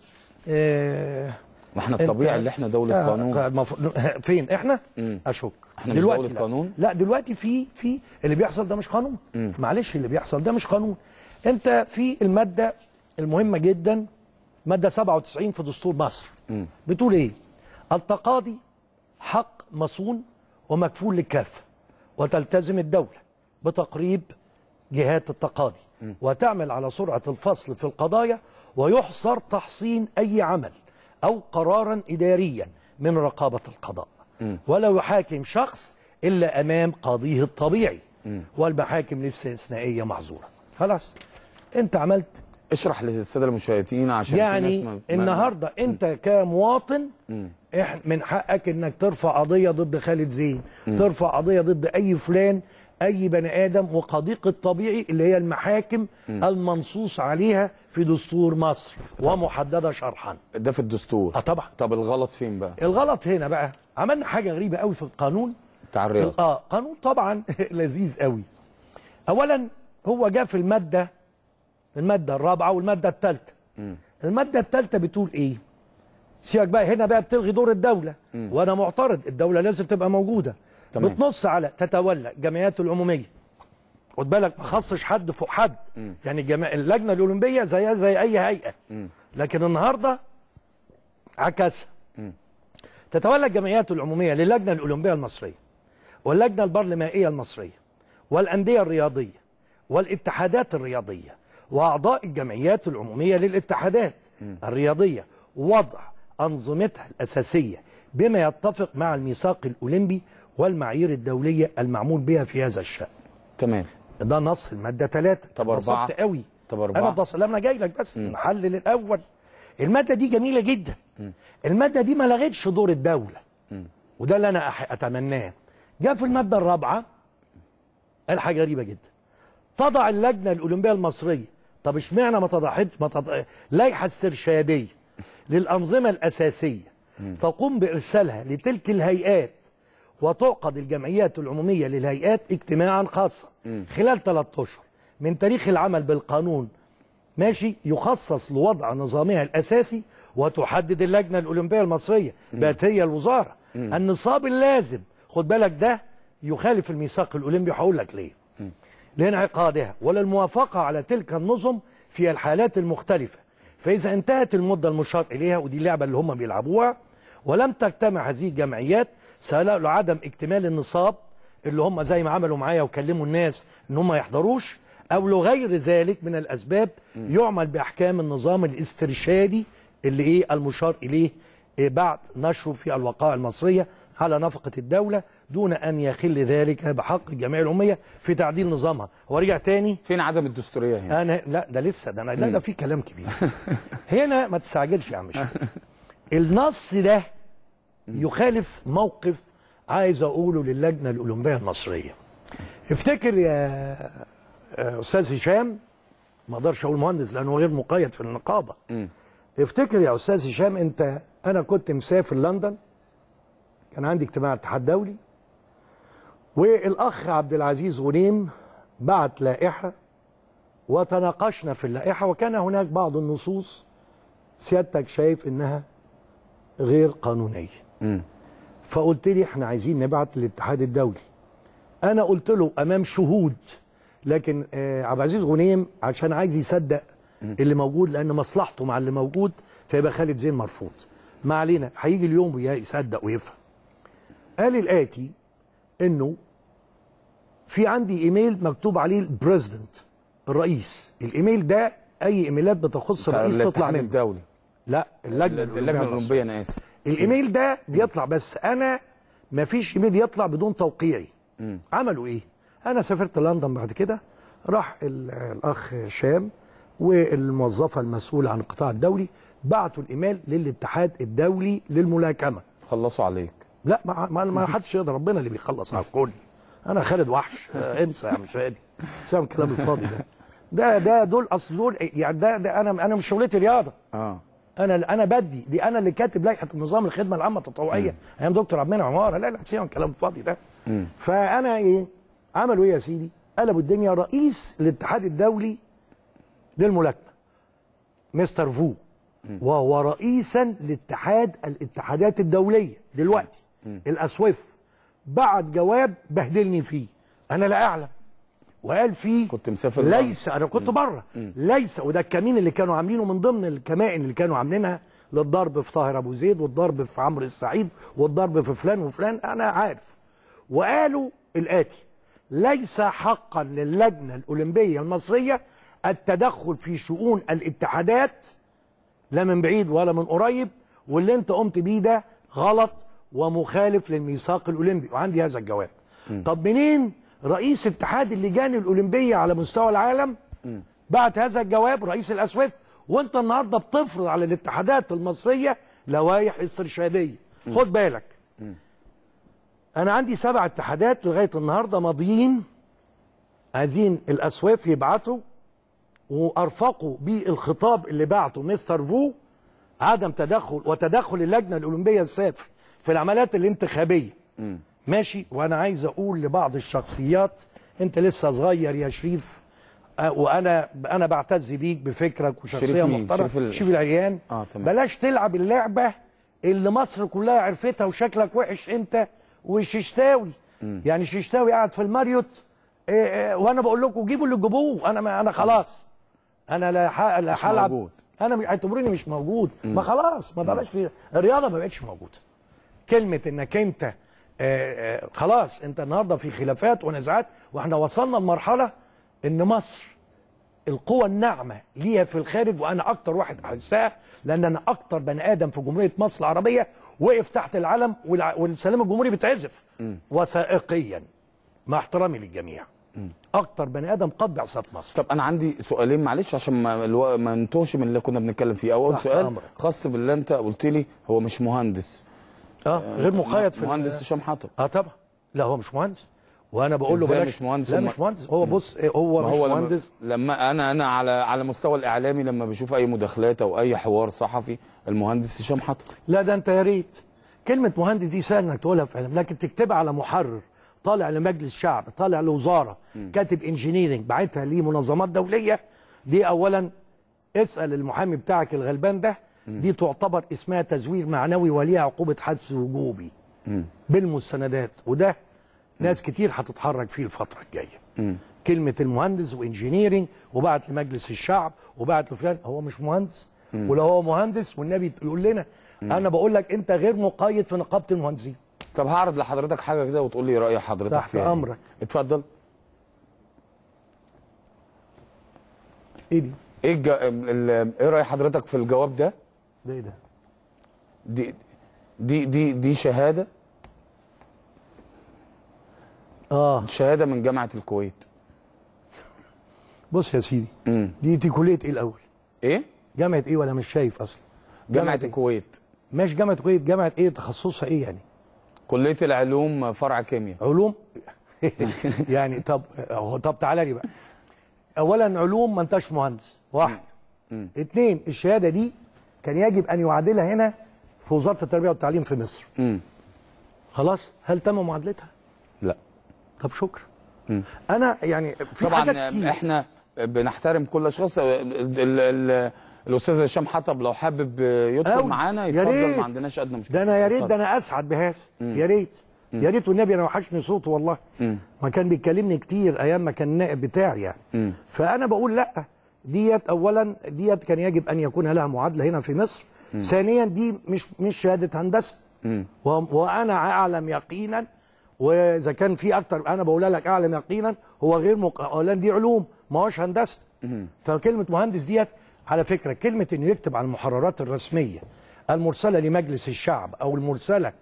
Speaker 5: آه
Speaker 1: ما احنا
Speaker 5: أنت-
Speaker 1: الطبيعي اللي احنا دوله
Speaker 5: آه،
Speaker 1: قانون
Speaker 5: المفروض- فين احنا
Speaker 1: مم.
Speaker 5: اشك
Speaker 1: إحنا مش دولة
Speaker 5: لا.
Speaker 1: قانون؟
Speaker 5: لا دلوقتي في في اللي بيحصل ده مش قانون معلش اللي بيحصل ده مش قانون انت في الماده المهمه جدا ماده 97 في دستور مصر بتقول ايه التقاضي حق مصون ومكفول للكافه وتلتزم الدوله بتقريب جهات التقاضي وتعمل على سرعه الفصل في القضايا ويحصر تحصين اي عمل او قرارا اداريا من رقابه القضاء ولا يحاكم شخص الا امام قاضيه الطبيعي والمحاكم الاستثنائيه معذوره خلاص انت عملت
Speaker 1: اشرح للساده المشاهدين عشان في
Speaker 5: يعني
Speaker 1: ناس ما- ما-
Speaker 5: النهارده انت كمواطن إح من حقك انك ترفع قضيه ضد خالد زين ترفع قضيه ضد اي فلان اي بني ادم وقضيق الطبيعي اللي هي المحاكم المنصوص عليها في دستور مصر ومحدده شرحا
Speaker 1: ده في الدستور
Speaker 5: اه طبعا
Speaker 1: طب الغلط فين بقى
Speaker 5: الغلط هنا بقى عملنا حاجه غريبه قوي في القانون
Speaker 1: بتاع الرياض
Speaker 5: اه قانون طبعا لذيذ قوي اولا هو جاء في الماده الماده الرابعه والماده الثالثه الماده الثالثه بتقول ايه سيبك بقى هنا بقى بتلغي دور الدوله وانا معترض الدوله لازم تبقى موجوده
Speaker 1: تمام.
Speaker 5: بتنص على تتولى الجمعيات العموميه خد بالك ما خصش حد فوق حد يعني الجمع... اللجنه الاولمبيه زيها زي اي هيئه لكن النهارده عكسها تتولى الجمعيات العموميه للجنه الاولمبيه المصريه واللجنه البرلمانيه المصريه والانديه الرياضيه والاتحادات الرياضيه واعضاء الجمعيات العموميه للاتحادات الرياضيه وضع انظمتها الاساسيه بما يتفق مع الميثاق الاولمبي والمعايير الدوليه المعمول بها في هذا الشان
Speaker 1: تمام
Speaker 5: ده نص الماده 3
Speaker 1: طب أربعة؟
Speaker 5: قوي
Speaker 1: طب أربعة؟
Speaker 5: انا بص لا انا جاي لك بس نحلل الاول الماده دي جميله جدا الماده دي ما لغتش دور الدوله وده اللي انا أح- اتمناه جاء في الماده الرابعه قال حاجه غريبه جدا تضع اللجنه الاولمبيه المصريه طب اشمعنى ما تضعتش ما تضع لائحه استرشاديه للانظمه الاساسيه تقوم بارسالها لتلك الهيئات وتعقد الجمعيات العموميه للهيئات اجتماعا خاصا خلال ثلاثة اشهر من تاريخ العمل بالقانون ماشي يخصص لوضع نظامها الاساسي وتحدد اللجنه الاولمبيه المصريه بقت هي الوزاره النصاب اللازم خد بالك ده يخالف الميثاق الاولمبي هقول لك ليه لانعقادها وللموافقه على تلك النظم في الحالات المختلفه فاذا انتهت المده المشار اليها ودي اللعبه اللي هم بيلعبوها ولم تجتمع هذه الجمعيات سواء لعدم اكتمال النصاب اللي هم زي ما عملوا معايا وكلموا الناس ان هم ما يحضروش او لغير ذلك من الاسباب يعمل باحكام النظام الاسترشادي اللي ايه المشار اليه إيه بعد نشره في الوقائع المصريه على نفقه الدوله دون ان يخل ذلك بحق الجمعيه العموميه في تعديل نظامها هو رجع تاني
Speaker 1: فين عدم الدستوريه هنا
Speaker 5: انا لا ده لسه ده انا لا ده في كلام كبير هنا ما تستعجلش يا عم شيخ النص ده يخالف موقف عايز اقوله للجنه الاولمبيه المصريه افتكر يا يا استاذ هشام ما اقدرش اقول مهندس لانه غير مقيد في النقابه افتكر يا استاذ هشام انت انا كنت مسافر لندن كان عندي اجتماع اتحاد دولي والاخ عبد العزيز غنيم بعت لائحه وتناقشنا في اللائحه وكان هناك بعض النصوص سيادتك شايف انها غير قانونيه فقلت لي احنا عايزين نبعت للاتحاد الدولي انا قلت له امام شهود لكن آه عبد العزيز غنيم عشان عايز يصدق اللي موجود لان مصلحته مع اللي موجود فيبقى خالد زين مرفوض ما علينا هيجي اليوم ويصدق ويفهم قال الاتي انه في عندي ايميل مكتوب عليه البريزيدنت الرئيس الايميل ده اي ايميلات بتخص الرئيس تطلع
Speaker 1: الاتحاد
Speaker 5: منه
Speaker 1: الدولي
Speaker 5: لا اللجنه
Speaker 1: اللجنه الاولمبيه انا اسف
Speaker 5: الايميل ده بيطلع بس انا ما فيش ايميل يطلع بدون توقيعي عملوا ايه انا سافرت لندن بعد كده راح ال- الاخ هشام والموظفه المسؤوله عن القطاع الدولي بعتوا الايميل للاتحاد الدولي للملاكمه
Speaker 1: خلصوا عليك
Speaker 5: لا ما ما, ما حدش يقدر ربنا اللي بيخلص على الكل انا خالد وحش آه، انسى يا عم شادي سام الكلام الفاضي ده ده ده دول اصل دول يعني ده, ده انا انا مش شغلتي رياضه
Speaker 1: اه
Speaker 5: انا انا بدي دي انا اللي كاتب لائحه النظام الخدمه العامه التطوعيه ايام دكتور عبد المنعم عماره لا لا سيبك من الكلام الفاضي ده فانا ايه عملوا ايه يا سيدي قلبوا الدنيا رئيس الاتحاد الدولي للملاكمه مستر فو وهو رئيسا لاتحاد الاتحادات الدوليه دلوقتي الاسويف بعت جواب بهدلني فيه انا لا اعلم وقال فيه
Speaker 1: كنت مسافر
Speaker 5: ليس انا كنت بره ليس وده الكمين اللي كانوا عاملينه من ضمن الكمائن اللي كانوا عاملينها للضرب في طاهر ابو زيد والضرب في عمرو السعيد والضرب في فلان وفلان انا عارف وقالوا الاتي ليس حقا للجنه الاولمبيه المصريه التدخل في شؤون الاتحادات لا من بعيد ولا من قريب واللي انت قمت بيه ده غلط ومخالف للميثاق الاولمبي وعندي هذا الجواب طب منين رئيس اتحاد اللجان الاولمبيه على مستوى العالم بعت هذا الجواب رئيس الاسويف وانت النهارده بتفرض على الاتحادات المصريه لوائح استرشاديه خد بالك انا عندي سبع اتحادات لغايه النهارده ماضيين عايزين الاسواف يبعتوا وارفقوا بالخطاب اللي بعته مستر فو عدم تدخل وتدخل اللجنه الاولمبيه السافر في العمليات الانتخابيه ماشي وانا عايز اقول لبعض الشخصيات انت لسه صغير يا شريف آه، وانا انا بعتز بيك بفكرك وشخصيه
Speaker 1: شريف مين؟
Speaker 5: محترمه
Speaker 1: شريف ال-
Speaker 5: شريف العريان
Speaker 1: آه، تمام.
Speaker 5: بلاش تلعب اللعبه اللي مصر كلها عرفتها وشكلك وحش انت وششتاوي يعني ششتاوي قاعد في الماريوت إيه إيه وانا بقول لكم جيبوا اللي تجيبوه انا ما انا خلاص انا لا ح- لا
Speaker 1: مش
Speaker 5: هلعب
Speaker 1: موجود.
Speaker 5: انا م- اعتبروني مش موجود ما خلاص ما بقاش في الرياضه ما بقتش موجوده كلمه انك انت آه، آه، خلاص انت النهارده في خلافات ونزاعات واحنا وصلنا لمرحله ان مصر القوى الناعمه ليها في الخارج وانا اكتر واحد احسها لان انا اكتر بني ادم في جمهوريه مصر العربيه وقف تحت العلم والع- والسلام الجمهوري بيتعزف وثائقيا مع احترامي للجميع اكتر بني ادم قاد بعثات مصر
Speaker 1: طب انا عندي سؤالين معلش عشان ما الو... ما نتوهش من اللي كنا بنتكلم فيه اول
Speaker 5: تحت
Speaker 1: سؤال
Speaker 5: أمرك.
Speaker 1: خاص باللي انت قلت لي هو مش مهندس
Speaker 5: اه غير مقيد في
Speaker 1: مهندس هشام حطب
Speaker 5: اه طبعا لا هو مش مهندس وانا بقول له
Speaker 1: إزاي
Speaker 5: بلاش
Speaker 1: مش مهندس؟
Speaker 5: لا
Speaker 1: هم-
Speaker 5: مش مهندس هو بص إيه، هو
Speaker 1: ما
Speaker 5: مش
Speaker 1: هو لما,
Speaker 5: مهندس
Speaker 1: لما انا انا على على مستوى الاعلامي لما بشوف اي مداخلات او اي حوار صحفي المهندس هشام حطب
Speaker 5: لا ده انت يا ريت كلمه مهندس دي سهل انك تقولها في علم لكن تكتبها على محرر طالع لمجلس شعب طالع لوزاره كاتب انجينيرنج بعتها لمنظمات دوليه دي اولا اسال المحامي بتاعك الغلبان ده دي تعتبر اسمها تزوير معنوي وليها عقوبه حبس وجوبي بالمستندات وده ناس كتير هتتحرك فيه الفتره الجايه كلمه المهندس وانجينيرنج وبعت لمجلس الشعب وبعت لفلان هو مش مهندس ولو هو مهندس والنبي يقول لنا انا بقول لك انت غير مقيد في نقابه المهندسين
Speaker 1: طب هعرض لحضرتك حاجه كده وتقول لي راي حضرتك
Speaker 5: تحت
Speaker 1: فيها إيه.
Speaker 5: أمرك.
Speaker 1: اتفضل
Speaker 5: ايه دي؟
Speaker 1: ايه الج... ال... ايه راي حضرتك في الجواب ده
Speaker 5: ده ايه ده؟
Speaker 1: دي دي دي دي شهاده
Speaker 5: اه
Speaker 1: شهاده من جامعه الكويت
Speaker 5: بص يا سيدي
Speaker 1: امم
Speaker 5: دي دي كليه ايه الاول؟
Speaker 1: ايه
Speaker 5: جامعه ايه ولا مش شايف اصلا؟
Speaker 1: جامعه
Speaker 5: جامعة إيه؟
Speaker 1: الكويت
Speaker 5: ماشي جامعه كويت جامعه ايه تخصصها ايه يعني؟
Speaker 1: كليه العلوم فرع كيمياء
Speaker 5: علوم يعني طب هو- طب تعالى لي بقى اولا علوم ما انتش مهندس واحد اثنين الشهاده دي كان يجب ان يعادلها هنا في وزاره التربيه والتعليم في مصر
Speaker 1: امم
Speaker 5: خلاص هل تم معادلتها
Speaker 1: لا
Speaker 5: طب شكرا انا يعني في
Speaker 1: طبعا
Speaker 5: حاجات كتير
Speaker 1: احنا بنحترم كل الاشخاص ال- ال- ال- الاستاذ هشام حطب لو حابب يدخل
Speaker 5: أوي.
Speaker 1: معانا
Speaker 5: يا
Speaker 1: يتفضل
Speaker 5: ريت.
Speaker 1: ما عندناش ادنى مشكله
Speaker 5: ده انا يا ريت
Speaker 1: اتفضل.
Speaker 5: ده انا اسعد بهذا يا ريت يا ريت والنبي انا وحشني صوته والله ما كان بيكلمني كتير ايام ما كان النائب بتاعي يعني فانا بقول لا ديت اولا ديت كان يجب ان يكون لها معادله هنا في مصر ثانيا دي مش مش شهاده هندسه و- وانا اعلم يقينا واذا كان في اكتر انا بقولها لك اعلم يقينا هو غير مق... اولا دي علوم ما هوش هندسه فكلمه مهندس ديت على فكره كلمه انه يكتب على المحررات الرسميه المرسله لمجلس الشعب او المرسله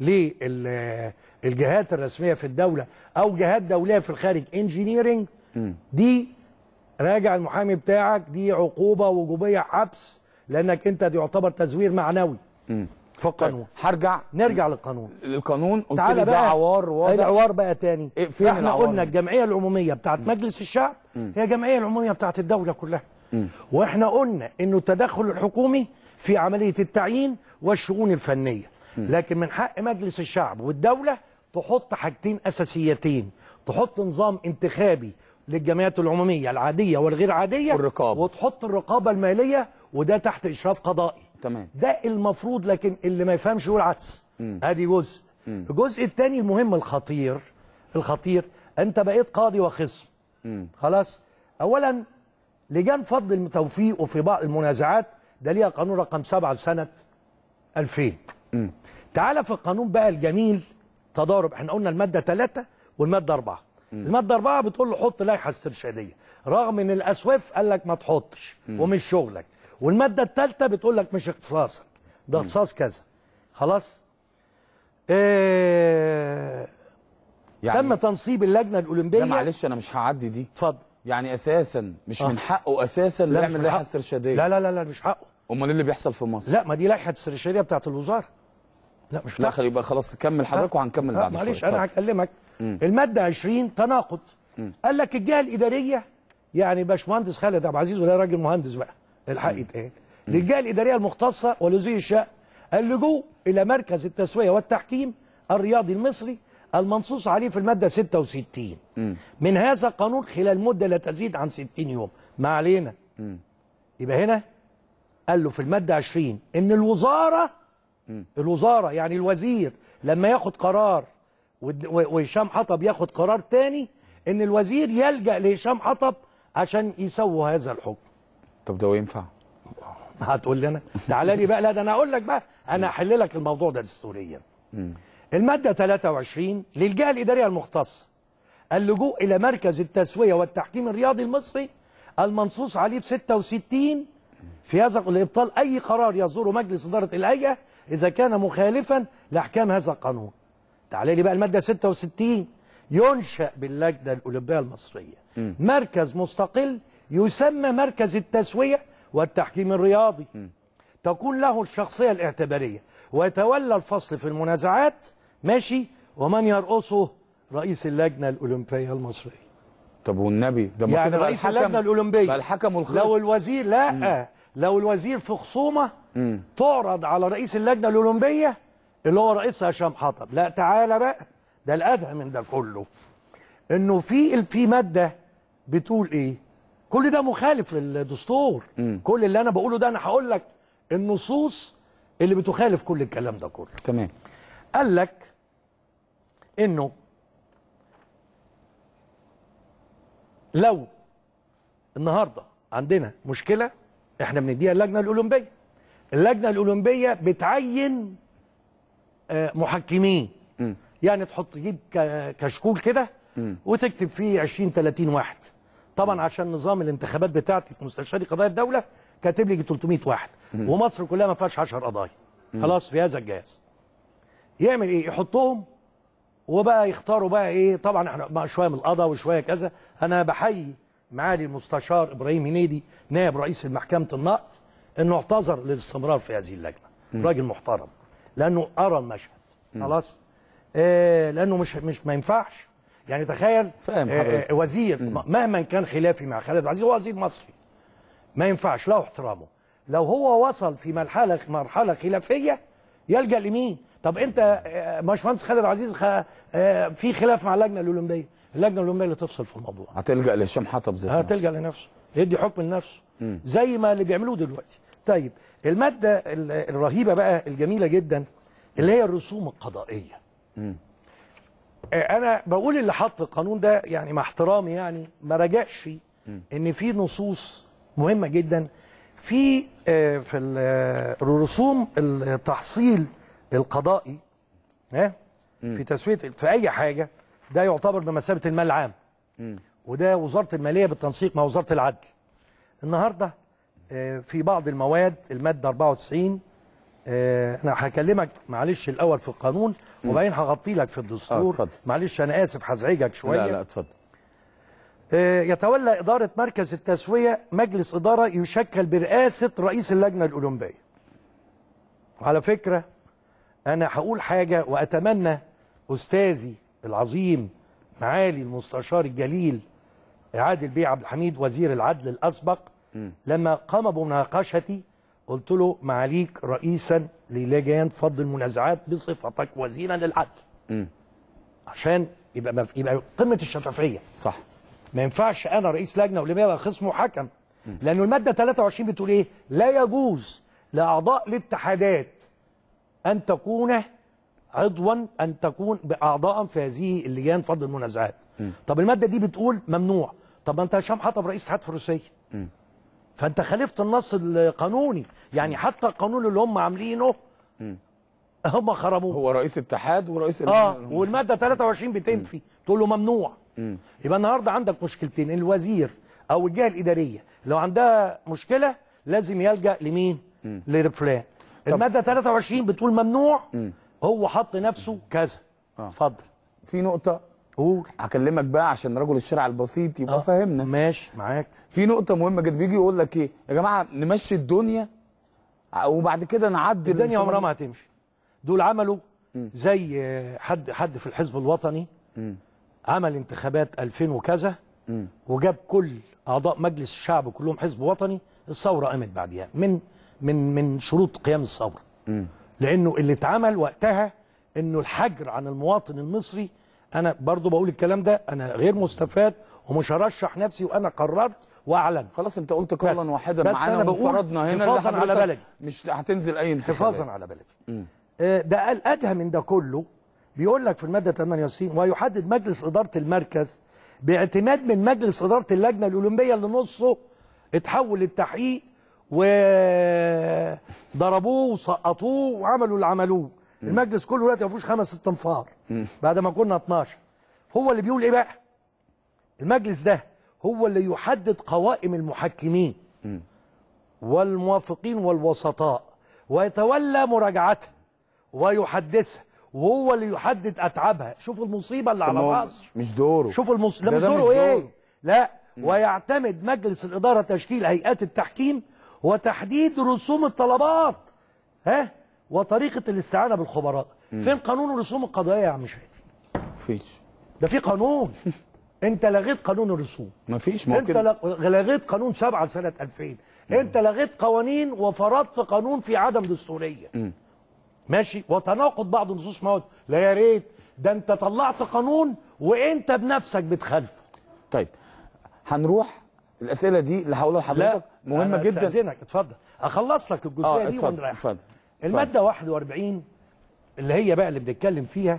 Speaker 5: للجهات الرسميه في الدوله او جهات دوليه في الخارج انجينيرنج دي راجع المحامي بتاعك دي عقوبه وجوبيه حبس لانك انت دي يعتبر تزوير معنوي في القانون
Speaker 1: هرجع
Speaker 5: نرجع للقانون
Speaker 1: للقانون قلت لي
Speaker 5: تعالى
Speaker 1: ده
Speaker 5: بقى
Speaker 1: عوار واضح
Speaker 5: العوار بقى تاني
Speaker 1: إيه، فين
Speaker 5: فاحنا
Speaker 1: العوار
Speaker 5: قلنا
Speaker 1: ده؟
Speaker 5: الجمعيه العموميه بتاعت مجلس الشعب هي الجمعيه العموميه بتاعت الدوله كلها واحنا قلنا انه التدخل الحكومي في عمليه التعيين والشؤون الفنيه لكن من حق مجلس الشعب والدوله تحط حاجتين اساسيتين تحط نظام انتخابي للجمعيات العموميه العاديه والغير عاديه
Speaker 1: والرقابة.
Speaker 5: وتحط الرقابه الماليه وده تحت اشراف قضائي
Speaker 1: تمام
Speaker 5: ده المفروض لكن اللي ما يفهمش يقول عكس ادي جزء الجزء الثاني المهم الخطير الخطير انت بقيت قاضي وخصم خلاص اولا لجان فضل التوفيق وفي بعض المنازعات ده ليها قانون رقم 7 سنه 2000 تعالى في القانون بقى الجميل تضارب احنا قلنا الماده 3 والماده 4 الماده 4 بتقول له حط لائحه استرشاديه رغم ان الاسواف قال لك ما تحطش ومش شغلك والماده الثالثه بتقول لك مش اختصاصك ده اختصاص كذا خلاص اه
Speaker 1: يعني
Speaker 5: تم تنصيب اللجنه الاولمبيه
Speaker 1: لا معلش انا مش هعدي دي
Speaker 5: اتفضل
Speaker 1: يعني اساسا مش
Speaker 5: آه.
Speaker 1: من حقه اساسا
Speaker 5: لا، مش
Speaker 1: يعمل
Speaker 5: من
Speaker 1: لائحه
Speaker 5: حقه.
Speaker 1: استرشاديه
Speaker 5: لا لا لا لا مش حقه
Speaker 1: امال ايه اللي بيحصل في مصر
Speaker 5: لا ما دي لائحه استرشاديه بتاعت الوزاره لا مش
Speaker 1: لا
Speaker 5: حقه.
Speaker 1: خلي يبقى خلاص تكمل حضرتك وهنكمل
Speaker 5: لا،
Speaker 1: بعد
Speaker 5: معلش
Speaker 1: شوية.
Speaker 5: انا
Speaker 1: اتفضل.
Speaker 5: هكلمك الماده 20 تناقض قال لك الجهه الاداريه يعني باشمهندس خالد عبد العزيز وده راجل مهندس بقى الحق يتقال للجهه الاداريه المختصه ولذوي الشأن اللجوء الى مركز التسويه والتحكيم الرياضي المصري المنصوص عليه في الماده 66 من هذا القانون خلال مده لا تزيد عن 60 يوم ما علينا يبقى هنا قال له في الماده 20 ان الوزاره الوزاره يعني الوزير لما ياخد قرار ود- و- وهشام حطب ياخد قرار تاني ان الوزير يلجا لهشام حطب عشان يسووا هذا الحكم
Speaker 1: طب ده ينفع
Speaker 5: هتقول لي انا تعالى لي بقى لا ده انا اقول لك بقى انا احل لك الموضوع ده دستوريا الماده 23 للجهه الاداريه المختصه اللجوء الى مركز التسويه والتحكيم الرياضي المصري المنصوص عليه في 66 في هذا لابطال اي قرار يصدره مجلس اداره الهيئه اذا كان مخالفا لاحكام هذا القانون. تعالى لي بقى الماده 66 ينشا باللجنه الاولمبيه المصريه مركز مستقل يسمى مركز التسويه والتحكيم الرياضي. تكون له الشخصيه الاعتباريه ويتولى الفصل في المنازعات ماشي ومن يرقصه رئيس اللجنه الاولمبيه المصريه.
Speaker 1: طب والنبي ده ما
Speaker 5: يعني
Speaker 1: كده بقى
Speaker 5: رئيس
Speaker 1: الحكم-
Speaker 5: اللجنه الاولمبيه
Speaker 1: بقى الحكم والخصم
Speaker 5: لو الوزير لا لو الوزير في خصومه تعرض على رئيس اللجنه الاولمبيه اللي هو رئيسها هشام حطب لا تعالى بقى ده الادهى من ده كله انه في في ماده بتقول ايه كل ده مخالف للدستور كل اللي انا بقوله ده انا هقول لك النصوص اللي بتخالف كل الكلام ده كله
Speaker 1: تمام
Speaker 5: قال لك انه لو النهارده عندنا مشكله احنا بنديها اللجنه الاولمبيه اللجنه الاولمبيه بتعين آه، محكمين يعني تحط تجيب ك- كشكول كده وتكتب فيه 20 30 واحد طبعا عشان نظام الانتخابات بتاعتي في مستشاري قضايا الدوله كاتب لي 300 واحد ومصر كلها ما فيهاش 10 قضايا خلاص في هذا الجهاز يعمل ايه يحطهم وبقى يختاروا بقى ايه طبعا احنا بقى شويه من القضاء وشويه كذا انا بحيي معالي المستشار ابراهيم هنيدي نائب رئيس محكمه النقد انه اعتذر للاستمرار في هذه اللجنه راجل محترم لانه ارى المشهد خلاص آه لانه مش مش ما ينفعش يعني تخيل
Speaker 1: فاهم
Speaker 5: آه
Speaker 1: حضرتك.
Speaker 5: آه وزير م- مهما كان خلافي مع خالد عزيز هو وزير مصري ما ينفعش له احترامه لو هو وصل في مرحله مرحله خلافيه يلجا لمين طب انت آه، باشمهندس خالد عزيز خ... آه، في خلاف مع اللجنه الاولمبيه اللجنه الاولمبيه اللي تفصل في الموضوع
Speaker 1: هتلجأ لهشام حطب زي
Speaker 5: هتلجا لنفسه يدي حكم لنفسه زي ما اللي بيعملوه دلوقتي طيب الماده ال- الرهيبه بقى الجميله جدا اللي هي الرسوم القضائيه آه، انا بقول اللي حط القانون ده يعني مع احترامي يعني ما راجعش ان في نصوص مهمه جدا في آه، في ال- آه، الرسوم التحصيل القضائي ها في تسويه في اي حاجه ده يعتبر بمثابه المال العام وده وزاره الماليه بالتنسيق مع وزاره العدل النهارده آه، في بعض المواد الماده 94 آه، انا هكلمك معلش الاول في القانون وبعدين هغطي لك في
Speaker 1: آه،
Speaker 5: الدستور
Speaker 1: اتفضل.
Speaker 5: معلش انا اسف هزعجك شويه
Speaker 1: لا لا اتفضل
Speaker 5: آه، يتولى إدارة مركز التسوية مجلس إدارة يشكل برئاسة رئيس اللجنة الأولمبية على فكرة أنا هقول حاجة وأتمنى أستاذي العظيم معالي المستشار الجليل عادل بيه عبد الحميد وزير العدل الأسبق لما قام بمناقشتي قلت له معاليك رئيسا للجان فض المنازعات بصفتك وزيرا للعدل عشان يبقى مف- يبقى قمة الشفافية
Speaker 1: صح
Speaker 5: ما ينفعش انا رئيس لجنه ولما ابقى خصم وحكم لانه الماده 23 بتقول ايه لا يجوز لاعضاء الاتحادات ان تكون عضوا ان تكون اعضاء في هذه اللجان فض المنازعات طب الماده دي بتقول ممنوع طب ما انت هشام حطب رئيس اتحاد فروسيه فانت خالفت النص القانوني يعني حتى القانون اللي هم عاملينه هم خربوه
Speaker 1: هو رئيس اتحاد ورئيس
Speaker 5: اه والماده 23 بتنفي تقول له ممنوع يبقى النهارده عندك مشكلتين الوزير او الجهه الاداريه لو عندها مشكله لازم يلجا لمين لفلان الماده 23 بتقول ممنوع هو حط نفسه كذا اتفضل
Speaker 1: في نقطة
Speaker 5: قول
Speaker 1: هكلمك بقى عشان رجل الشارع البسيط يبقى فاهمنا
Speaker 5: ماشي معاك
Speaker 1: في نقطة مهمة جدا بيجي يقول لك ايه يا جماعة نمشي الدنيا وبعد كده نعدل
Speaker 5: الدنيا
Speaker 1: الفلان-
Speaker 5: عمرها ما هتمشي دول عملوا زي آه، حد حد في الحزب الوطني عمل انتخابات 2000 وكذا وجاب كل اعضاء مجلس الشعب كلهم حزب وطني الثوره قامت بعديها من من من شروط قيام الثوره لانه اللي اتعمل وقتها انه الحجر عن المواطن المصري انا برضو بقول الكلام ده انا غير مستفاد ومش هرشح نفسي وانا قررت واعلن
Speaker 1: خلاص انت قلت
Speaker 5: بس-
Speaker 1: قولا واحدا
Speaker 5: بس
Speaker 1: معانا
Speaker 5: أنا بقول
Speaker 1: وانفرضنا هنا
Speaker 5: حفاظاً
Speaker 1: اللي
Speaker 5: على
Speaker 1: حضرتك
Speaker 5: بلدي.
Speaker 1: مش هتنزل اي انتخابات
Speaker 5: حفاظا على بلدي آه، ده الادهى من ده كله بيقول لك في الماده 68 ويحدد مجلس اداره المركز باعتماد من مجلس اداره اللجنه الاولمبيه اللي نصه اتحول للتحقيق وضربوه وسقطوه وعملوا اللي عملوه المجلس كله دلوقتي ما فيهوش خمس ست انفار بعد ما كنا 12 هو اللي بيقول ايه بقى المجلس ده هو اللي يحدد قوائم المحكمين والموافقين والوسطاء ويتولى مراجعتها ويحدثها وهو اللي يحدد اتعابها شوف المصيبه اللي على
Speaker 1: طب ما هو
Speaker 5: مصر
Speaker 1: مش دوره
Speaker 5: شوف المص... ده
Speaker 1: ده-
Speaker 5: مش
Speaker 1: ده مش
Speaker 5: دوره ايه
Speaker 1: دوره.
Speaker 5: لا ويعتمد مجلس الاداره تشكيل هيئات التحكيم وتحديد رسوم الطلبات ها وطريقه الاستعانه بالخبراء فين قانون الرسوم القضائيه يا عم شادي
Speaker 1: مفيش
Speaker 5: ده في قانون انت لغيت قانون الرسوم
Speaker 1: مفيش ما هو
Speaker 5: انت
Speaker 1: كده
Speaker 5: لغ- لغيت قانون 7 سنه 2000 انت لغيت قوانين وفرضت قانون في عدم دستوريه ماشي وتناقض بعض النصوص مواد لا يا ريت ده انت طلعت قانون وانت بنفسك بتخالفه
Speaker 1: طيب هنروح الاسئله دي اللي هقولها لحضرتك مهمه
Speaker 5: أنا
Speaker 1: جدا
Speaker 5: استاذنك اتفضل اخلص لك الجزئيه
Speaker 1: اه
Speaker 5: دي
Speaker 1: اتفضل
Speaker 5: ونريح
Speaker 1: اتفضل
Speaker 5: الماده 41 اللي هي بقى اللي بنتكلم فيها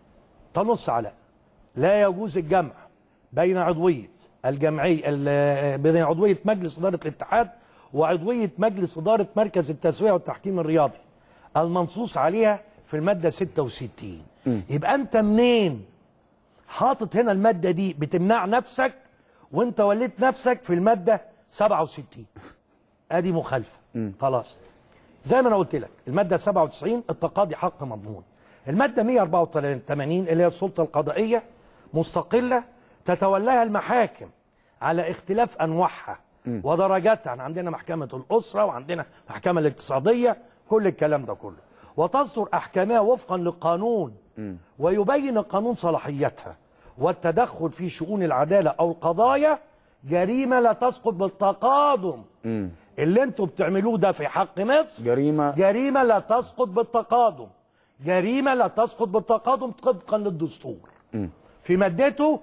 Speaker 5: تنص على لا يجوز الجمع بين عضويه الجمعيه ال- بين عضويه مجلس اداره الاتحاد وعضويه مجلس اداره مركز التسويه والتحكيم الرياضي المنصوص عليها في الماده 66 يبقى انت منين حاطط هنا الماده دي بتمنع نفسك وانت وليت نفسك في الماده 67 ادي مخالفه خلاص زي ما انا قلت لك الماده 97 التقاضي حق مضمون الماده 184 اللي هي السلطه القضائيه مستقله تتولاها المحاكم على اختلاف انواعها ودرجاتها يعني عندنا محكمه الاسره وعندنا محكمه الاقتصاديه كل الكلام ده كله وتصدر احكامها وفقا للقانون ويبين القانون صلاحيتها والتدخل في شؤون العداله او القضايا جريمه لا تسقط بالتقادم اللي انتوا بتعملوه ده في حق مصر
Speaker 1: جريمه
Speaker 5: جريمه لا تسقط بالتقادم جريمه لا تسقط بالتقادم طبقا للدستور في مادته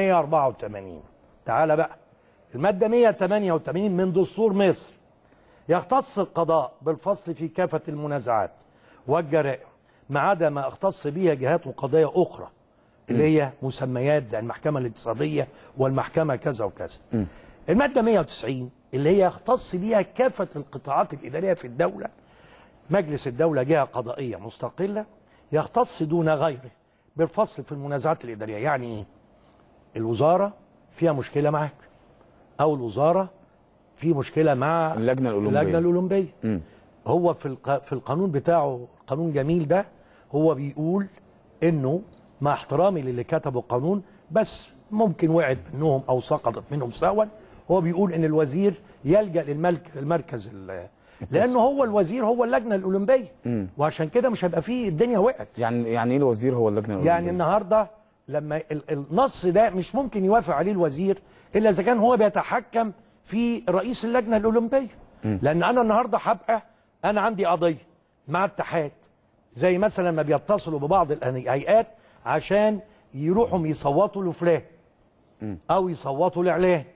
Speaker 5: 184 تعال بقى الماده 188 من دستور مصر يختص القضاء بالفصل في كافه المنازعات والجرائم ما عدا ما اختص بها جهات وقضايا اخرى اللي هي مسميات زي المحكمه الاقتصاديه والمحكمه كذا وكذا الماده 190 اللي هي يختص بها كافه القطاعات الاداريه في الدوله مجلس الدوله جهه قضائيه مستقله يختص دون غيره بالفصل في المنازعات الاداريه يعني ايه الوزاره فيها مشكله معاك او الوزاره في مشكله مع
Speaker 1: اللجنة الأولمبية.
Speaker 5: اللجنه الاولمبيه هو في الق... في القانون بتاعه قانون جميل ده هو بيقول انه مع احترامي للي كتبوا القانون بس ممكن وقعت منهم او سقطت منهم سوا هو بيقول ان الوزير يلجا للملك المركز ال- لانه هو الوزير هو اللجنه الاولمبيه وعشان كده مش هيبقى فيه الدنيا وقعت
Speaker 1: يعني يعني ايه الوزير هو اللجنه
Speaker 5: يعني
Speaker 1: الأولمبية؟
Speaker 5: النهارده لما ال- النص ده مش ممكن يوافق عليه الوزير الا اذا كان هو بيتحكم في رئيس اللجنه الاولمبيه لان انا النهارده هبقى انا عندي قضيه مع اتحاد زي مثلا ما بيتصلوا ببعض الهيئات عشان يروحوا يصوتوا لفلان او يصوتوا لاعلان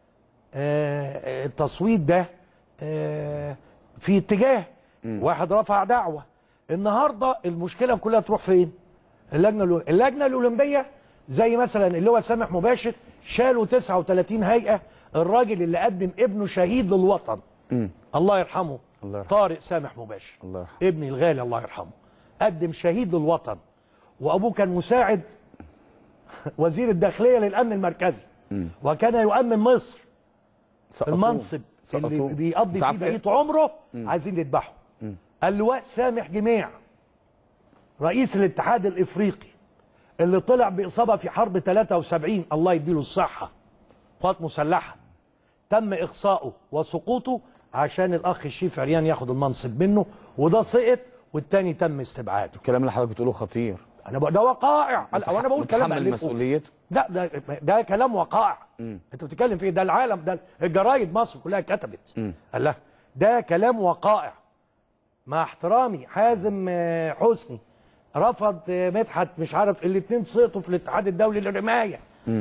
Speaker 5: آه، التصويت ده آه، في اتجاه واحد رفع دعوة النهاردة المشكلة كلها تروح فين اللجنة الأولمبية اللجنة الأولمبية زي مثلا اللي هو سامح مباشر شالوا 39 هيئة الراجل اللي قدم ابنه شهيد للوطن الله يرحمه
Speaker 1: الله يرحمه.
Speaker 5: طارق سامح مباشر
Speaker 1: الله يرحمه.
Speaker 5: ابني الغالي الله يرحمه قدم شهيد للوطن وابوه كان مساعد وزير الداخليه للامن المركزي وكان يؤمن مصر
Speaker 1: سقطوه.
Speaker 5: المنصب اللي
Speaker 1: سقطوه.
Speaker 5: بيقضي
Speaker 1: أنت
Speaker 5: فيه
Speaker 1: عارف إيه؟
Speaker 5: بقيه عمره عايزين يذبحوا اللواء سامح جميع رئيس الاتحاد الافريقي اللي طلع باصابه في حرب 73 الله يديله الصحه قوات مسلحه تم اقصائه وسقوطه عشان الاخ الشيف عريان ياخد المنصب منه وده سقط والتاني تم استبعاده
Speaker 1: الكلام اللي حضرتك بتقوله خطير
Speaker 5: انا بقول ده وقائع وانا بقول كلام
Speaker 1: متحمل
Speaker 5: بألفه.
Speaker 1: مسؤوليته
Speaker 5: لا ده ده كلام وقائع انت بتتكلم في إيه؟ ده العالم ده الجرايد مصر كلها كتبت قال لها ده كلام وقائع مع احترامي حازم آه، حسني رفض آه، مدحت مش عارف الاثنين سقطوا في الاتحاد الدولي للرمايه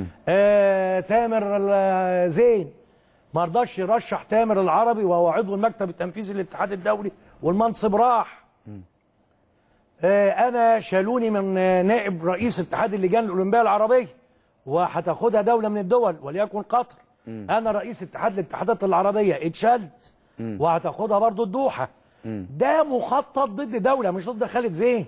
Speaker 5: آه تامر ال- زين ما رضاش يرشح تامر العربي وهو عضو المكتب التنفيذي للاتحاد الدولي والمنصب راح آه، انا شالوني من آه، نائب رئيس اتحاد اللجان الاولمبيه العربيه وهتاخدها دوله من الدول وليكن قطر انا رئيس اتحاد الاتحادات العربيه اتشلت وهتاخدها برضو الدوحه ده مخطط ضد دوله مش ضد خالد زين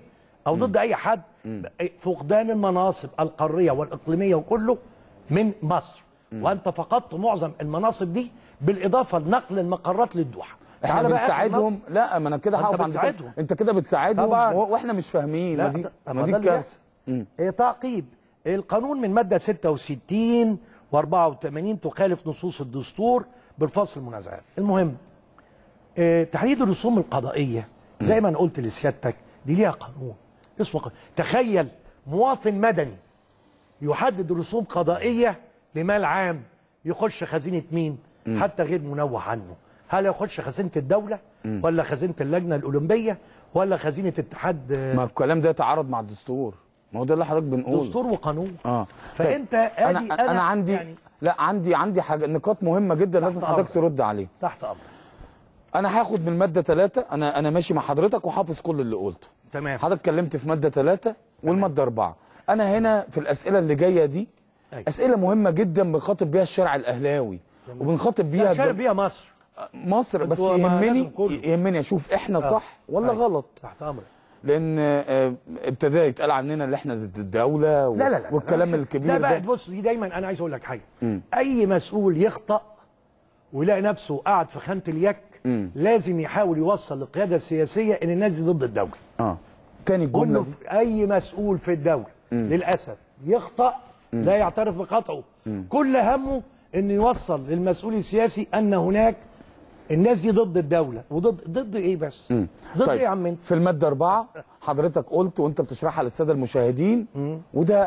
Speaker 5: او ضد اي حد فقدان المناصب القاريه والاقليميه وكله من مصر وانت فقدت معظم المناصب دي بالاضافه لنقل المقرات للدوحه
Speaker 1: احنا
Speaker 5: تعال بقى آخر
Speaker 1: بنساعدهم
Speaker 5: نص.
Speaker 1: لا ما انا كده
Speaker 5: أنت
Speaker 1: هقف عند كده.
Speaker 5: بتساعدهم.
Speaker 1: انت كده بتساعدهم
Speaker 5: طبعاً.
Speaker 1: و- واحنا مش فاهمين ما
Speaker 5: لا
Speaker 1: دي
Speaker 5: ده-
Speaker 1: ما
Speaker 5: ما
Speaker 1: دي
Speaker 5: ده اللي
Speaker 1: الكارثه
Speaker 5: بيحصل. إيه تعقيب القانون من ماده 66 و84 تخالف نصوص الدستور بالفصل المنازعات المهم آه، تحديد الرسوم القضائيه زي ما انا قلت لسيادتك دي ليها قانون اسمه قانون. تخيل مواطن مدني يحدد رسوم قضائيه لمال عام يخش خزينه مين حتى غير منوه عنه هل يخش خزينه الدوله ولا خزينه اللجنه الاولمبيه ولا خزينه اتحاد آه،
Speaker 1: ما الكلام ده يتعارض مع الدستور ما هو ده اللي حضرتك بنقوله
Speaker 5: دستور وقانون
Speaker 1: اه
Speaker 5: فانت
Speaker 1: طيب. انا
Speaker 5: ادي
Speaker 1: انا, أنا عندي
Speaker 5: يعني
Speaker 1: لا عندي عندي حاجه نقاط مهمه جدا لازم
Speaker 5: تحت
Speaker 1: حضرتك
Speaker 5: أمرك.
Speaker 1: ترد عليها
Speaker 5: تحت امر
Speaker 1: انا هاخد من ماده 3 انا انا ماشي مع حضرتك وحافظ كل اللي قلته
Speaker 5: تمام
Speaker 1: حضرتك اتكلمت في ماده 3 والماده 4 انا هنا في الاسئله اللي جايه دي
Speaker 5: أيوة.
Speaker 1: اسئله مهمه جدا بنخاطب بيها الشارع الاهلاوي وبنخاطب بيها
Speaker 5: لا شارب
Speaker 1: ب-
Speaker 5: بيها مصر
Speaker 1: مصر بس
Speaker 5: أنتوا ما
Speaker 1: يهمني
Speaker 5: لازم كله.
Speaker 1: يهمني اشوف احنا صح ولا
Speaker 5: أيوة.
Speaker 1: غلط
Speaker 5: تحت امرك
Speaker 1: لان آه، ابتدى يتقال عننا اللي احنا ضد الدوله و-
Speaker 5: لا لا لا
Speaker 1: والكلام
Speaker 5: لا،
Speaker 1: الكبير
Speaker 5: ده
Speaker 1: ده,
Speaker 5: بقى بص دي دايما انا عايز اقول لك حاجه اي مسؤول يخطا ويلاقي نفسه قاعد في خانه اليك لازم يحاول يوصل للقياده السياسيه ان الناس دي ضد الدوله
Speaker 1: اه تاني
Speaker 5: كله
Speaker 1: الجمله دي
Speaker 5: في اي مسؤول في الدوله للاسف يخطا لا يعترف بخطئه كل همه انه يوصل للمسؤول السياسي ان هناك الناس دي ضد الدوله وضد ضد ايه بس ضد
Speaker 1: طيب
Speaker 5: ايه يا عم انت
Speaker 1: في الماده أربعة حضرتك قلت وانت بتشرحها للساده المشاهدين وده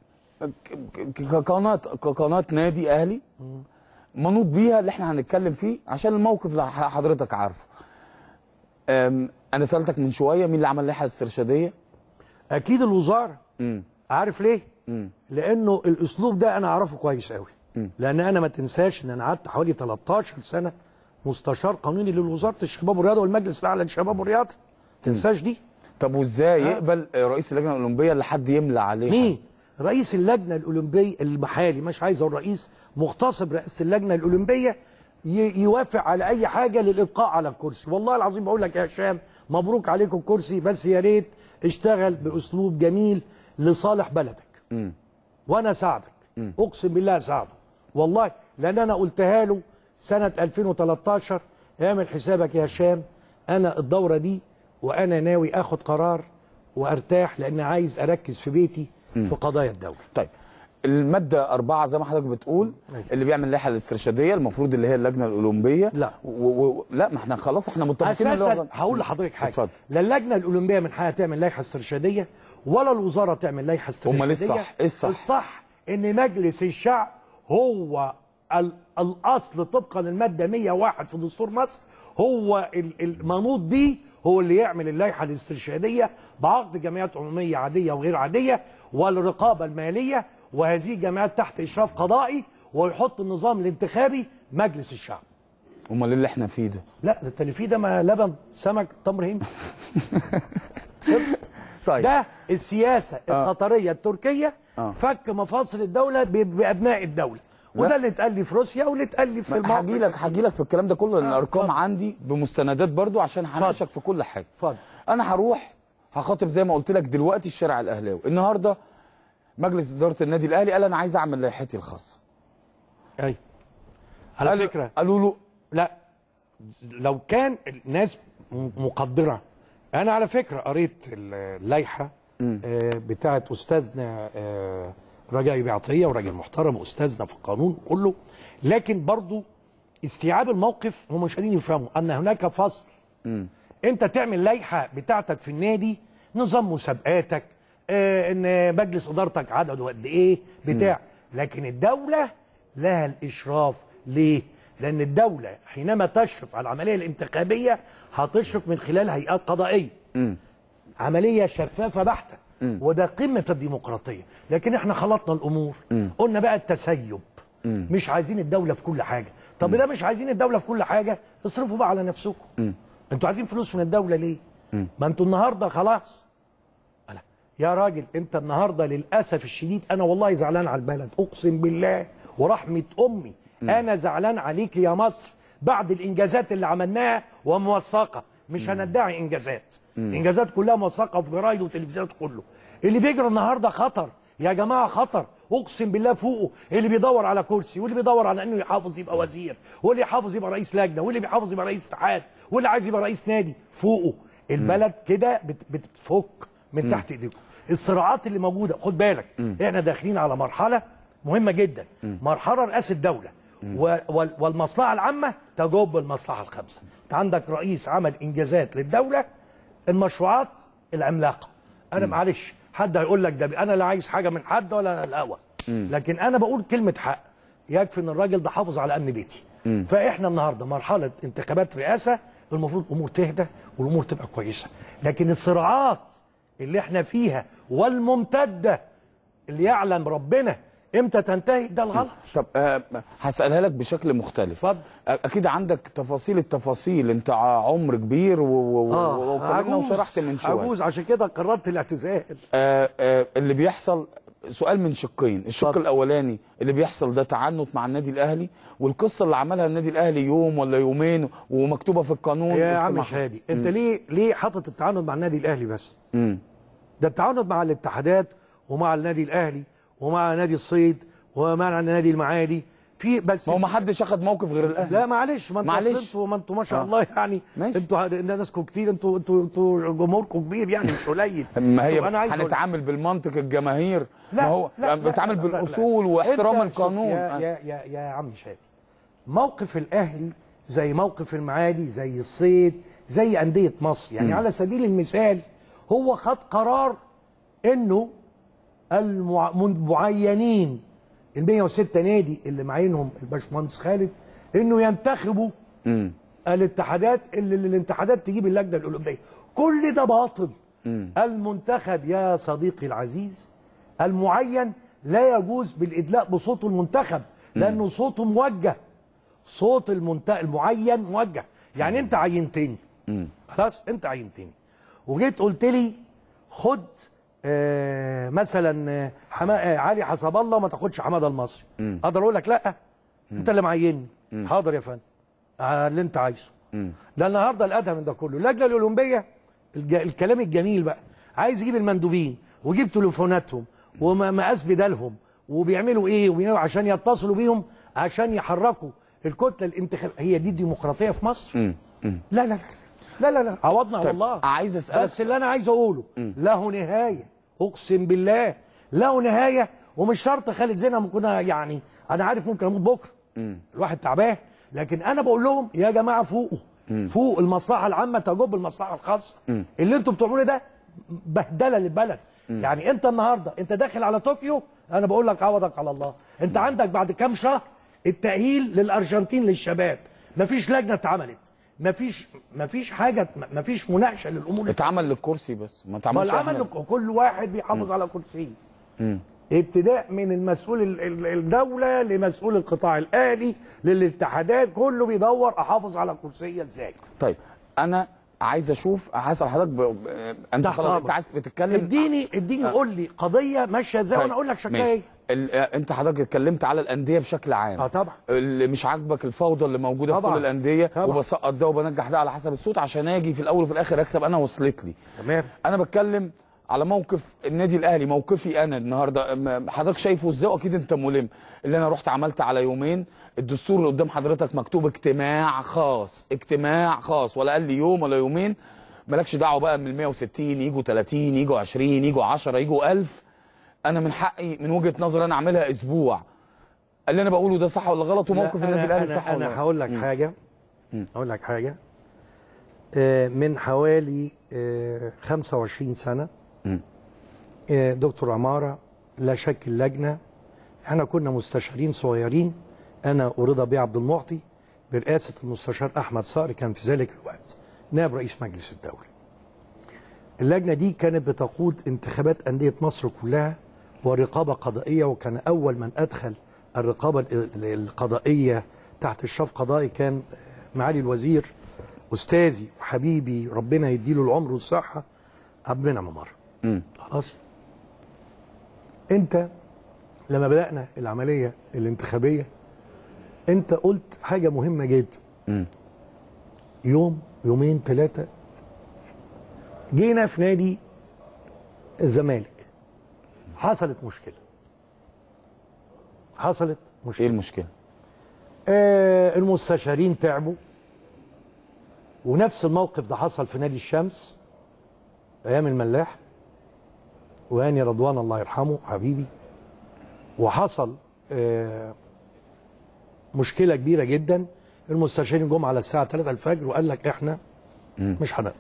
Speaker 1: ك- ك- كقناه كقناه نادي اهلي منوط بيها اللي احنا هنتكلم فيه عشان الموقف اللي ح- حضرتك عارفه أم، انا سالتك من شويه مين اللي عمل اللائحه الاسترشاديه
Speaker 5: اكيد الوزاره
Speaker 1: مم.
Speaker 5: عارف ليه لانه الاسلوب ده انا اعرفه كويس قوي لان انا ما تنساش ان انا قعدت حوالي 13 سنه مستشار قانوني لوزاره الشباب والرياضه والمجلس الاعلى للشباب والرياضه تنساش دي
Speaker 1: طب وازاي يقبل رئيس اللجنه الاولمبيه اللي حد يملى عليه
Speaker 5: مين رئيس اللجنه الاولمبيه المحالي مش عايز اقول رئيس مغتصب رئاسه اللجنه الاولمبيه ي- يوافق على اي حاجه للابقاء على الكرسي والله العظيم بقول لك يا هشام مبروك عليكم الكرسي بس يا ريت اشتغل باسلوب جميل لصالح بلدك وانا اساعدك اقسم بالله اساعده والله لان انا قلتها له سنه 2013 اعمل حسابك يا هشام انا الدوره دي وانا ناوي اخد قرار وارتاح لان عايز اركز في بيتي في قضايا الدوله
Speaker 1: طيب المادة أربعة زي ما حضرتك بتقول
Speaker 5: أيوة.
Speaker 1: اللي بيعمل اللائحة الاسترشادية المفروض اللي هي اللجنة الأولمبية
Speaker 5: لا.
Speaker 1: و... و... لا ما احنا خلاص احنا متفقين اللي هو
Speaker 5: اساسا
Speaker 1: غلط.
Speaker 5: هقول لحضرتك حاجه
Speaker 1: اتفضل.
Speaker 5: لا اللجنه الاولمبيه من حقها تعمل لائحه استرشاديه ولا الوزاره تعمل لائحه استرشاديه
Speaker 1: أمال إيه الصح؟ إيه الصح؟
Speaker 5: الصح ان مجلس الشعب هو ال- الاصل طبقا للماده 101 في دستور مصر هو ال- المنوط به هو اللي يعمل اللائحه الاسترشاديه بعقد جمعيات عموميه عاديه وغير عاديه والرقابه الماليه وهذه الجمعيات تحت اشراف قضائي ويحط النظام الانتخابي مجلس الشعب
Speaker 1: أمال إيه اللي احنا فيه ده
Speaker 5: لا ده التاني فيه ده ما لبن سمك تمر هندي خلصت.
Speaker 1: طيب
Speaker 5: ده السياسه القطريه التركيه
Speaker 1: آه.
Speaker 5: فك مفاصل الدوله ب- بابناء الدوله وده اللي اتقال لي في روسيا واللي اتقال لي في
Speaker 1: ما-
Speaker 5: الموقف
Speaker 1: هجي لك هجي لك في الكلام ده كله لان
Speaker 5: آه،
Speaker 1: الارقام
Speaker 5: اتفضل.
Speaker 1: عندي بمستندات برضو عشان هناقشك في كل حاجه
Speaker 5: اتفضل.
Speaker 1: انا هروح هخاطب زي ما قلت لك دلوقتي الشارع الاهلاوي النهارده مجلس اداره النادي الاهلي قال انا عايز اعمل لائحتي الخاصه
Speaker 5: اي على
Speaker 1: قال-
Speaker 5: فكره
Speaker 1: قالوا له
Speaker 5: لا لو كان الناس م- مقدره انا على فكره قريت اللائحه آه، بتاعت استاذنا آه، رجاء بعطيه وراجل محترم واستاذنا في القانون كله لكن برضو استيعاب الموقف هم مش قادرين يفهموا ان هناك فصل انت تعمل لائحه بتاعتك في النادي نظام مسابقاتك آه، ان مجلس ادارتك عدده قد ايه بتاع لكن الدوله لها الاشراف ليه لان الدوله حينما تشرف على العمليه الانتخابيه هتشرف من خلال هيئات قضائيه عمليه شفافه بحته وده قمه الديمقراطيه لكن احنا خلطنا الامور قلنا بقى التسيب مش عايزين الدوله في كل حاجه طب ده مش عايزين الدوله في كل حاجه اصرفوا بقى على نفسكم انتوا عايزين فلوس من الدوله ليه ما انتوا النهارده خلاص ألا. يا راجل انت النهارده للاسف الشديد انا والله زعلان على البلد اقسم بالله ورحمه امي انا زعلان عليك يا مصر بعد الانجازات اللي عملناها وموثقه مش هندعي انجازات انجازات كلها موثقه في جرايد وتلفزيونات كله اللي بيجري النهارده خطر يا جماعه خطر اقسم بالله فوقه اللي بيدور على كرسي واللي بيدور على انه يحافظ يبقى وزير واللي يحافظ يبقى رئيس لجنه واللي بيحافظ يبقى رئيس اتحاد واللي عايز يبقى رئيس نادي فوقه البلد كده بت- بتفك من تحت ايديكم الصراعات اللي موجوده خد بالك احنا داخلين على مرحله مهمه جدا مرحله رئاسه دوله و- وال- والمصلحه العامه تجوب المصلحه الخامسه انت عندك رئيس عمل انجازات للدوله المشروعات العملاقه انا معلش حد هيقول لك ده انا لا عايز حاجه من حد ولا الهوى لكن انا بقول كلمه حق يكفي ان الراجل ده حافظ على امن بيتي فاحنا النهارده مرحله انتخابات رئاسه المفروض الامور تهدى والامور تبقى كويسه لكن الصراعات اللي احنا فيها والممتده اللي يعلم ربنا امتى تنتهي ده الغلط
Speaker 1: طب آه، هسألها لك بشكل مختلف
Speaker 5: اتفضل.
Speaker 1: آه، أكيد عندك تفاصيل التفاصيل أنت ع- عمر كبير و- و- و- واتكلمنا وشرحت من شوية
Speaker 5: عجوز عشان كده قررت الاعتزال
Speaker 1: آه، آه، اللي بيحصل سؤال من شقين الشق
Speaker 5: اتفضل.
Speaker 1: الاولاني اللي بيحصل ده تعنت مع النادي الاهلي والقصه اللي عملها النادي الاهلي يوم ولا يومين ومكتوبه في القانون
Speaker 5: يا عم
Speaker 1: اجتماع-
Speaker 5: شادي انت ليه ليه حاطط التعاون مع النادي الاهلي بس
Speaker 1: مم.
Speaker 5: ده التعاون مع الاتحادات ومع النادي الاهلي ومع نادي الصيد ومع نادي المعادي في بس
Speaker 1: ما هو ما حدش اخد موقف غير الاهلي
Speaker 5: لا معلش ما انتوا
Speaker 1: معلش.
Speaker 5: أصل انتوا ما انتوا ما شاء
Speaker 1: آه.
Speaker 5: الله يعني
Speaker 1: ماشي.
Speaker 5: انتوا ناسكم كتير انتوا انتوا انتوا جمهوركم كبير يعني مش قليل
Speaker 1: ما هي
Speaker 5: طب أنا عايز أقول-
Speaker 1: هنتعامل بالمنطق الجماهير
Speaker 5: لا
Speaker 1: ما هو
Speaker 5: لا
Speaker 1: بنتعامل
Speaker 5: لا لا لا لا.
Speaker 1: بالاصول واحترام
Speaker 5: أنت شوف
Speaker 1: القانون
Speaker 5: يا,
Speaker 1: آه.
Speaker 5: يا يا يا عم شادي موقف الاهلي زي موقف المعادي زي الصيد زي انديه مصر يعني على سبيل المثال هو خد قرار انه المع- المعينين ال 106 نادي اللي معينهم الباشمهندس خالد انه ينتخبوا
Speaker 1: مم.
Speaker 5: الاتحادات اللي اللي الاتحادات تجيب اللجنه الاولمبيه كل ده باطل المنتخب يا صديقي العزيز المعين لا يجوز بالادلاء بصوته المنتخب لانه صوته موجه صوت المنت... المعين موجه يعني انت عينتني خلاص انت عينتني وجيت قلت لي خد آه مثلا آه، حما... آه علي حسب الله ما تاخدش حماده المصري اقدر اقول لك لا انت اللي معيني حاضر يا فندم آه اللي انت عايزه ده النهارده الادهى من ده كله اللجنه الاولمبيه الج... الكلام الجميل بقى عايز يجيب المندوبين ويجيب تليفوناتهم ومقاس بدالهم وبيعملوا ايه وبيعملوا عشان يتصلوا بيهم عشان يحركوا الكتله الانتخاب هي دي الديمقراطيه في مصر
Speaker 1: مم. مم.
Speaker 5: لا لا لا لا لا لا عوضنا
Speaker 1: طيب،
Speaker 5: والله
Speaker 1: عايز أسألك
Speaker 5: بس اللي انا عايز اقوله له نهايه اقسم بالله له نهايه ومش شرط خالد زينب ممكن يعني انا عارف ممكن اموت بكره الواحد تعبان لكن انا بقول لهم يا جماعه فوقوا فوق المصلحه العامه تجب المصلحه الخاصه اللي انتوا بتعملوه ده بهدله للبلد يعني انت النهارده انت داخل على طوكيو انا بقول لك عوضك على الله انت عندك بعد كام شهر التاهيل للارجنتين للشباب مفيش لجنه اتعملت مفيش مفيش حاجه مفيش مناقشه للامور
Speaker 1: اتعمل للكرسي بس ما
Speaker 5: ما
Speaker 1: اتعملش
Speaker 5: العمل
Speaker 1: أحمد.
Speaker 5: كل واحد بيحافظ على كرسيه ابتداء من المسؤول ال- ال- الدوله لمسؤول القطاع الاهلي للاتحادات كله بيدور احافظ على كرسيه ازاي
Speaker 1: طيب انا عايز اشوف هسال حضرتك ب... ب... انت
Speaker 5: تحت
Speaker 1: خلاص انت
Speaker 5: أمرك.
Speaker 1: عايز بتتكلم
Speaker 5: اديني اديني قول لي قضيه ماشيه ازاي وانا اقول لك شكلها
Speaker 1: ماشي.
Speaker 5: ايه
Speaker 1: ال... آه، انت حضرتك اتكلمت على الانديه بشكل عام
Speaker 5: اه طبعا
Speaker 1: اللي مش عاجبك الفوضى اللي موجوده في
Speaker 5: طبعا.
Speaker 1: كل الانديه
Speaker 5: طبعا.
Speaker 1: وبسقط ده وبنجح ده على حسب الصوت عشان اجي في الاول وفي الاخر اكسب انا وصلت لي
Speaker 5: تمام
Speaker 1: انا بتكلم على موقف النادي الاهلي موقفي انا النهارده أم- حضرتك شايفه ازاي واكيد انت ملم اللي انا رحت عملت على يومين الدستور اللي قدام حضرتك مكتوب اجتماع خاص اجتماع خاص ولا قال لي يوم ولا يومين مالكش دعوه بقى من ال 160 يجوا 30 يجوا 20 يجوا 10 يجوا 1000 انا من حقي من وجهه نظري انا اعملها اسبوع اللي انا بقوله ده صح ولا غلط وموقف
Speaker 5: لا،
Speaker 1: النادي
Speaker 5: أنا-
Speaker 1: الاهلي
Speaker 5: أنا-
Speaker 1: صح ولا
Speaker 5: انا
Speaker 1: غلط
Speaker 5: هقول لك حاجه هقول لك حاجه آه، من حوالي آه، 25 سنه
Speaker 1: مم.
Speaker 5: آه، دكتور عماره لا شك اللجنه احنا كنا مستشارين صغيرين انا ورضا بيه عبد المعطي برئاسه المستشار احمد صقر كان في ذلك الوقت نائب رئيس مجلس الدوله. اللجنه دي كانت بتقود انتخابات انديه مصر كلها ورقابه قضائيه وكان اول من ادخل الرقابه ال- ال- القضائيه تحت اشراف قضائي كان معالي الوزير استاذي وحبيبي ربنا يديله العمر والصحه عبد المنعم عمر.
Speaker 1: مم.
Speaker 5: خلاص انت لما بدانا العمليه الانتخابيه انت قلت حاجه مهمه جدا
Speaker 1: مم.
Speaker 5: يوم يومين ثلاثه جينا في نادي الزمالك حصلت مشكله حصلت
Speaker 1: ايه
Speaker 5: مشكله
Speaker 1: المشكله
Speaker 5: آه المستشارين تعبوا ونفس الموقف ده حصل في نادي الشمس ايام الملاح وهاني رضوان الله يرحمه حبيبي وحصل آه مشكله كبيره جدا المستشارين جم على الساعه 3 الفجر وقال لك احنا مش هنقدر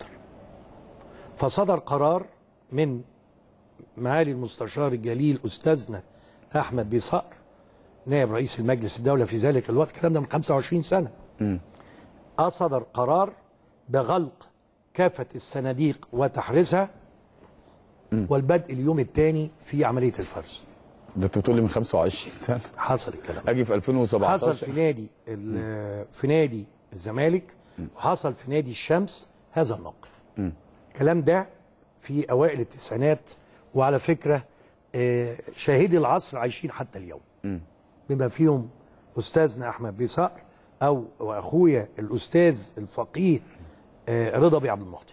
Speaker 5: فصدر قرار من معالي المستشار الجليل استاذنا احمد بيه صقر نائب رئيس المجلس الدوله في ذلك الوقت الكلام ده من 25 سنه أصدر قرار بغلق كافة الصناديق وتحريزها والبدء اليوم الثاني في عملية الفرز
Speaker 1: ده انت بتقول لي من 25 سنه
Speaker 5: حصل الكلام ده.
Speaker 1: اجي في 2017
Speaker 5: حصل في نادي ال- في نادي الزمالك وحصل في نادي الشمس هذا الموقف الكلام ده في أوائل التسعينات وعلى فكرة آه، شاهدي العصر عايشين حتى اليوم بما فيهم أستاذنا أحمد بيه صقر أو وأخويا الأستاذ الفقيه آه، رضا بيه عبد المعطي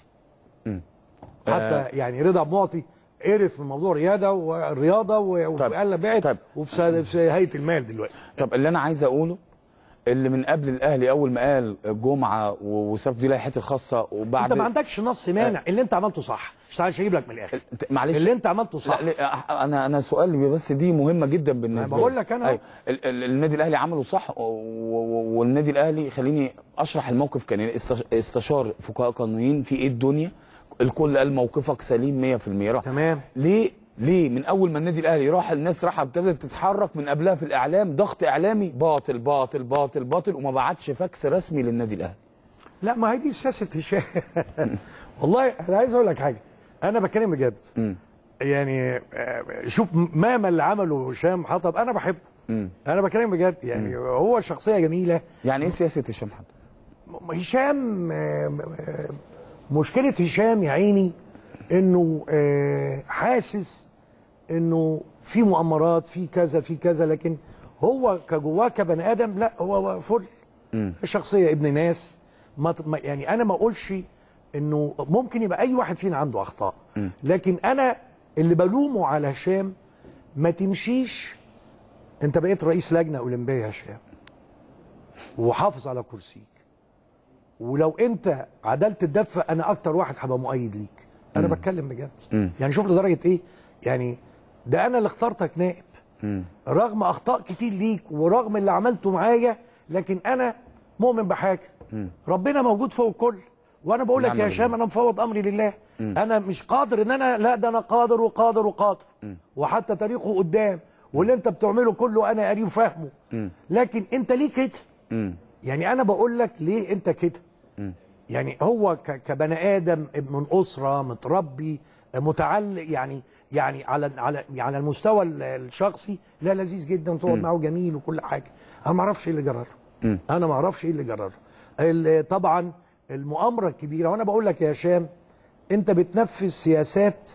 Speaker 5: حتى يعني رضا عبد المعطي عرف من موضوع الرياضه والرياضه و-
Speaker 1: طيب.
Speaker 5: وقال بعت
Speaker 1: طيب.
Speaker 5: وفي س- في هيئه المال دلوقتي
Speaker 1: طب اللي انا عايز اقوله اللي من قبل الاهلي اول ما قال جمعه و- وساب دي لائحتي الخاصه وبعد
Speaker 5: انت ما عندكش نص مانع اللي انت عملته صح مش عايز اجيب لك من الاخر
Speaker 1: انت- معلش
Speaker 5: اللي انت عملته صح
Speaker 1: لا لا انا انا سؤال بس دي مهمه جدا بالنسبه
Speaker 5: بقول
Speaker 1: لي.
Speaker 5: لك أنا
Speaker 1: أيوة. ال- ال- النادي الاهلي عمله صح و- و- والنادي الاهلي خليني اشرح الموقف كان إيه. استش- استشار فقهاء قانونيين في ايه الدنيا الكل قال موقفك سليم 100% راح
Speaker 5: تمام.
Speaker 1: ليه ليه من اول ما النادي الاهلي راح الناس راح ابتدت تتحرك من قبلها في الاعلام ضغط اعلامي باطل باطل باطل باطل وما بعتش فاكس رسمي للنادي الاهلي
Speaker 5: لا ما هي دي سياسه هشام والله انا عايز اقول لك حاجه انا بتكلم بجد يعني آه، شوف مهما اللي عمله هشام حطب انا بحبه انا بتكلم بجد يعني هو شخصيه جميله
Speaker 1: يعني ايه سياسه هشام حد
Speaker 5: م- هشام آه، آه، مشكله هشام يا عيني انه آه، حاسس انه في مؤامرات في كذا في كذا لكن هو كجواه كبني ادم لا هو فل شخصيه ابن ناس ما ت- ما- يعني انا ما اقولش انه ممكن يبقى اي واحد فينا عنده اخطاء لكن انا اللي بلومه على هشام ما تمشيش انت بقيت رئيس لجنه اولمبيه يا هشام وحافظ على كرسيك ولو انت عدلت الدفه انا اكتر واحد هبقى مؤيد ليك انا بتكلم بجد يعني شوف لدرجه ايه يعني ده انا اللي اخترتك نائب رغم اخطاء كتير ليك ورغم اللي عملته معايا لكن انا مؤمن بحاجه ربنا موجود فوق الكل وانا بقول لك
Speaker 1: نعم
Speaker 5: يا
Speaker 1: بالله.
Speaker 5: هشام انا مفوض امري لله انا مش قادر ان انا لا ده انا قادر وقادر وقادر وحتى تاريخه قدام واللي انت بتعمله كله انا قاريه وفاهمه لكن انت ليه كده يعني انا بقول لك ليه انت كده يعني هو ك- كبني ادم من اسره متربي متعلق يعني يعني على على على المستوى ال- الشخصي لا لذيذ جدا تقعد معاه جميل وكل حاجه انا ما اعرفش ايه اللي جرى له انا ما اعرفش ايه اللي جرى له ال- طبعا المؤامره الكبيره وانا بقول لك يا هشام انت بتنفذ سياسات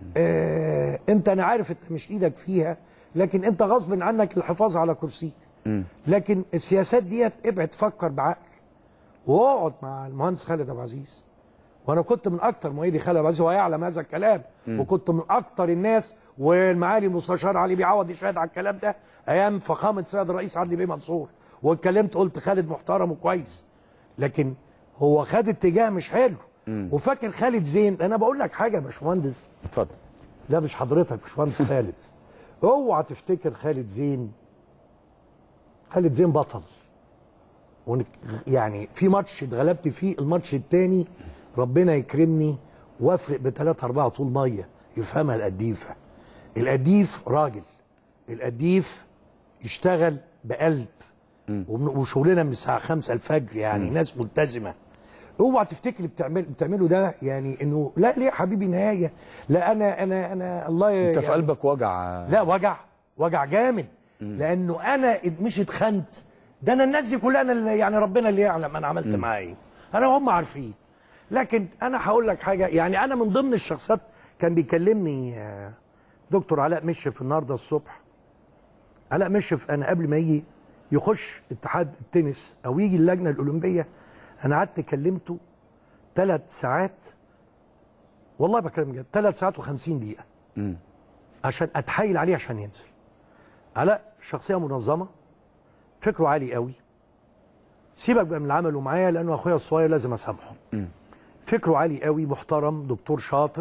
Speaker 5: آه انت انا عارف انت مش ايدك فيها لكن انت غصب عنك الحفاظ على كرسيك لكن السياسات ديت ابعد فكر بعقل واقعد مع المهندس خالد ابو عزيز وانا كنت من اكتر مؤيدي خالد ابو عزيز وهو يعلم هذا الكلام وكنت من اكتر الناس والمعالي المستشار علي بيعوض يشهد على الكلام ده ايام فخامه السيد الرئيس عدلي بيه منصور واتكلمت قلت خالد محترم وكويس لكن هو خد اتجاه مش حلو وفاكر خالد زين انا بقول لك حاجه يا باشمهندس
Speaker 1: اتفضل
Speaker 5: لا مش حضرتك باشمهندس خالد اوعى تفتكر خالد زين خالد زين بطل ونك يعني في ماتش اتغلبت فيه الماتش التاني ربنا يكرمني وافرق بثلاثة أربعة طول مية يفهمها القديفة القديف راجل القديف يشتغل بقلب ومن- وشغلنا من الساعة خمسة الفجر يعني ناس ملتزمة اوعى تفتكر اللي بتعمل بتعمله ده يعني انه لا ليه يا حبيبي نهايه لا انا انا انا الله
Speaker 1: انت في قلبك وجع
Speaker 5: لا وجع وجع جامد لانه انا مش اتخنت ده انا الناس دي كلها انا اللي يعني ربنا اللي يعلم انا عملت معاه ايه انا وهم عارفين لكن انا هقول لك حاجه يعني انا من ضمن الشخصيات كان بيكلمني آه، دكتور علاء مشرف النهارده الصبح علاء مشرف انا قبل ما يجي يخش اتحاد التنس او يجي اللجنه الاولمبيه انا قعدت كلمته ثلاث ساعات والله بكلم جد ثلاث ساعات و50 دقيقه
Speaker 1: مم.
Speaker 5: عشان اتحايل عليه عشان ينزل علاء شخصيه منظمه فكره عالي قوي سيبك بقى من اللي عمله معايا لانه اخويا الصغير لازم اسامحه فكره عالي قوي محترم دكتور شاطر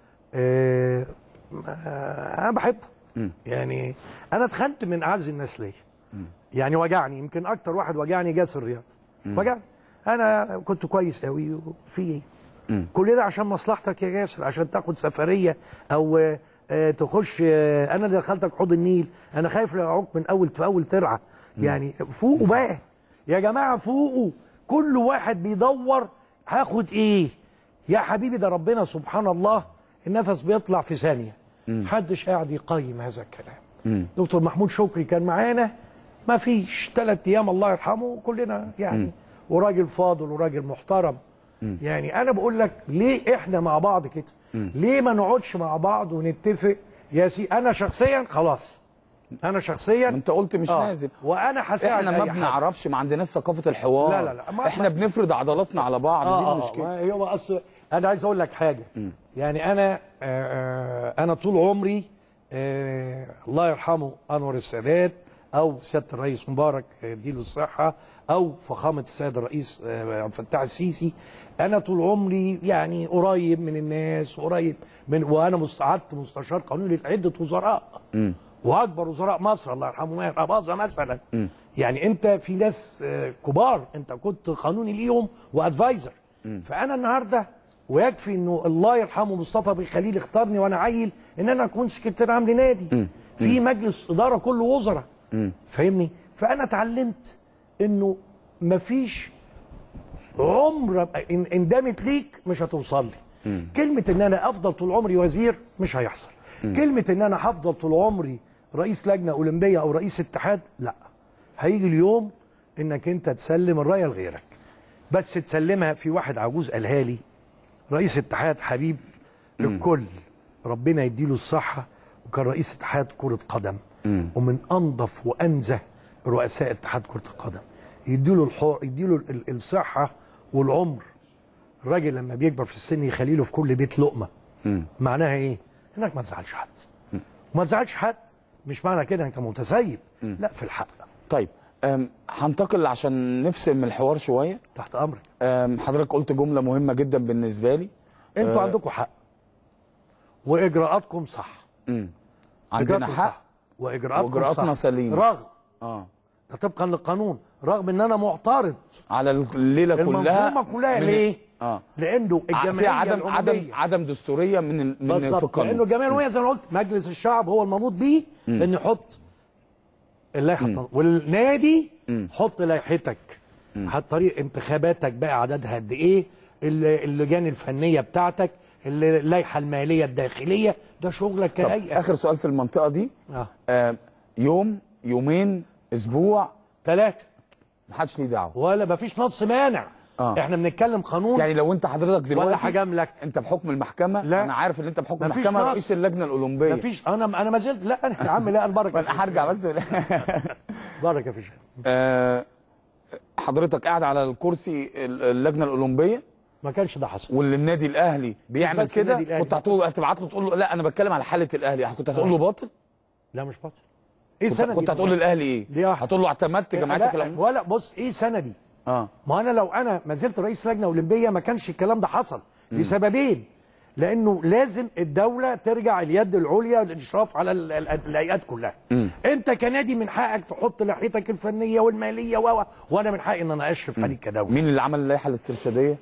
Speaker 5: آه آه انا بحبه يعني انا اتخنت من اعز الناس ليا يعني وجعني يمكن اكتر واحد وجعني جاسر الرياض وجعني انا كنت كويس قوي وفي ايه كل ده عشان مصلحتك يا جاسر عشان تاخد سفريه او آه، آه، تخش آه، انا اللي دخلتك حوض النيل انا خايف لا اعوق من اول في اول ترعه يعني فوقوا بقى يا جماعه فوقوا كل واحد بيدور هاخد ايه يا حبيبي ده ربنا سبحان الله النفس بيطلع في ثانيه محدش قاعد يقيم هذا الكلام دكتور محمود شكري كان معانا ما فيش ثلاث ايام الله يرحمه كلنا يعني وراجل فاضل وراجل محترم يعني انا بقول لك ليه احنا مع بعض كده ليه ما نقعدش مع بعض ونتفق يا سي انا شخصيا خلاص انا شخصيا
Speaker 1: انت قلت مش
Speaker 5: آه.
Speaker 1: نازل
Speaker 5: وانا هساعد
Speaker 1: احنا ما
Speaker 5: أي حد.
Speaker 1: بنعرفش ما عندناش ثقافه الحوار
Speaker 5: لا، لا، لا. ما-
Speaker 1: احنا
Speaker 5: ما-
Speaker 1: بنفرض عضلاتنا على بعض
Speaker 5: اه
Speaker 1: دي
Speaker 5: اه
Speaker 1: المشكله
Speaker 5: ما هو اصل انا عايز اقول لك حاجه يعني انا آه آه انا طول عمري آه الله يرحمه انور السادات او سياده الرئيس مبارك يديله الصحه او فخامه السيد الرئيس آه، عبد الفتاح السيسي انا طول عمري يعني قريب من الناس وقريب من وانا مستعدت مستشار قانوني لعده وزراء واكبر وزراء مصر الله يرحمه ماهر اباظه مثلا يعني انت في ناس آه، كبار انت كنت قانوني ليهم وادفايزر فانا النهارده ويكفي انه الله يرحمه مصطفى بن خليل اختارني وانا عيل ان انا اكون سكرتير عام لنادي في مجلس اداره كله وزراء فاهمني فانا اتعلمت انه مفيش عمر ان ان دامت ليك مش هتوصل لي كلمه ان انا افضل طول عمري وزير مش هيحصل كلمه ان انا هفضل طول عمري رئيس لجنه اولمبيه او رئيس اتحاد لا هيجي اليوم انك انت تسلم الرايه لغيرك بس تسلمها في واحد عجوز قالها لي رئيس اتحاد حبيب الكل ربنا يديله الصحه وكان رئيس اتحاد كره قدم ومن انظف وانزه رؤساء اتحاد كره القدم يديله الحو... يديله ال- ال- الصحه والعمر الراجل لما بيكبر في السن يخلي له في كل بيت لقمه معناها ايه؟ انك ما تزعلش حد وما تزعلش حد مش معنى كده انك متسيب لا في الحق
Speaker 1: طيب أم، هنتقل عشان نفصل من الحوار شويه
Speaker 5: تحت امرك
Speaker 1: أم، حضرتك قلت جمله مهمه جدا بالنسبه لي
Speaker 5: انتوا
Speaker 1: آه.
Speaker 5: عندكم حق واجراءاتكم صح
Speaker 1: مم. عندنا
Speaker 5: إجراءاتكم
Speaker 1: حق
Speaker 5: صح. واجراءاتكم
Speaker 1: وإجراءاتنا
Speaker 5: صح.
Speaker 1: سليمة.
Speaker 5: رغم
Speaker 1: اه
Speaker 5: ده طبقا للقانون رغم ان انا معترض
Speaker 1: على الليله كلها
Speaker 5: المنظومه كلها
Speaker 1: من-
Speaker 5: ليه؟
Speaker 1: اه
Speaker 5: لانه
Speaker 1: ع-
Speaker 5: الجمعيه
Speaker 1: في عدم عدم
Speaker 5: العمومية-
Speaker 1: عدم دستوريه من ال- من في
Speaker 5: بالظبط
Speaker 1: القانون
Speaker 5: لانه الجمعيه العموميه زي ما قلت مجلس الشعب هو المنوط بيه ان يحط اللائحه التن- والنادي حط لائحتك حط طريق انتخاباتك بقى عددها قد ايه ال- اللجان الفنيه بتاعتك ال- اللائحه الماليه الداخليه ده شغلك
Speaker 1: طب
Speaker 5: كهيئه
Speaker 1: اخر سؤال في المنطقه دي
Speaker 5: اه
Speaker 1: آه يوم يومين اسبوع
Speaker 5: ثلاثه
Speaker 1: محدش ليه دعوه
Speaker 5: ولا مفيش نص مانع
Speaker 1: آه.
Speaker 5: احنا بنتكلم قانون
Speaker 1: يعني لو انت حضرتك دلوقتي
Speaker 5: ولا هجاملك
Speaker 1: انت بحكم المحكمه
Speaker 5: لا.
Speaker 1: انا عارف ان انت بحكم
Speaker 5: مفيش
Speaker 1: المحكمه
Speaker 5: نص.
Speaker 1: رئيس اللجنه الاولمبيه
Speaker 5: مفيش انا انا ما زلت لا أنا يا عم لا البركه
Speaker 1: انا هرجع بس
Speaker 5: بركه في شيء
Speaker 1: آه، حضرتك قاعد على الكرسي ال- اللجنه الاولمبيه
Speaker 5: ما كانش ده حصل
Speaker 1: واللي النادي الاهلي بيعمل
Speaker 5: بس
Speaker 1: كده
Speaker 5: النادي الأهلي
Speaker 1: كنت هتقول هتبعت له تقول له لا انا بتكلم على حاله الاهلي كنت هتقول له باطل
Speaker 5: لا مش باطل ايه
Speaker 1: كنت,
Speaker 5: سندي
Speaker 1: كنت هتقول للاهلي ايه
Speaker 5: دي واحدة.
Speaker 1: هتقول له اعتمدت جماعتك
Speaker 5: لا
Speaker 1: العموميه
Speaker 5: ولا بص ايه سندي
Speaker 1: اه
Speaker 5: ما انا لو انا ما زلت رئيس لجنه اولمبيه ما كانش الكلام ده حصل لسببين لانه لازم الدوله ترجع اليد العليا للاشراف على ال- ال- الهيئات كلها انت كنادي من حقك تحط لائحتك الفنيه والماليه و و- وانا من حقي ان انا اشرف عليك كدوله
Speaker 1: مين اللي عمل اللائحه الاسترشاديه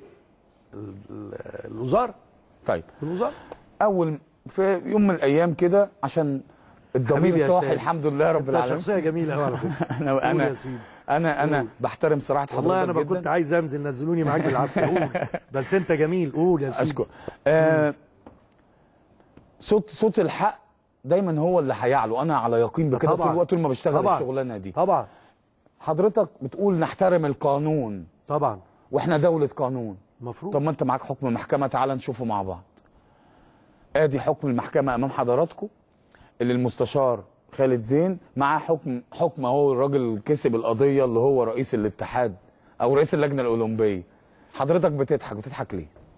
Speaker 5: الوزاره
Speaker 1: طيب
Speaker 5: الوزاره
Speaker 1: اول في يوم من الايام كده عشان الضمير
Speaker 5: حبيبي يا
Speaker 1: صاحي
Speaker 5: سيد.
Speaker 1: الحمد لله رب
Speaker 5: انت
Speaker 1: العالمين
Speaker 5: شخصيه جميله قوي على فكره
Speaker 1: انا
Speaker 5: قول
Speaker 1: انا
Speaker 5: يا سيدي.
Speaker 1: انا انا بحترم صراحه حضرتك
Speaker 5: والله انا ما
Speaker 1: جدا
Speaker 5: كنت عايز انزل نزلوني معاك بالعافيه قول بس انت جميل قول يا سيدي
Speaker 1: اشكر آه صوت صوت الحق دايما هو اللي هيعلو انا على يقين بكده طول
Speaker 5: طبعاً.
Speaker 1: الوقت طول ما بشتغل
Speaker 5: طبعاً.
Speaker 1: الشغلانه دي
Speaker 5: طبعا
Speaker 1: حضرتك بتقول نحترم القانون
Speaker 5: طبعا
Speaker 1: واحنا دوله قانون
Speaker 5: المفروض
Speaker 1: طب ما انت معاك حكم المحكمه تعال نشوفه مع بعض ادي حكم المحكمه امام حضراتكم اللي المستشار خالد زين معاه حكم حكم اهو الراجل كسب القضيه اللي هو رئيس الاتحاد او رئيس اللجنه الاولمبيه حضرتك بتضحك بتضحك ليه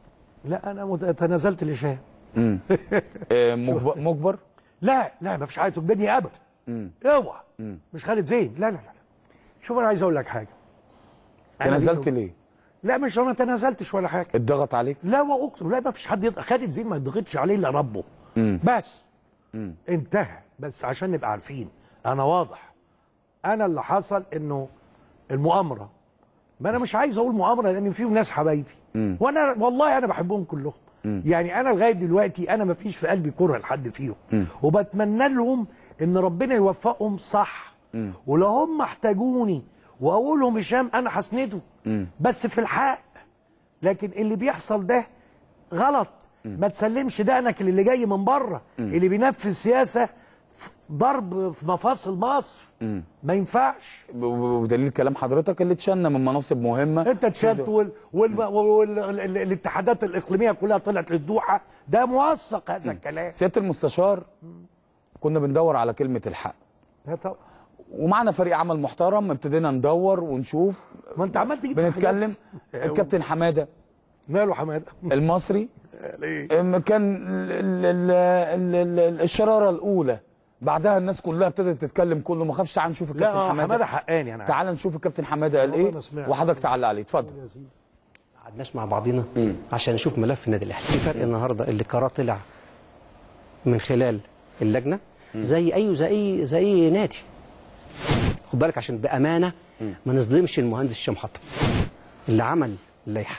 Speaker 5: لا انا مت- تنازلت لشاه
Speaker 1: مم. آه، مجب- مجبر
Speaker 5: لا لا ما فيش حاجه تجبدني ابدا اوعى مش خالد زين لا لا لا شوف انا عايز اقول لك حاجه أنا
Speaker 1: تنازلت
Speaker 5: بيني-
Speaker 1: ليه
Speaker 5: لا مش انا ما تنازلتش ولا حاجه
Speaker 1: اتضغط عليك
Speaker 5: لا واقسم لا ما فيش حد يضغط خالد زين ما يضغطش عليه الا ربه بس انتهى بس عشان نبقى عارفين انا واضح انا اللي حصل انه المؤامره ما انا مش عايز اقول مؤامره لان فيهم ناس حبايبي وانا والله انا بحبهم كلهم يعني انا لغايه دلوقتي انا ما فيش في قلبي كره لحد فيهم وبتمنى لهم ان ربنا يوفقهم صح ولو هم احتاجوني واقول لهم هشام انا هسنده بس في الحق لكن اللي بيحصل ده غلط ما تسلمش دقنك للي جاي من بره اللي بينفذ سياسه ف- ضرب في مفاصل مصر ما ينفعش
Speaker 1: ب- ب- بدليل كلام حضرتك اللي اتشنى من مناصب مهمه
Speaker 5: انت اتشد وال... وال... وال... وال... ال- الاتحادات الاقليميه كلها طلعت للدوحه ده موثق هذا الكلام
Speaker 1: سياده المستشار كنا بندور على كلمه الحق
Speaker 5: لا طبعا.
Speaker 1: ومعنا فريق عمل محترم ابتدينا ندور ونشوف
Speaker 5: ما انت عمال تجيب
Speaker 1: بنتكلم
Speaker 5: حاجات.
Speaker 1: الكابتن حماده
Speaker 5: ماله حماده
Speaker 1: المصري
Speaker 5: ليه؟
Speaker 1: أم كان ال- ال- ال- ال- ال- الشراره الاولى بعدها الناس كلها ابتدت تتكلم كله ما خافش تعال نشوف
Speaker 5: لا
Speaker 1: الكابتن
Speaker 5: آه،
Speaker 1: حماده
Speaker 5: حماده حقاني انا
Speaker 1: تعال نشوف الكابتن حماده قال
Speaker 5: والله
Speaker 1: ايه
Speaker 5: ما سمعت.
Speaker 1: وحضرتك تعلق عليه اتفضل
Speaker 6: قعدناش مع بعضينا عشان نشوف ملف النادي الاهلي في فرق النهارده اللي قرار طلع من خلال اللجنه زي اي زي اي زي اي نادي خد بالك عشان بامانه ما نظلمش المهندس هشام حطب اللي عمل اللائحه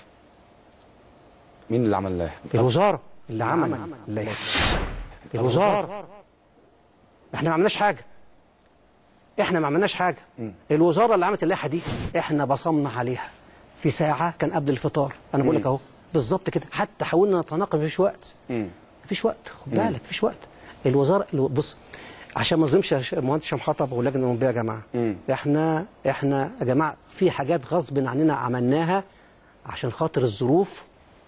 Speaker 1: مين اللي عمل اللائحه
Speaker 6: الوزاره اللي عمل اللائحه الوزاره احنا ما عملناش حاجه احنا ما عملناش حاجه الوزاره اللي عملت اللائحه دي احنا بصمنا عليها في ساعه كان قبل الفطار انا بقول لك اهو بالظبط كده حتى حاولنا نتناقش مفيش وقت مفيش وقت خد بالك مفيش وقت الوزاره الو- بص عشان ما اظلمش ش- المهندس هشام حطب واللجنه الاولمبيه يا جماعه احنا احنا يا جماعه في حاجات غصب عننا عملناها عشان خاطر الظروف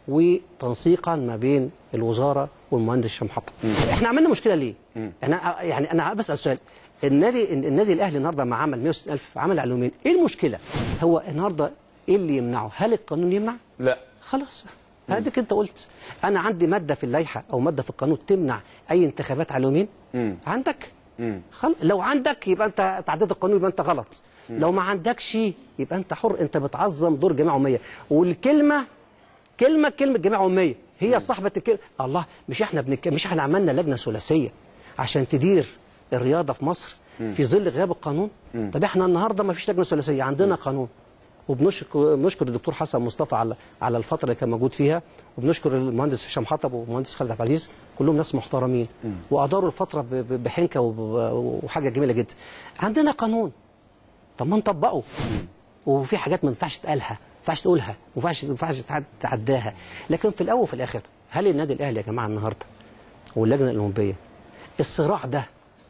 Speaker 6: وتنسيقا ما بين الوزاره والمهندس هشام حطب احنا عملنا مشكله ليه؟ احنا يعني انا بسال سؤال النادي النادي الاهلي النهارده ما عمل 160000 عمل على يومين ايه المشكله؟ هو النهارده ايه اللي يمنعه؟ هل القانون يمنع؟
Speaker 1: لا
Speaker 6: خلاص هديك انت قلت انا عندي ماده في اللائحه او ماده في القانون تمنع اي انتخابات على يومين عندك خل... لو عندك يبقى انت تعديت القانون يبقى انت غلط لو ما عندكش يبقى انت حر انت بتعظم دور جماعه اميه والكلمه كلمه كلمه جماعه اميه هي صاحبه الكلمه الله مش احنا بنك... مش احنا عملنا لجنه ثلاثيه عشان تدير الرياضه في مصر في ظل غياب القانون طب احنا النهارده ما فيش لجنه ثلاثيه عندنا قانون وبنشكر بنشكر الدكتور حسن مصطفى على على الفتره اللي كان موجود فيها وبنشكر المهندس هشام حطب والمهندس خالد عبد العزيز كلهم ناس محترمين واداروا الفتره ب- ب- بحنكه وب- وحاجه جميله جدا عندنا قانون طب ما نطبقه وفي حاجات ما ينفعش تقالها ما ينفعش تقولها ما ينفعش ما ينفعش تعد- تعداها لكن في الاول وفي الاخر هل النادي الاهلي يا جماعه النهارده واللجنه الاولمبيه الصراع ده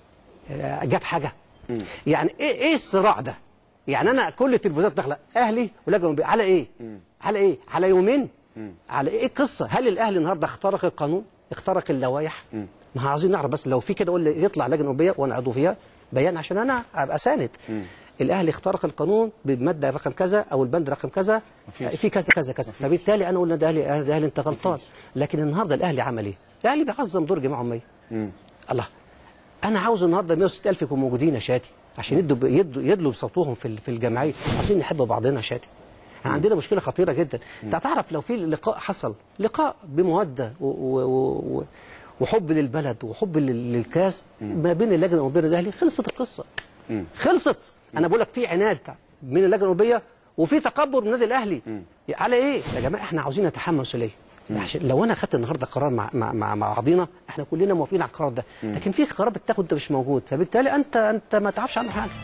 Speaker 6: آه، جاب حاجه يعني ايه ايه الصراع ده يعني انا كل التلفزيونات داخله اهلي ولجنه اولمبيه على ايه على ايه على يومين على ايه القصه هل الاهلي النهارده اخترق القانون اخترق اللوائح ما احنا عايزين نعرف بس لو في كده قول لي يطلع لجنه اولمبيه وانا عضو فيها بيان عشان انا ابقى ساند الاهلي اخترق القانون بالماده رقم كذا او البند رقم كذا في كذا كذا كذا فبالتالي انا اقول للنادي الاهلي الاهلي انت غلطان لكن النهارده الاهلي عمل ايه؟ الاهلي بيعظم دور جماعه اميه الله انا عاوز النهارده 160000 يكونوا موجودين يا شادي عشان يدوا يدوا يدلوا بصوتهم في ال- في الجمعيه عاوزين نحب بعضنا يا شادي عندنا مشكله خطيره جدا انت تعرف لو في لقاء حصل لقاء بموده و و و وحب للبلد وحب لل- للكاس ما بين اللجنه وبين الاهلي خلصت القصه خلصت انا بقول لك في عناد من اللجنه الاولمبيه وفي تكبر من النادي الاهلي على ايه يا جماعه احنا عاوزين نتحمل مسؤوليه عشان لو انا خدت النهارده قرار مع مع مع, مع بعضينا احنا كلنا موافقين على القرار ده لكن في قرار بتاخد انت مش موجود فبالتالي انت انت ما تعرفش عنه حاجه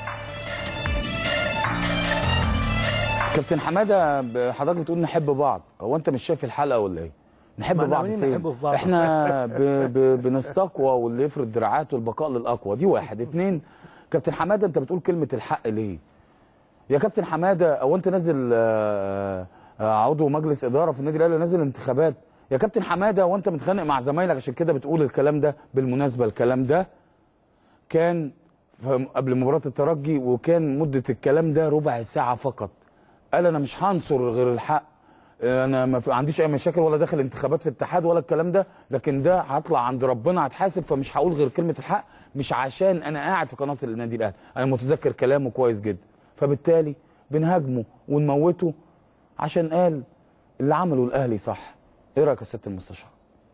Speaker 1: كابتن حماده ب- حضرتك بتقول نحب بعض هو انت مش شايف الحلقه ولا ايه نحب
Speaker 5: ما
Speaker 1: بعض
Speaker 5: ناويين
Speaker 1: فين
Speaker 5: نحب في بعض.
Speaker 1: احنا ب... ب... بنستقوى واللي يفرض دراعاته البقاء للاقوى دي واحد اتنين كابتن حماده انت بتقول كلمه الحق ليه يا كابتن حماده او انت نازل آه، آه، عضو مجلس اداره في النادي الاهلي نازل انتخابات يا كابتن حماده وانت متخانق مع زمايلك عشان كده بتقول الكلام ده بالمناسبه الكلام ده كان في- قبل مباراه الترجي وكان مده الكلام ده ربع ساعه فقط قال انا مش هنصر غير الحق انا ما في- عنديش اي مشاكل ولا داخل انتخابات في اتحاد ولا الكلام ده لكن ده هطلع عند ربنا هتحاسب فمش هقول غير كلمه الحق مش عشان انا قاعد في قناه النادي الاهلي انا متذكر كلامه كويس جدا فبالتالي بنهاجمه ونموته عشان قال اللي عمله الاهلي صح ايه رايك يا سياده المستشار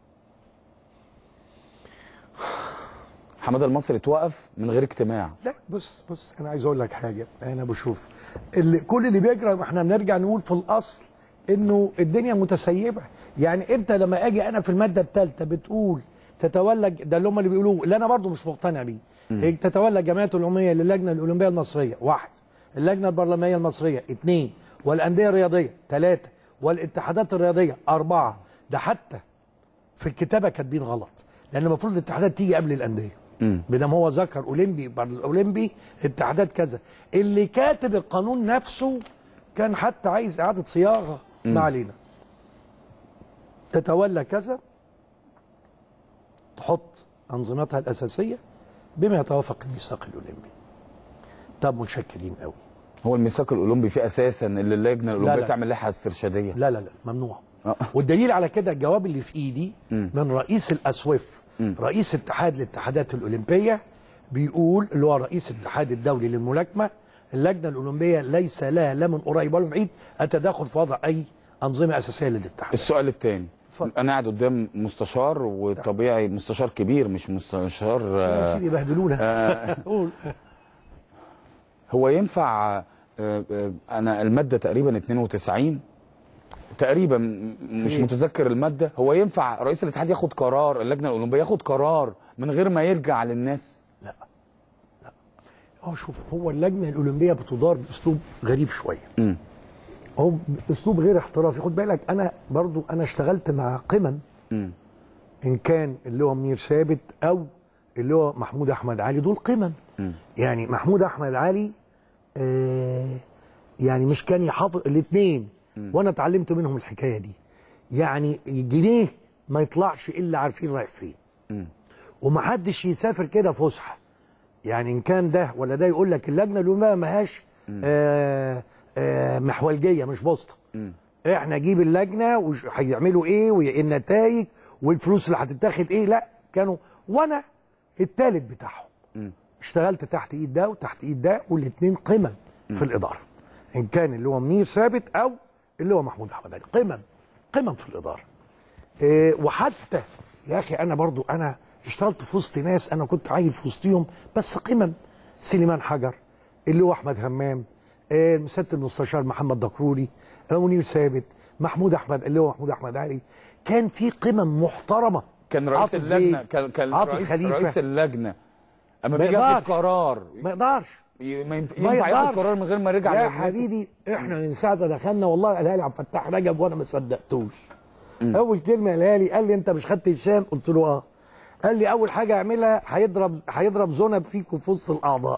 Speaker 1: حماده المصري اتوقف من غير اجتماع
Speaker 5: لا بص بص انا عايز اقول لك حاجه انا بشوف اللي كل اللي بيجرى ما احنا بنرجع نقول في الاصل انه الدنيا متسيبه يعني انت لما اجي انا في الماده الثالثه بتقول تتولى ده اللي هم اللي بيقولوه اللي انا برضو مش مقتنع بيه هيك تتولى الجمعيات العموميه للجنه الاولمبيه المصريه واحد اللجنه البرلمانيه المصريه اثنين والانديه الرياضيه ثلاثه والاتحادات الرياضيه اربعه ده حتى في الكتابه كاتبين غلط لان المفروض الاتحادات تيجي قبل الانديه بدم هو ذكر اولمبي بعد الاولمبي اتحادات كذا اللي كاتب القانون نفسه كان حتى عايز اعاده صياغه ما علينا تتولى كذا تحط انظمتها الاساسيه بما يتوافق الميثاق الاولمبي طب متشكرين قوي
Speaker 1: هو الميثاق الاولمبي فيه اساسا اللي اللجنه الاولمبيه
Speaker 5: لا.
Speaker 1: تعمل لائحه استرشاديه
Speaker 5: لا لا لا ممنوع
Speaker 1: آه.
Speaker 5: والدليل على كده الجواب اللي في ايدي من رئيس الاسوف رئيس اتحاد الاتحادات الاولمبيه بيقول اللي هو رئيس الاتحاد الدولي للملاكمه اللجنه الاولمبيه ليس لها لا من قريب ولا من بعيد التدخل في وضع اي انظمه اساسيه للاتحاد
Speaker 1: السؤال الثاني
Speaker 5: اتفضل.
Speaker 1: انا قاعد قدام مستشار وطبيعي مستشار كبير مش مستشار
Speaker 5: يا
Speaker 1: آه،
Speaker 5: سيدي بهدلونا
Speaker 1: آه،
Speaker 5: قول
Speaker 1: هو ينفع آه، آه، انا الماده تقريبا 92 تقريبا م- مش
Speaker 5: إيه؟
Speaker 1: متذكر الماده هو ينفع رئيس الاتحاد ياخد قرار اللجنه الاولمبيه ياخد قرار من غير ما يرجع للناس
Speaker 5: لا لا هو شوف هو اللجنه الاولمبيه بتدار باسلوب غريب شويه
Speaker 1: مم.
Speaker 5: هو اسلوب غير احترافي خد بالك انا برضو انا اشتغلت مع قمم
Speaker 1: مم.
Speaker 5: ان كان اللي هو منير ثابت او اللي هو محمود احمد علي دول قمم يعني محمود احمد علي آه يعني مش كان يحافظ الاثنين وانا اتعلمت منهم الحكايه دي يعني جنيه ما يطلعش الا عارفين رايح فين ومحدش يسافر كده فسحه يعني ان كان ده ولا ده يقول لك اللجنه الاولمبيه ما هاش آه آه محولجيه مش بوسطه احنا جيب اللجنه وهيعملوا ايه وايه النتائج والفلوس اللي هتتاخد ايه لا كانوا وانا التالت بتاعهم اشتغلت تحت ايد ده وتحت ايد ده والاثنين قمم في الاداره ان كان اللي هو منير ثابت او اللي هو محمود احمد علي قمم قمم في الاداره إيه وحتى يا اخي انا برضو انا اشتغلت في وسط ناس انا كنت عايل في وسطهم بس قمم سليمان حجر اللي هو احمد همام إيه سياده المستشار محمد دكروري آه، منير ثابت محمود احمد اللي هو محمود احمد علي كان في قمم محترمه
Speaker 1: كان رئيس
Speaker 5: عاطف
Speaker 1: اللجنه
Speaker 5: زيد،
Speaker 1: كان كان
Speaker 5: عاطف
Speaker 1: رئيس,
Speaker 5: خليفة.
Speaker 1: رئيس اللجنه اما
Speaker 5: ما
Speaker 1: بيجي ياخد
Speaker 5: يقدرش.
Speaker 1: قرار
Speaker 5: ما يقدرش
Speaker 1: ي- ما ينف-
Speaker 5: ما
Speaker 1: ينفع ياخد
Speaker 5: يقدرش.
Speaker 1: قرار من غير ما يرجع
Speaker 5: يا
Speaker 1: للناس؟
Speaker 5: حبيبي احنا من ساعه ما دخلنا والله قالها لي عبد الفتاح رجب وانا ما صدقتوش اول كلمه قالها لي قال لي انت مش خدت هشام قلت له اه قال لي اول حاجه اعملها هيضرب هيضرب ذنب فيك وفي وسط الاعضاء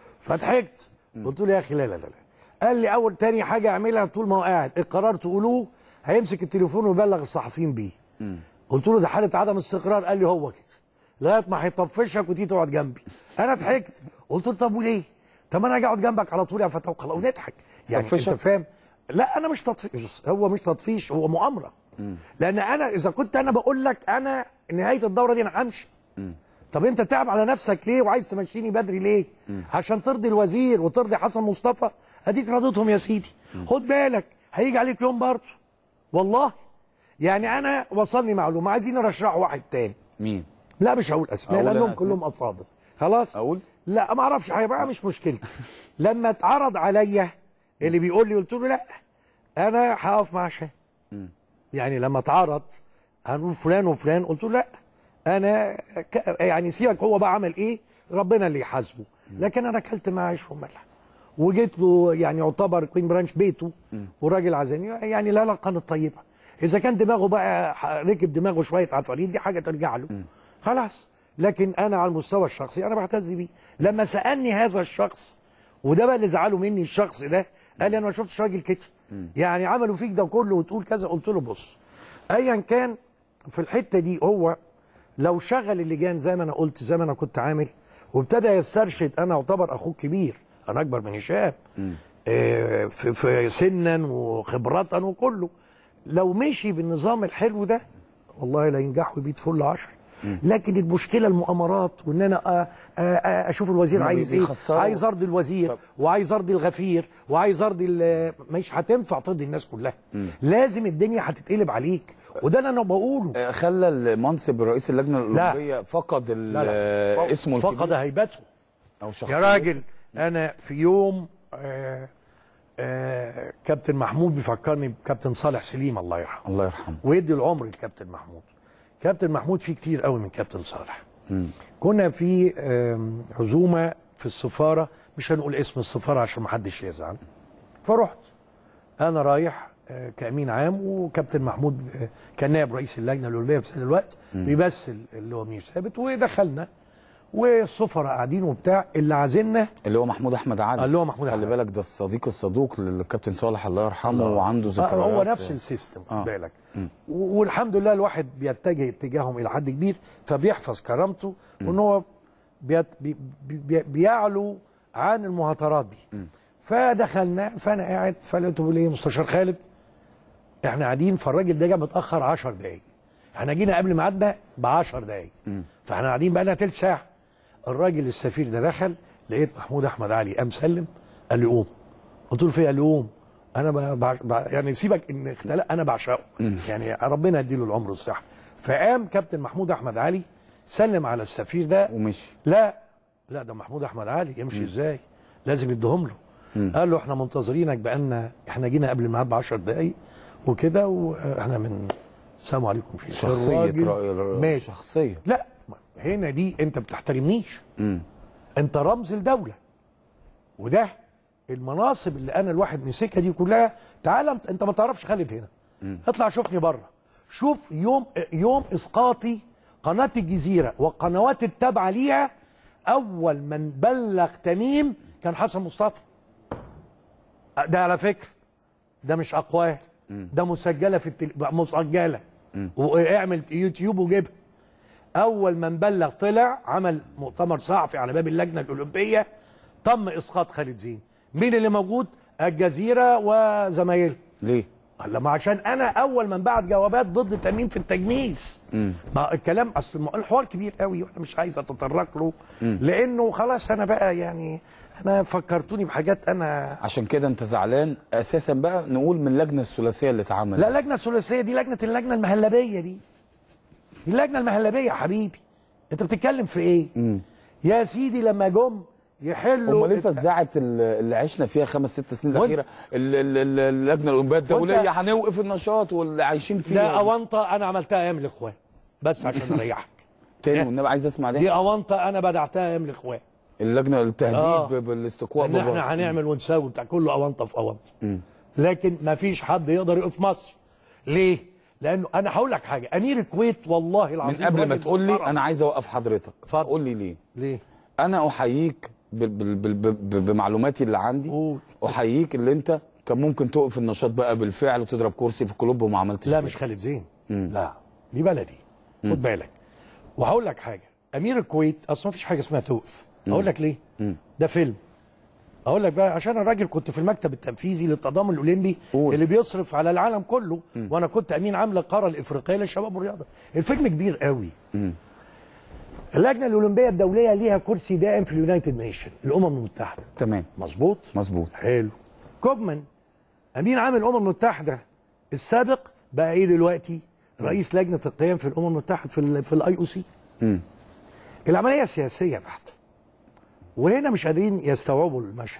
Speaker 5: فضحكت قلت له يا اخي لا لا لا لا. قال لي اول تاني حاجه اعملها طول ما هو قاعد القرار تقولوه هيمسك التليفون ويبلغ الصحفيين بيه قلت له ده حاله عدم استقرار قال لي هو كده لغايه ما هيطفشك وتيجي تقعد جنبي انا ضحكت قلت له طب وليه طب ما انا اجي اقعد جنبك على طول يا فتى وخلاص ونضحك يعني
Speaker 1: طفشك؟
Speaker 5: انت فاهم لا انا مش تطفيش هو مش تطفيش هو مؤامره لان انا اذا كنت انا بقول لك انا نهايه الدوره دي انا همشي طب انت تعب على نفسك ليه وعايز تمشيني بدري ليه عشان ترضي الوزير وترضي حسن مصطفى اديك رضيتهم يا سيدي خد بالك هيجي عليك يوم برضه والله يعني انا وصلني معلومه عايزين ارشحوا واحد تاني
Speaker 1: مين
Speaker 5: لا مش هقول اسماء
Speaker 1: أقول أنا
Speaker 5: لانهم
Speaker 1: أسماء؟
Speaker 5: كلهم افاضل خلاص
Speaker 1: أقول؟
Speaker 5: لا ما اعرفش هيبقى مش مشكلتي لما اتعرض عليا اللي بيقول لي قلت له لا انا هقف مع شاه يعني لما اتعرض هنقول فلان وفلان قلت له لا انا ك... يعني سيبك هو بقى عمل ايه ربنا اللي يحاسبه لكن انا اكلت معاه عيش وملح وجيت له يعني يعتبر كوين برانش بيته وراجل عزاني يعني العلاقه كانت طيبه اذا كان دماغه بقى ح- ركب دماغه شويه عفاريت دي حاجه ترجع له خلاص لكن انا على المستوى الشخصي انا بعتز بيه لما سالني هذا الشخص وده بقى اللي زعله مني الشخص ده قال لي انا ما شفتش راجل كده يعني عملوا فيك ده كله وتقول كذا قلت له بص ايا كان في الحته دي هو لو شغل اللجان زي ما انا قلت زي ما انا كنت عامل وابتدى يسترشد انا اعتبر اخوه كبير انا اكبر من هشام آه، في, في سنا وخبرة وكله لو مشي بالنظام الحلو ده والله لا ينجح ويبيت فل عشر لكن المشكله المؤامرات وان انا آه، آه، آه، اشوف الوزير
Speaker 1: هما
Speaker 5: عايز ايه
Speaker 1: بيخسروا.
Speaker 5: عايز ارضي الوزير
Speaker 1: طب.
Speaker 5: وعايز ارضي الغفير وعايز ارضي ال- مش هتنفع ترضي الناس كلها لازم الدنيا هتتقلب عليك وده اللي انا بقوله
Speaker 1: آه، خلى المنصب رئيس اللجنه الاولمبيه فقد ال-
Speaker 5: لا لا
Speaker 1: آه، اسمه
Speaker 5: فقد
Speaker 1: الكبير
Speaker 5: هيبته
Speaker 1: او
Speaker 5: يا
Speaker 1: شخصيته
Speaker 5: راجل انا في يوم آه آه كابتن محمود بيفكرني بكابتن صالح سليم الله يرحمه
Speaker 1: الله يرحمه
Speaker 5: ويدي العمر لكابتن محمود كابتن محمود فيه كتير قوي من كابتن صالح كنا في آم، عزومه في السفاره مش هنقول اسم السفاره عشان ما حدش يزعل فرحت انا رايح آه، كامين عام وكابتن محمود آه، كان نائب رئيس اللجنه الاولمبيه في ذات الوقت بيمثل اللي هو منير ثابت ودخلنا والسفراء قاعدين وبتاع اللي عازلنا
Speaker 1: اللي هو محمود احمد علي
Speaker 5: اللي هو محمود
Speaker 1: خلي
Speaker 5: أحمد.
Speaker 1: بالك ده الصديق الصدوق للكابتن صالح الله يرحمه
Speaker 5: الله.
Speaker 1: وعنده
Speaker 5: آه،
Speaker 1: ذكريات
Speaker 5: هو نفس السيستم خد
Speaker 1: آه.
Speaker 5: بالك و- والحمد لله الواحد بيتجه اتجاههم الى حد كبير فبيحفظ كرامته وان هو بيت بي بي بيعلو عن المهاترات دي فدخلنا فانا قاعد فلقيته بيقول ايه مستشار خالد احنا قاعدين فالراجل ده جه متاخر 10 دقايق احنا جينا قبل ميعادنا ب 10 دقايق فاحنا قاعدين بقى لنا تلت ساعه الراجل السفير ده دخل لقيت محمود احمد علي قام سلم قال لي قوم قلت له في قال لي قوم انا ب... ب... ب... يعني سيبك ان اختلاف انا بعشقه يعني ربنا يديله العمر والصحه فقام كابتن محمود احمد علي سلم على السفير ده
Speaker 1: ومشي
Speaker 5: لا لا ده محمود احمد علي يمشي ازاي لازم يديهم له قال له احنا منتظرينك بقالنا احنا جينا قبل الميعاد ب 10 دقايق وكده واحنا من السلام عليكم في
Speaker 1: شخصيه
Speaker 5: الراجل
Speaker 1: رأي
Speaker 5: مات
Speaker 1: شخصيه
Speaker 5: لا هنا دي انت بتحترمنيش
Speaker 1: مم.
Speaker 5: انت رمز الدوله وده المناصب اللي انا الواحد مسكها دي كلها تعالى انت- انت ما تعرفش خالد هنا اطلع شوفني بره شوف يوم يوم اسقاطي قناه الجزيره والقنوات التابعه ليها اول من بلغ تميم كان حسن مصطفى ده على فكره ده مش اقوال ده مسجله في التل... مسجله واعمل يوتيوب وجيبها اول من بلغ طلع عمل مؤتمر صحفي على باب اللجنه الاولمبيه تم اسقاط خالد زين مين اللي موجود الجزيره وزمايله
Speaker 1: ليه
Speaker 5: قال ما عشان انا اول من بعت جوابات ضد تميم في التجنيس ما الكلام اصل ما- الحوار كبير قوي وانا مش عايز اتطرق له لانه خلاص انا بقى يعني انا فكرتوني بحاجات انا
Speaker 1: عشان كده انت زعلان اساسا بقى نقول من اللجنه الثلاثيه اللي اتعملت
Speaker 5: لا لجنه ثلاثيه دي لجنه اللجنه المهلبيه دي دي اللجنه المهلبيه يا حبيبي انت بتتكلم في ايه يا سيدي لما جم يحلوا
Speaker 1: امال ايه
Speaker 5: الت-
Speaker 1: فزعه ال- اللي عشنا فيها خمس ست سنين
Speaker 5: وانت-
Speaker 1: الاخيره ال- ال- ال- اللجنه الاولمبيه الدوليه
Speaker 5: وانت-
Speaker 1: هنوقف النشاط واللي عايشين فيه
Speaker 5: لا اونطه انا عملتها ايام الاخوان بس عشان اريحك
Speaker 1: تاني والنبي عايز اسمع
Speaker 5: دي
Speaker 1: ده
Speaker 5: اونطه انا بدعتها ايام الاخوان
Speaker 1: اللجنه التهديد
Speaker 5: آه.
Speaker 1: ب- بالاستقواء
Speaker 5: ان
Speaker 1: ببعض.
Speaker 5: احنا هنعمل ونسوي بتاع كله اونطه في اونطه لكن ما فيش حد يقدر يقف مصر ليه؟ لانه انا هقول لك حاجه امير الكويت والله
Speaker 1: من
Speaker 5: العظيم
Speaker 1: قبل ما
Speaker 5: راجل
Speaker 1: تقول لي
Speaker 5: محترم.
Speaker 1: انا عايز اوقف حضرتك
Speaker 5: اتفضل.
Speaker 1: قول لي ليه
Speaker 5: ليه؟
Speaker 1: انا احييك بال- بال- بال- بال- بمعلوماتي اللي عندي
Speaker 5: قول.
Speaker 1: احييك اللي انت كان ممكن توقف النشاط بقى بالفعل وتضرب كرسي في الكلوب وما عملتش
Speaker 5: لا
Speaker 1: كده.
Speaker 5: مش خالد زين لا دي بلدي خد بالك وهقول لك حاجه امير الكويت اصلا ما فيش حاجه اسمها توقف اقول لك ليه ده فيلم اقول لك بقى عشان انا راجل كنت في المكتب التنفيذي للتضامن الاولمبي
Speaker 1: قول.
Speaker 5: اللي بيصرف على العالم كله وانا كنت امين عام للقاره الافريقيه للشباب والرياضه الفيلم كبير قوي اللجنه الاولمبيه الدوليه ليها كرسي دائم في اليونايتد نيشن الامم المتحده
Speaker 1: تمام
Speaker 5: مظبوط
Speaker 1: مظبوط
Speaker 5: حلو كوبمان امين عام الامم المتحده السابق بقى ايه دلوقتي رئيس لجنه القيم في الامم المتحده في ال في الاي او سي العمليه سياسيه بحته وهنا مش قادرين يستوعبوا المشهد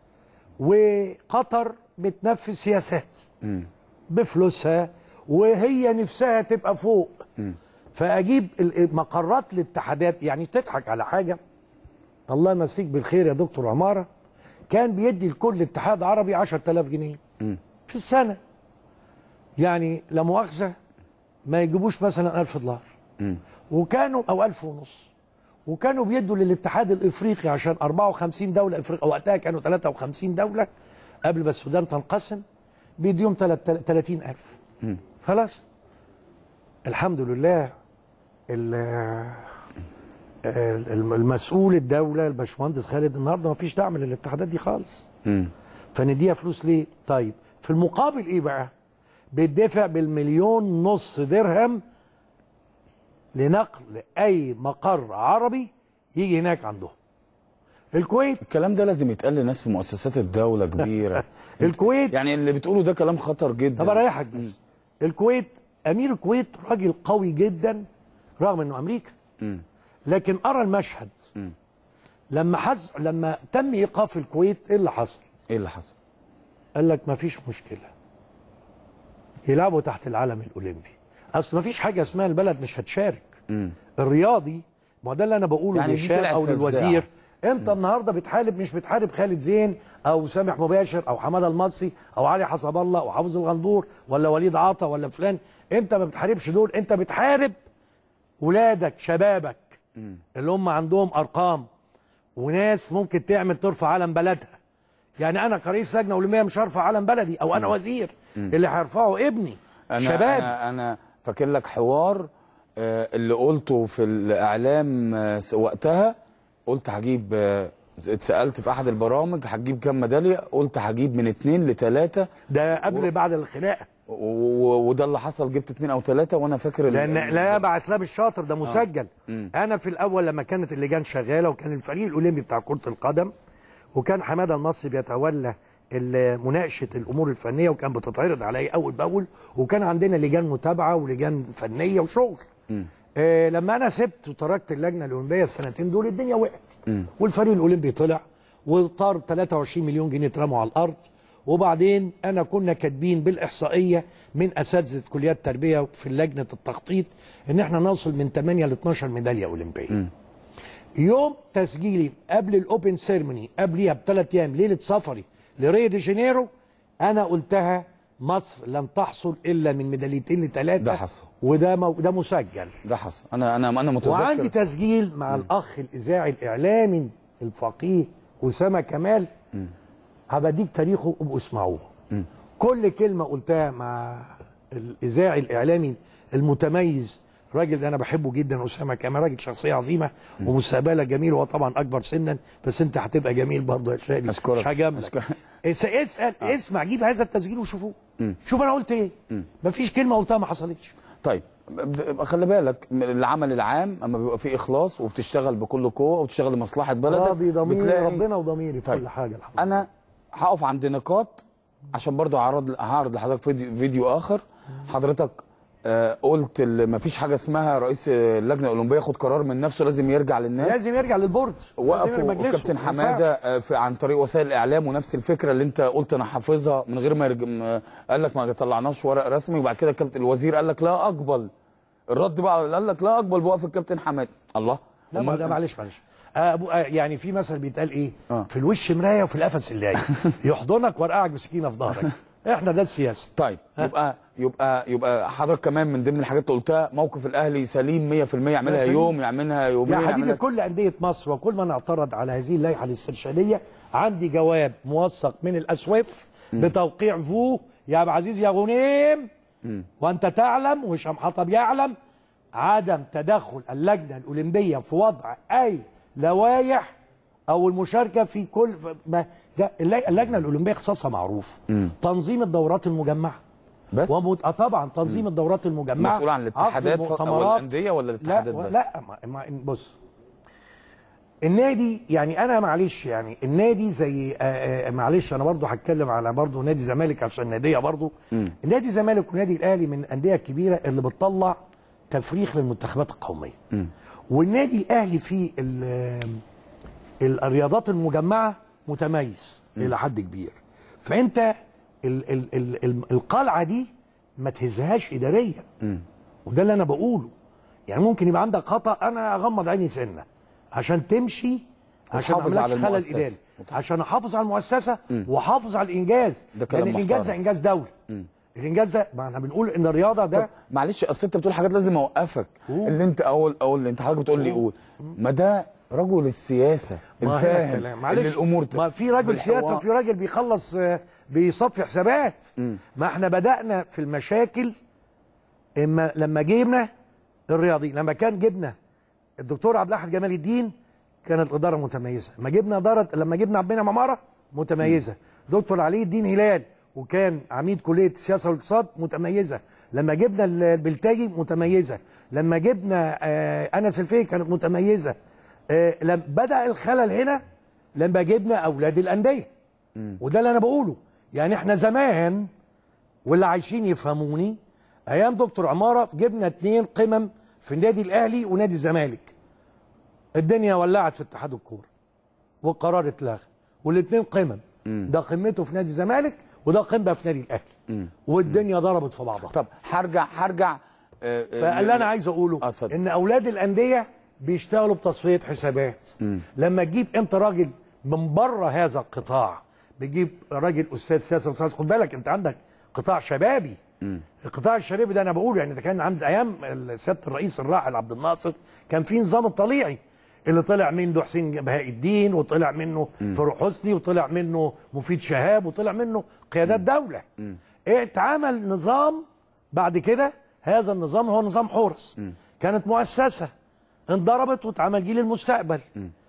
Speaker 5: وقطر بتنفذ سياسات بفلوسها وهي نفسها تبقى فوق فاجيب ال- مقرات الاتحادات يعني تضحك على حاجه الله يمسيك بالخير يا دكتور عماره كان بيدي لكل اتحاد عربي 10000 جنيه في السنه يعني لا مؤاخذه ما يجيبوش مثلا 1000 دولار وكانوا او 1000 ونص وكانوا بيدوا للاتحاد الافريقي عشان 54 دوله افريقيا وقتها كانوا 53 دوله قبل ما السودان تنقسم بيديهم 30000 خلاص الحمد لله ال- ال- المسؤول الدوله الباشمهندس خالد النهارده ما فيش دعم للاتحادات دي خالص فنديها فلوس ليه؟ طيب في المقابل ايه بقى؟ بيدفع بالمليون نص درهم لنقل اي مقر عربي يجي هناك عندهم الكويت
Speaker 1: الكلام ده لازم يتقال لناس في مؤسسات الدوله كبيره
Speaker 5: الكويت
Speaker 1: يعني اللي بتقوله ده كلام خطر جدا
Speaker 5: طب اريحك بس الكويت امير الكويت راجل قوي جدا رغم انه امريكا
Speaker 1: مم.
Speaker 5: لكن ارى المشهد
Speaker 1: مم.
Speaker 5: لما حز لما تم ايقاف الكويت ايه اللي حصل؟
Speaker 1: ايه اللي حصل؟
Speaker 5: قال لك ما فيش مشكله يلعبوا تحت العلم الاولمبي اصل ما فيش حاجه اسمها البلد مش هتشارك
Speaker 1: مم.
Speaker 5: الرياضي ما هو ده اللي انا بقوله
Speaker 1: يعني
Speaker 5: يعني
Speaker 1: دي
Speaker 5: للشام
Speaker 1: طلعت
Speaker 5: او
Speaker 1: فزاعة.
Speaker 5: للوزير انت النهارده بتحارب مش بتحارب خالد زين او سامح مباشر او حماده المصري او علي حسب الله او حافظ الغندور ولا وليد عطا ولا فلان انت ما بتحاربش دول انت بتحارب ولادك شبابك اللي هم عندهم ارقام وناس ممكن تعمل ترفع علم بلدها يعني انا كرئيس لجنه اولمبيه مش هرفع علم بلدي او انا وزير اللي هيرفعه ابني
Speaker 1: انا
Speaker 5: شباب
Speaker 1: انا انا فاكر لك حوار آه، اللي قلته في الاعلام آه، س- وقتها قلت هجيب آه، اتسالت في احد البرامج هتجيب كام ميداليه قلت هجيب من اتنين لتلاته
Speaker 5: ده قبل بعد الخناقه
Speaker 1: و- و- وده اللي حصل جبت اتنين او تلاته وانا فاكر ال-
Speaker 5: لان لا مع اسلام الشاطر ده مسجل
Speaker 1: مم.
Speaker 5: انا في الاول لما كانت اللجان شغاله وكان الفريق الاولمبي بتاع كره القدم وكان حماده المصري بيتولى ال- مناقشه الامور الفنيه وكان بتتعرض عليا اول باول وكان عندنا لجان متابعه ولجان فنيه وشغل آه لما انا سبت وتركت اللجنه الاولمبيه السنتين دول الدنيا وقعت والفريق الاولمبي طلع وطار 23 مليون جنيه اترموا على الارض وبعدين انا كنا كاتبين بالاحصائيه من اساتذه كليات التربيه في لجنه التخطيط ان احنا نوصل من 8 ل 12 ميداليه اولمبيه. يوم تسجيلي قبل الاوبن سيرموني قبليها بثلاث ايام ليله سفري لريو دي جانيرو انا قلتها مصر لن تحصل الا من ميداليتين لثلاثه
Speaker 1: ده حصل.
Speaker 5: وده مو ده مسجل
Speaker 1: ده حصل انا انا انا متذكر
Speaker 5: وعندي تسجيل مع الاخ الاذاعي الاعلامي الفقيه اسامه كمال هبديك تاريخه ابقوا اسمعوه كل كلمه قلتها مع الاذاعي الاعلامي المتميز راجل انا بحبه جدا اسامه كمال راجل شخصيه عظيمه ومستقبلها جميل وهو طبعا اكبر سنا بس انت هتبقى جميل برضه يا شادي
Speaker 1: أشكرك.
Speaker 5: مش هجاملك
Speaker 1: أشكرك.
Speaker 5: اس- اسال اسمع جيب هذا التسجيل وشوفوه شوف انا قلت ايه مفيش كلمه قلتها ما حصلتش
Speaker 1: طيب ب- خلي بالك العمل العام اما بيبقى فيه اخلاص وبتشتغل بكل قوه وبتشتغل لمصلحه بلدك
Speaker 5: راضي ضميري
Speaker 1: بتلاقي-
Speaker 5: ربنا وضميري في
Speaker 1: طيب.
Speaker 5: كل حاجه الحمد لله
Speaker 1: انا هقف عند نقاط عشان برضو هعرض هعرض لحضرتك فيديو, فيديو اخر حضرتك آه قلت ما فيش حاجه اسمها رئيس اللجنه الاولمبيه ياخد قرار من نفسه لازم يرجع للناس
Speaker 5: لازم يرجع للبورد لازم
Speaker 1: وقفوا
Speaker 5: يرجع لمجلسه.
Speaker 1: كابتن
Speaker 5: ما
Speaker 1: حماده
Speaker 5: ينفعش.
Speaker 1: آه، في عن طريق وسائل الاعلام ونفس الفكره اللي انت قلت انا حافظها من غير ما يرج... م- قال لك ما طلعناش ورق رسمي وبعد كده كابتن الوزير قال لك لا اقبل الرد بقى قال لك لا اقبل بوقف الكابتن حماده الله
Speaker 5: لا ما
Speaker 1: أمال-
Speaker 5: ده معلش معلش آه أبو آه يعني في مثل بيتقال ايه
Speaker 1: آه.
Speaker 5: في الوش مرايه وفي القفص اللاي يحضنك ويرقعك بسكينه في ظهرك احنا ده السياسه
Speaker 1: طيب يبقى يبقى يبقى حضرتك كمان من ضمن الحاجات اللي قلتها موقف الاهلي سليم 100% يعملها
Speaker 5: سليم.
Speaker 1: يوم يعملها يومين
Speaker 5: يا حبيبي
Speaker 1: يعملها
Speaker 5: كل انديه مصر وكل من اعترض على هذه اللائحه الاسترشاديه عندي جواب موثق من الاسواف بتوقيع فو يا ابو عزيز يا غنيم وانت تعلم وهشام حطب يعلم عدم تدخل اللجنه الاولمبيه في وضع اي لوائح او المشاركه في كل في- ما ده الل- اللجنه الاولمبيه اختصاصها معروف تنظيم الدورات المجمعه
Speaker 1: بس
Speaker 5: ومت... آه طبعا تنظيم الدورات المجمعه
Speaker 1: مسؤول عن
Speaker 5: عقد
Speaker 1: الاتحادات ف- او
Speaker 5: المؤتمرات.
Speaker 1: الانديه ولا
Speaker 5: لا
Speaker 1: الاتحادات
Speaker 5: و-
Speaker 1: بس
Speaker 5: لا ما ما بص النادي يعني انا معلش يعني النادي زي آه، آه، معلش انا برضو هتكلم على برضو نادي الزمالك عشان ناديه برضو النادي الزمالك والنادي الاهلي من الانديه الكبيره اللي بتطلع تفريخ للمنتخبات القوميه والنادي الاهلي في ال- ال- الرياضات المجمعه متميز الى حد كبير فانت ال ال ال ال القلعه دي ما تهزهاش اداريا وده اللي انا بقوله يعني ممكن يبقى عندك خطا انا اغمض عيني سنه عشان تمشي عشان ما
Speaker 1: وتحافظ على
Speaker 5: اعملكش خلل
Speaker 1: المؤسسة.
Speaker 5: اداري عشان احافظ على المؤسسه واحافظ على الانجاز
Speaker 1: ده كلام
Speaker 5: لان الانجاز ده
Speaker 1: محترم.
Speaker 5: انجاز دولي الانجاز ده ما احنا بنقول ان الرياضه ده
Speaker 1: معلش اصل انت بتقول حاجات لازم اوقفك اللي انت اول اول اللي انت حضرتك بتقول لي قول ما ده رجل السياسه
Speaker 5: ما هنا
Speaker 1: الفاهم
Speaker 5: الكلام. معلش
Speaker 1: اللي الامور ت-
Speaker 5: ما في راجل
Speaker 1: بالحوار.
Speaker 5: سياسه وفي راجل بيخلص آه، بيصفي حسابات ما احنا بدانا في المشاكل اما لما جبنا الرياضي لما كان جبنا الدكتور عبد الاحد جمال الدين كانت الاداره متميزه لما جبنا اداره لما جبنا عبد المنعم عماره متميزه دكتور علي الدين هلال وكان عميد كليه السياسه والاقتصاد متميزه لما جبنا ال- البلتاجي متميزه لما جبنا آه، انس الفي كانت متميزه آه، لما بدا الخلل هنا لما جبنا اولاد الانديه وده اللي انا بقوله يعني احنا زمان واللي عايشين يفهموني ايام دكتور عماره جبنا اتنين قمم في النادي الاهلي ونادي الزمالك الدنيا ولعت في اتحاد الكوره والقرار اتلغى والاثنين قمم ده قمته في نادي الزمالك وده قمه في نادي الاهلي والدنيا ضربت في بعضها
Speaker 1: طب هرجع هرجع آه، آه،
Speaker 5: فاللي انا عايز اقوله
Speaker 1: آه، اتفضل.
Speaker 5: ان اولاد الانديه بيشتغلوا بتصفيه حسابات لما تجيب انت راجل من بره هذا القطاع بتجيب راجل استاذ سياسه واستاذ خد بالك انت عندك قطاع شبابي القطاع الشبابي ده انا بقوله يعني ده كان عند ايام سياده الرئيس الراحل عبد الناصر كان في نظام الطليعي اللي طلع منه حسين بهاء الدين وطلع منه فاروق حسني وطلع منه مفيد شهاب وطلع منه قيادات دوله اتعمل نظام بعد كده هذا النظام هو نظام حورس كانت مؤسسه انضربت واتعمل جيل المستقبل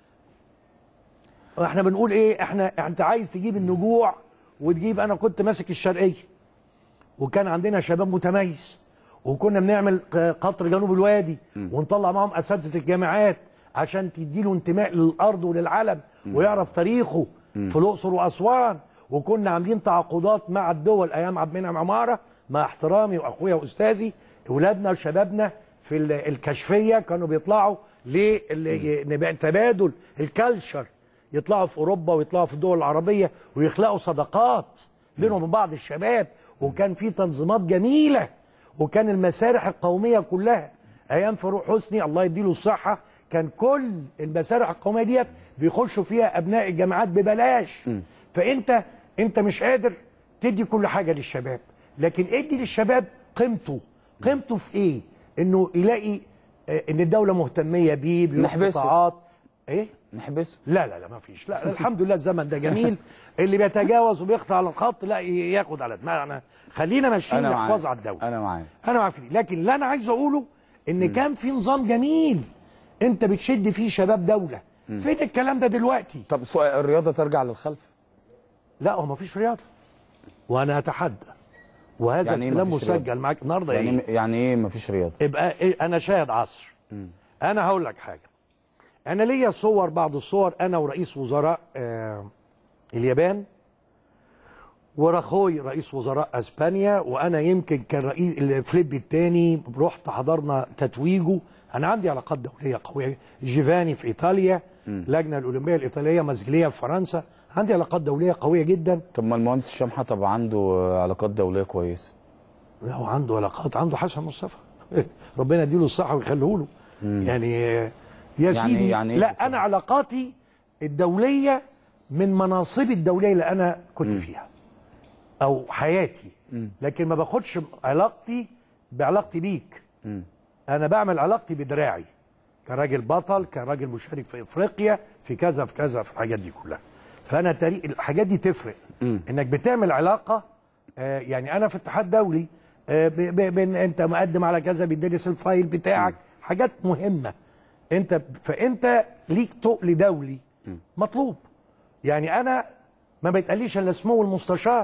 Speaker 5: احنا بنقول ايه احنا انت عايز تجيب النجوع وتجيب انا كنت ماسك الشرقيه وكان عندنا شباب متميز وكنا بنعمل ق- قطر جنوب الوادي ونطلع معاهم اساتذه الجامعات عشان تديله انتماء للارض وللعلم ويعرف تاريخه في الاقصر واسوان وكنا عاملين تعاقدات مع الدول ايام عبد المنعم عماره مع احترامي واخويا واستاذي اولادنا وشبابنا في ال- الكشفيه كانوا بيطلعوا لتبادل الكالتشر يطلعوا في اوروبا ويطلعوا في الدول العربيه ويخلقوا صداقات بينهم وبين بعض الشباب وكان في تنظيمات جميله وكان المسارح القوميه كلها ايام فاروق حسني الله يديله الصحه كان كل المسارح القوميه ديت بيخشوا فيها ابناء الجامعات ببلاش فانت انت مش قادر تدي كل حاجه للشباب لكن ادي للشباب قيمته قيمته في ايه انه يلاقي آه، ان الدوله مهتميه بيه بيروح
Speaker 1: نحبسه.
Speaker 5: قطاعات ايه
Speaker 1: نحبسه
Speaker 5: لا لا لا ما فيش لا لا، الحمد لله الزمن ده جميل اللي بيتجاوز وبيقطع على الخط لا ي- ياخد على دماغنا خلينا ماشيين
Speaker 1: انا معاك
Speaker 5: نحافظ على الدوله
Speaker 1: انا معاك
Speaker 5: انا معاك في دي لكن اللي انا عايز اقوله ان كان في نظام جميل انت بتشد فيه شباب دوله فين الكلام ده دلوقتي
Speaker 1: طب سؤال الرياضه ترجع للخلف
Speaker 5: لا هو ما فيش رياضه وانا اتحدى وهذا
Speaker 1: يعني إيه
Speaker 5: الكلام
Speaker 1: مفيش رياضة؟
Speaker 5: مسجل معاك النهارده
Speaker 1: يعني
Speaker 5: ايه
Speaker 1: يعني ايه مفيش رياضه
Speaker 5: يبقى إيه انا شاهد عصر انا هقول لك حاجه انا ليا صور بعض الصور انا ورئيس وزراء آه اليابان ورخوي رئيس وزراء اسبانيا وانا يمكن كان رئيس الفليب الثاني رحت حضرنا تتويجه انا عندي علاقات دوليه قويه جيفاني في ايطاليا اللجنه الاولمبيه الايطاليه مسجليه في فرنسا عندي علاقات دوليه قويه جدا
Speaker 1: طب ما المهندس هشام حطب عنده علاقات دوليه كويسه
Speaker 5: هو عنده علاقات عنده حسن مصطفى ربنا يديله الصحه ويخليه له يعني يا
Speaker 1: يعني-
Speaker 5: سيدي
Speaker 1: يعني إيه
Speaker 5: لا
Speaker 1: بالظبط؟
Speaker 5: انا علاقاتي الدوليه من مناصبي الدوليه اللي انا كنت فيها او حياتي لكن ما باخدش علاقتي بعلاقتي بيك انا بعمل علاقتي بدراعي كراجل بطل كراجل مشارك في افريقيا في كذا في كذا في الحاجات دي كلها فانا تاريخ الحاجات دي تفرق انك بتعمل علاقه آه يعني انا في اتحاد دولي آه ب ب ب انت مقدم على كذا بيدرس الفايل بتاعك حاجات مهمه انت فانت ليك تقل دولي مطلوب يعني انا ما بيتقاليش الا سمو المستشار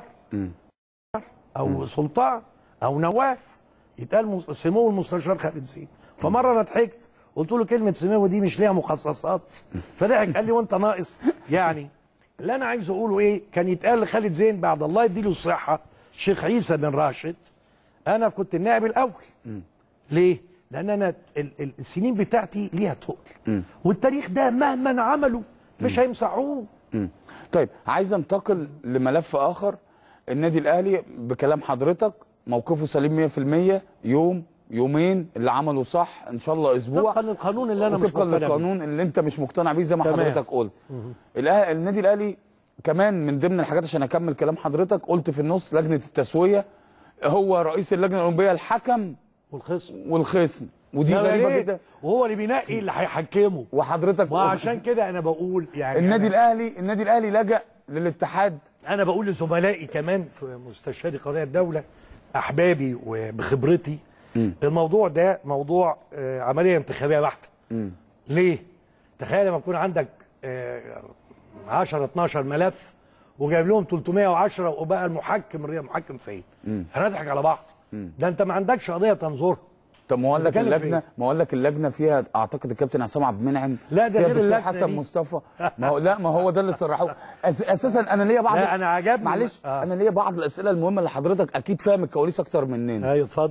Speaker 5: او سلطان او نواف يتقال مس- سمو المستشار خالد زين فمره انا ضحكت قلت له كلمه سمو دي مش ليها مخصصات فضحك قال لي وانت ناقص يعني اللي انا عايز اقوله ايه كان يتقال لخالد زين بعد الله يديله الصحه شيخ عيسى بن راشد انا كنت النائب الاول ليه لان انا ال- ال- السنين بتاعتي ليها تقل والتاريخ ده مهما عملوا مش هيمسحوه
Speaker 1: مم. طيب عايز انتقل لملف اخر النادي الاهلي بكلام حضرتك موقفه سليم 100% يوم يومين اللي عمله صح ان شاء الله اسبوع
Speaker 5: طبقا للقانون اللي انا مش
Speaker 1: طبقا
Speaker 5: مقتنع بيه.
Speaker 1: للقانون اللي انت مش مقتنع بيه زي ما
Speaker 5: تمام.
Speaker 1: حضرتك قلت الأه- النادي الاهلي كمان من ضمن الحاجات عشان اكمل كلام حضرتك قلت في النص لجنه التسويه هو رئيس اللجنه الاولمبيه الحكم
Speaker 5: والخصم
Speaker 1: والخصم ودي
Speaker 5: يا
Speaker 1: غريبه
Speaker 5: ريت.
Speaker 1: جدا
Speaker 5: وهو اللي بينقي اللي هيحكمه
Speaker 1: وحضرتك
Speaker 5: ما عشان كده انا بقول يعني
Speaker 1: النادي
Speaker 5: أنا,
Speaker 1: الاهلي النادي الاهلي لجأ للاتحاد
Speaker 5: انا بقول لزملائي كمان في مستشاري قضايا الدوله احبابي وبخبرتي الموضوع ده موضوع آه، عمليه انتخابيه بحته ليه تخيل لما يكون عندك آه، 10 12 ملف وجايب لهم 310 وبقى المحكم الرياض محكم فين هنضحك على بعض ده انت ما عندكش قضيه تنظرها
Speaker 1: طب ما هو قال لك
Speaker 5: بتتكلم في
Speaker 1: اللجنه
Speaker 5: إيه؟
Speaker 1: ما هو قال لك اللجنه فيها اعتقد الكابتن عصام عبد المنعم
Speaker 5: لا، ده
Speaker 1: فيها
Speaker 5: غير
Speaker 1: الدكتور
Speaker 5: اللجنة
Speaker 1: حسن
Speaker 5: دي.
Speaker 1: مصطفى ما هو لا ما هو ده اللي صرحوه أس اساسا انا ليا بعض
Speaker 5: لا، أنا عجبني-
Speaker 1: معلش
Speaker 5: آه.
Speaker 1: انا ليا بعض الاسئله المهمه اللي حضرتك اكيد فاهم الكواليس اكتر مننا
Speaker 5: ايوه اتفضل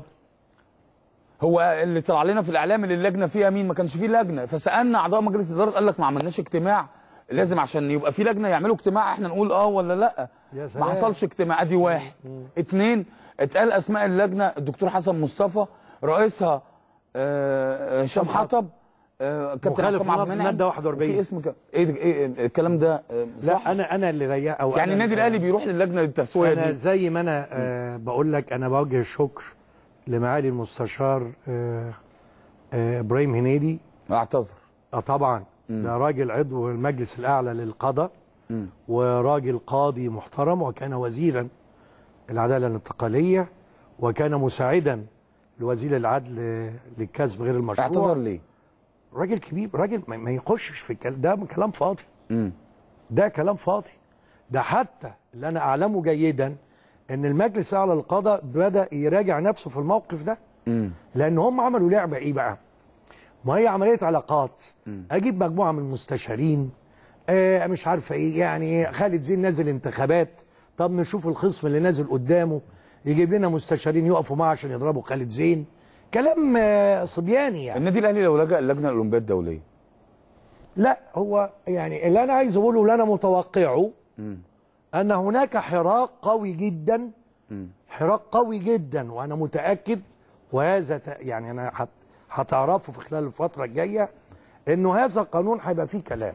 Speaker 1: هو اللي طلع لنا في الاعلام اللي اللجنه فيها مين ما كانش فيه لجنه فسالنا اعضاء مجلس الاداره قال لك ما عملناش اجتماع لازم عشان يبقى في لجنه يعملوا اجتماع احنا نقول اه ولا لا
Speaker 5: يا سلام.
Speaker 1: ما حصلش اجتماع ادي واحد اتنين اتقال اسماء اللجنه الدكتور حسن مصطفى رئيسها آه، هشام حطب آه، كابتن
Speaker 5: مخالف
Speaker 1: عصام عبد
Speaker 5: لنص
Speaker 1: المنعم
Speaker 5: المادة 41.
Speaker 1: في اسم ك... ايه ده- ايه الكلام ده آه، صح
Speaker 5: لا انا انا اللي ريح او
Speaker 1: يعني
Speaker 5: أنا
Speaker 1: النادي الاهلي بيروح للجنه للتسويه
Speaker 5: انا
Speaker 1: دي
Speaker 5: زي ما انا آه بقول لك انا بوجه الشكر لمعالي المستشار آه آه ابراهيم هنيدي
Speaker 1: اعتذر
Speaker 5: اه طبعا ده راجل عضو المجلس الاعلى للقضاء وراجل قاضي محترم وكان وزيرا العداله الانتقاليه وكان مساعدا لوزير العدل للكسب غير المشروع
Speaker 1: اعتذر ليه
Speaker 5: راجل كبير راجل ما ما يخشش في الكلام ده كلام فاضي
Speaker 1: مم.
Speaker 5: ده كلام فاضي ده حتى اللي انا اعلمه جيدا ان المجلس الاعلى للقضاء بدا يراجع نفسه في الموقف ده
Speaker 1: مم.
Speaker 5: لان هم عملوا لعبه ايه بقى ما هي عمليه علاقات اجيب مجموعه من المستشارين آه مش عارفه ايه يعني خالد زين نازل انتخابات طب نشوف الخصم اللي نازل قدامه يجيب لنا مستشارين يقفوا معاه عشان يضربوا خالد زين كلام آه صبياني يعني
Speaker 1: النادي الاهلي لو لجأ اللجنه الاولمبيه الدوليه
Speaker 5: لا هو يعني اللي انا عايز اقوله اللي انا متوقعه ان هناك حراك قوي جدا حراك قوي جدا وانا متاكد وهذا ت- يعني انا هت- هتعرفه في خلال الفتره الجايه انه هذا القانون هيبقى فيه كلام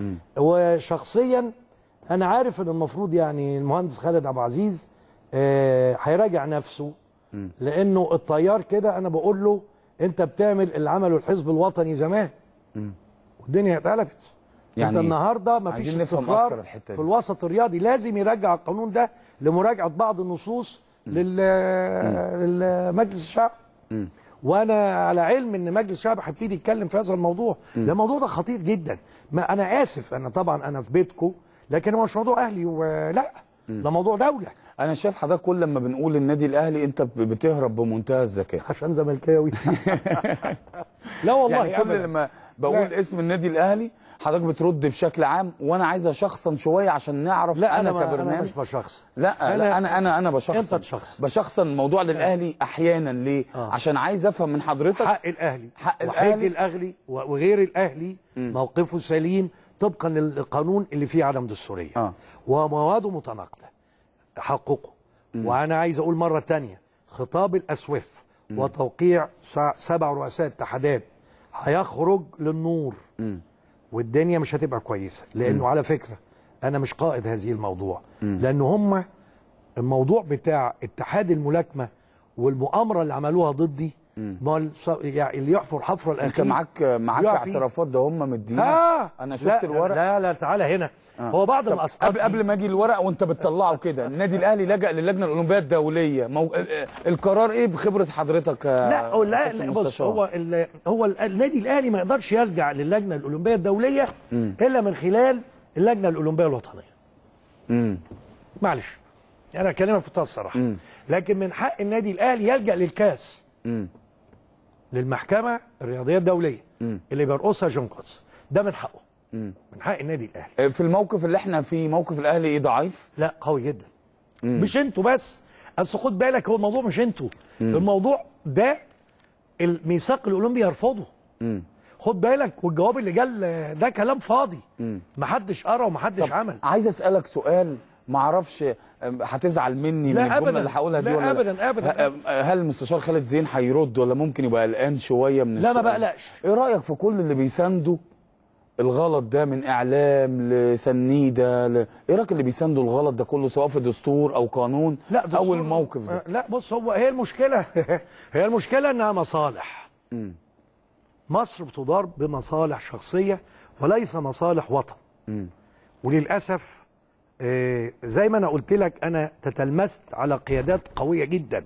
Speaker 5: وشخصيا انا عارف ان المفروض يعني المهندس خالد ابو عزيز آه، هيراجع نفسه لانه الطيار كده انا بقول له انت بتعمل اللي عمله الحزب الوطني زمان والدنيا اتقلبت يعني
Speaker 1: يعني
Speaker 5: انت النهارده ما فيش
Speaker 1: عايزين نفهم
Speaker 5: استقرار
Speaker 1: أكتر الحتة
Speaker 5: في
Speaker 1: دي.
Speaker 5: الوسط الرياضي لازم يرجع القانون ده لمراجعه بعض النصوص لل للمجلس الشعب وانا على علم ان مجلس الشعب هيبتدي يتكلم في هذا الموضوع ده الموضوع ده خطير جدا ما انا اسف انا طبعا انا في بيتكم لكن هو مش موضوع اهلي ولا ده موضوع دوله
Speaker 1: انا شايف حضرتك كل لما بنقول النادي الاهلي انت ب- بتهرب بمنتهى الذكاء
Speaker 5: عشان زملكاوي لا والله
Speaker 1: يعني كل
Speaker 5: أبداً.
Speaker 1: لما بقول
Speaker 5: لا.
Speaker 1: اسم النادي الاهلي حضرتك بترد بشكل عام وانا عايز اشخصن شويه عشان نعرف
Speaker 5: لا
Speaker 1: انا,
Speaker 5: انا, ما انا
Speaker 1: كبرنامج
Speaker 5: مش بشخص
Speaker 1: لا
Speaker 5: أنا-
Speaker 1: لا انا انا انا بشخصن
Speaker 5: أنت تشخصن.
Speaker 1: بشخصن الموضوع للاهلي احيانا ليه
Speaker 5: آه.
Speaker 1: عشان عايز افهم من حضرتك
Speaker 5: حق الاهلي
Speaker 1: حق
Speaker 5: وحق
Speaker 1: الأهلي.
Speaker 5: الاهلي و- وغير الاهلي موقفه سليم طبقا للقانون اللي فيه عدم دستوريه
Speaker 1: آه.
Speaker 5: ومواده متناقضه حققه وانا عايز اقول مره تانية خطاب الاسوف وتوقيع سع- سبع رؤساء اتحادات هيخرج للنور والدنيا مش هتبقى كويسه لانه على فكره انا مش قائد هذه الموضوع لان هم الموضوع بتاع اتحاد الملاكمه والمؤامره اللي عملوها ضدي ما هو الص- يعني اللي يحفر حفره
Speaker 1: انت
Speaker 5: الاخير
Speaker 1: معاك معاك
Speaker 5: يقع فيه.
Speaker 1: اعترافات ده هم مدينا
Speaker 5: اه
Speaker 1: انا شفت
Speaker 5: لا
Speaker 1: الورق
Speaker 5: لا لا تعالى هنا
Speaker 1: آه.
Speaker 5: هو بعض
Speaker 1: طب
Speaker 5: الاسقاط
Speaker 1: قبل قبل ما اجي الورق وانت بتطلعه كده النادي الاهلي لجأ للجنه الاولمبيه الدوليه مو... ال- القرار ايه بخبره حضرتك يا
Speaker 5: لا هو لا,
Speaker 1: سيادة
Speaker 5: لا بص
Speaker 1: المستشار؟
Speaker 5: هو ال هو ال- النادي الاهلي ما يقدرش يلجا للجنه الاولمبيه الدوليه الا من خلال اللجنه الاولمبيه الوطنيه
Speaker 1: مم.
Speaker 5: معلش انا كلامك في منتهى الصراحه لكن من حق النادي الاهلي يلجا للكاس
Speaker 1: مم.
Speaker 5: للمحكمه الرياضيه الدوليه
Speaker 1: مم.
Speaker 5: اللي بيرقصها جون كوتس ده من حقه
Speaker 1: مم.
Speaker 5: من حق النادي الاهلي
Speaker 1: في الموقف اللي احنا فيه موقف الاهلي ايه ضعيف
Speaker 5: لا قوي جدا مش انتوا بس اصل خد بالك هو الموضوع مش انتوا الموضوع ده الميثاق الاولمبي يرفضه
Speaker 1: مم.
Speaker 5: خد بالك والجواب اللي جال ده كلام فاضي محدش قرا ومحدش عمل
Speaker 1: عايز اسالك سؤال ما اعرفش أم، هتزعل مني
Speaker 5: لا
Speaker 1: من الجمله
Speaker 5: أبداً.
Speaker 1: اللي هقولها دي
Speaker 5: لا
Speaker 1: ولا
Speaker 5: أبداً، أبداً.
Speaker 1: ه- هل المستشار خالد زين هيرد ولا ممكن يبقى قلقان شويه من
Speaker 5: لا ما
Speaker 1: السؤال؟
Speaker 5: بقلقش.
Speaker 1: ايه رايك في كل اللي بيساندوا الغلط ده من اعلام لسنيده ل... ايه رايك اللي بيساندوا الغلط ده كله سواء في دستور او قانون
Speaker 5: لا
Speaker 1: او
Speaker 5: دستور-
Speaker 1: الموقف ده
Speaker 5: آه، لا بص هو هي المشكله هي المشكله انها مصالح مصر بتدار بمصالح شخصيه وليس مصالح وطن وللاسف آه، زي ما انا قلت لك انا تتلمست على قيادات قويه جدا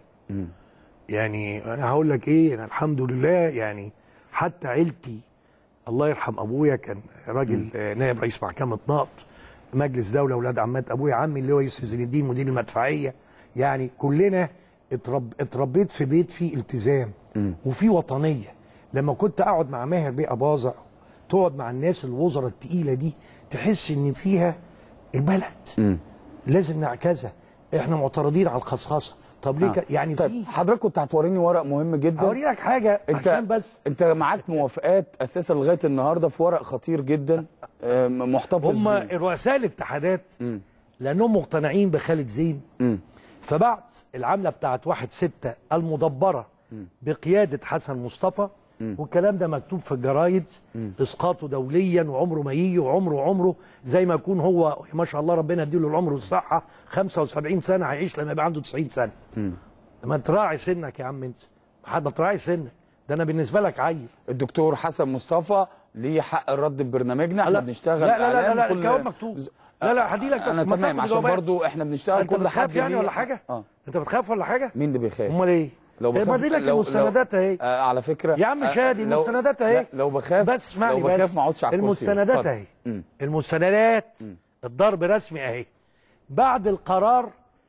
Speaker 5: يعني انا هقول لك ايه انا الحمد لله يعني حتى عيلتي الله يرحم ابويا كان راجل آه، نائب رئيس محكمه نقط مجلس دوله ولاد عمات ابويا عمي اللي هو يوسف زين الدين مدير المدفعيه يعني كلنا اترب اتربيت في بيت فيه التزام وفيه وطنيه لما كنت اقعد مع ماهر بيه اباظه تقعد مع الناس الوزراء التقيله دي تحس ان فيها البلد لازم نعكسها احنا معترضين على الخصخصه طب ليه
Speaker 1: آه.
Speaker 5: ك- يعني
Speaker 1: طيب
Speaker 5: في
Speaker 1: حضرتك كنت هتوريني ورق مهم جدا
Speaker 5: هوري لك حاجه
Speaker 1: انت
Speaker 5: عشان بس
Speaker 1: انت معاك موافقات اساسا لغايه النهارده في ورق خطير جدا آه، محتفظ
Speaker 5: هم
Speaker 1: بيه.
Speaker 5: رؤساء الاتحادات لانهم مقتنعين بخالد زين
Speaker 1: مم.
Speaker 5: فبعد العمله بتاعت واحد ستة المدبره بقياده حسن مصطفى والكلام ده مكتوب في الجرايد اسقاطه دوليا وعمره ما يجي وعمره وعمره زي ما يكون هو ما شاء الله ربنا يديله العمر والصحه 75 سنه هيعيش لما يبقى عنده 90 سنه ما تراعي سنك يا عم انت ما تراعي سنك ده انا بالنسبه لك عيل
Speaker 1: الدكتور حسن مصطفى ليه حق الرد في برنامجنا احنا
Speaker 5: لا.
Speaker 1: بنشتغل
Speaker 5: لا لا لا
Speaker 1: إعلام
Speaker 5: لا, لا
Speaker 1: كل-
Speaker 5: الجواب مكتوب لا لا هدي لك بس
Speaker 1: انا
Speaker 5: ما
Speaker 1: تمام
Speaker 5: تاخد
Speaker 1: عشان
Speaker 5: جوابات.
Speaker 1: برضو احنا بنشتغل
Speaker 5: انت
Speaker 1: كل
Speaker 5: بتخاف
Speaker 1: حد
Speaker 5: يعني
Speaker 1: ليه-
Speaker 5: ولا حاجه
Speaker 1: اه
Speaker 5: انت بتخاف ولا حاجه
Speaker 1: مين اللي بيخاف
Speaker 5: امال ايه
Speaker 1: لو
Speaker 5: طيب
Speaker 1: بخاف
Speaker 5: ما دي لك
Speaker 1: لو-
Speaker 5: المستندات اهي
Speaker 1: آه على فكره
Speaker 5: يا عم
Speaker 1: آه،
Speaker 5: شادي
Speaker 1: لو-
Speaker 5: المستندات اهي
Speaker 1: لا، لو بخاف
Speaker 5: بس اسمعني
Speaker 1: لو بخاف
Speaker 5: بس
Speaker 1: ما اقعدش على الكرسي
Speaker 5: المستندات
Speaker 1: اتفضل.
Speaker 5: اهي
Speaker 1: مم.
Speaker 5: المستندات الضرب رسمي اهي بعد القرار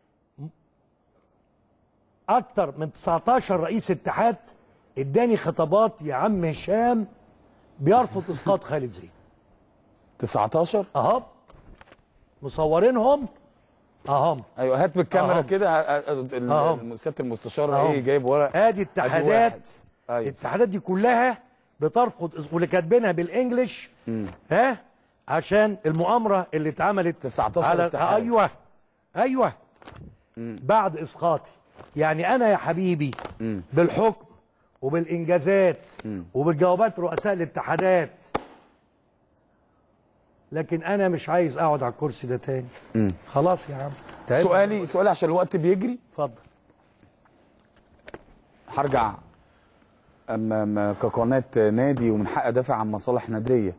Speaker 5: اكتر من 19 رئيس اتحاد اداني خطابات يا عم هشام بيرفض اسقاط خالد زين
Speaker 1: 19
Speaker 5: اهو مصورينهم اهم
Speaker 1: ايوه هات بالكاميرا
Speaker 5: أهم.
Speaker 1: كده ه- ه- ال-
Speaker 5: أهم.
Speaker 1: ال- سياده المستشار
Speaker 5: أهم.
Speaker 1: ايه جايب ورق
Speaker 5: ادي
Speaker 1: واحد.
Speaker 5: اتحادات
Speaker 1: أيوة.
Speaker 5: الاتحادات دي كلها بترفض واللي كاتبينها بالانجلش ها عشان المؤامره اللي اتعملت
Speaker 1: 19
Speaker 5: على
Speaker 1: اتحاد.
Speaker 5: ايوه ايوه بعد اسقاطي يعني انا يا حبيبي بالحكم وبالانجازات وبالجوابات رؤساء الاتحادات لكن انا مش عايز اقعد على الكرسي ده تاني خلاص يا عم تعبت.
Speaker 1: سؤالي سؤالي عشان الوقت بيجري
Speaker 5: اتفضل
Speaker 1: هرجع اما أما كقناه نادي ومن حق ادافع عن مصالح ناديه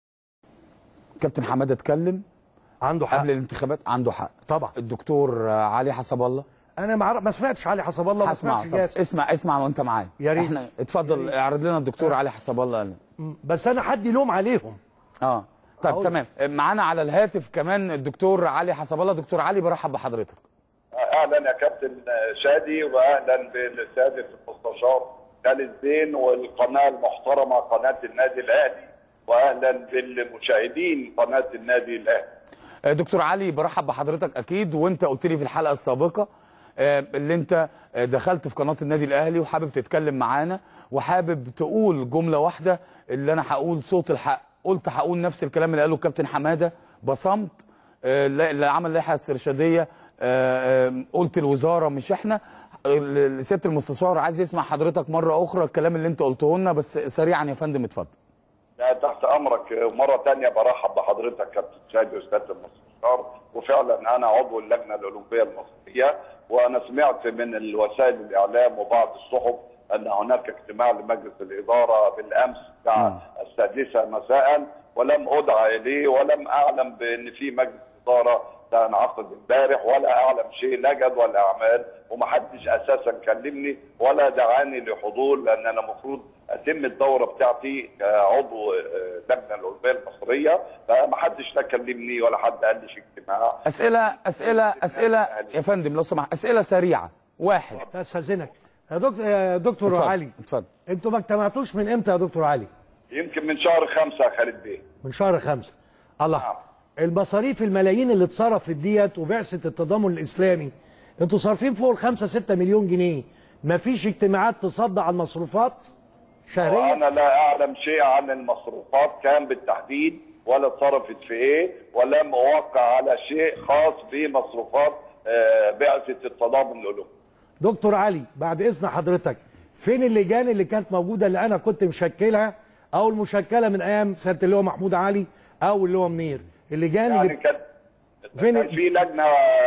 Speaker 1: كابتن حماده اتكلم
Speaker 5: عنده حق
Speaker 1: قبل الانتخابات عنده حق
Speaker 5: طبعا
Speaker 1: الدكتور علي حسب الله
Speaker 5: انا ما ما سمعتش علي حسب الله ما
Speaker 1: هسمع
Speaker 5: سمعتش
Speaker 1: طب
Speaker 5: جاسم
Speaker 1: اسمع اسمع وانت معايا
Speaker 5: يا ريت.
Speaker 1: احنا اتفضل اعرض لنا الدكتور علي حسب الله قال
Speaker 5: بس انا حد لوم عليهم
Speaker 1: اه طيب
Speaker 5: أقول-
Speaker 1: تمام معانا على الهاتف كمان الدكتور علي حسب الله دكتور علي برحب بحضرتك
Speaker 2: اهلا يا كابتن شادي واهلا بالسادس المستشار خالد زين والقناه المحترمه قناه النادي الاهلي واهلا بالمشاهدين قناه النادي الاهلي
Speaker 1: آه، دكتور علي برحب بحضرتك اكيد وانت قلت لي في الحلقه السابقه آه، اللي انت آه، دخلت في قناه النادي الاهلي وحابب تتكلم معانا وحابب تقول جمله واحده اللي انا هقول صوت الحق قلت هقول نفس الكلام اللي قاله الكابتن حماده بصمت آه، لا- اللي عمل لائحه استرشاديه آه، آه، قلت الوزاره مش احنا آه، سياده المستشار عايز يسمع حضرتك مره اخرى الكلام اللي انت قلته لنا بس سريعا يا فندم اتفضل
Speaker 2: لا، تحت امرك مره تانية برحب بحضرتك كابتن شادي استاذ المستشار وفعلا انا عضو اللجنه الاولمبيه المصريه وانا سمعت من الوسائل الاعلام وبعض الصحف ان هناك اجتماع لمجلس الاداره بالامس الساعه السادسه مساء ولم ادعى اليه ولم اعلم بان في مجلس اداره سينعقد امبارح ولا اعلم شيء لا جدول اعمال ومحدش اساسا كلمني ولا دعاني لحضور لان انا المفروض اتم الدوره بتاعتي كعضو آه، اللجنه الاولمبيه المصريه فمحدش لا كلمني ولا حد قال لي في اجتماع
Speaker 1: اسئله اسئله اسئله يا فندم لو سمحت اسئله سريعه واحد
Speaker 5: استاذنك يا دكتور يا دكتور
Speaker 1: اتفضل،
Speaker 5: علي
Speaker 1: اتفضل
Speaker 5: انتوا ما اجتمعتوش من امتى يا دكتور علي
Speaker 2: يمكن من شهر خمسة يا خالد بيه
Speaker 5: من شهر خمسة الله
Speaker 2: نعم.
Speaker 5: المصاريف الملايين اللي اتصرفت ديت وبعثة التضامن الإسلامي انتوا صارفين فوق الخمسة ستة مليون جنيه مفيش اجتماعات تصدى على المصروفات شهريا
Speaker 2: وانا لا اعلم شيء عن المصروفات كان بالتحديد ولا اتصرفت في ايه ولم اوقع على شيء خاص بمصروفات آه، بعثه التضامن الاولمبي
Speaker 5: دكتور علي بعد إذن حضرتك فين اللجان اللي كانت موجودة اللي أنا كنت مشكلها أو المشكلة من أيام سيادة اللي هو محمود علي أو اللي هو منير اللجان
Speaker 2: يعني
Speaker 5: اللي
Speaker 2: كان
Speaker 5: فين
Speaker 2: كان في لجنه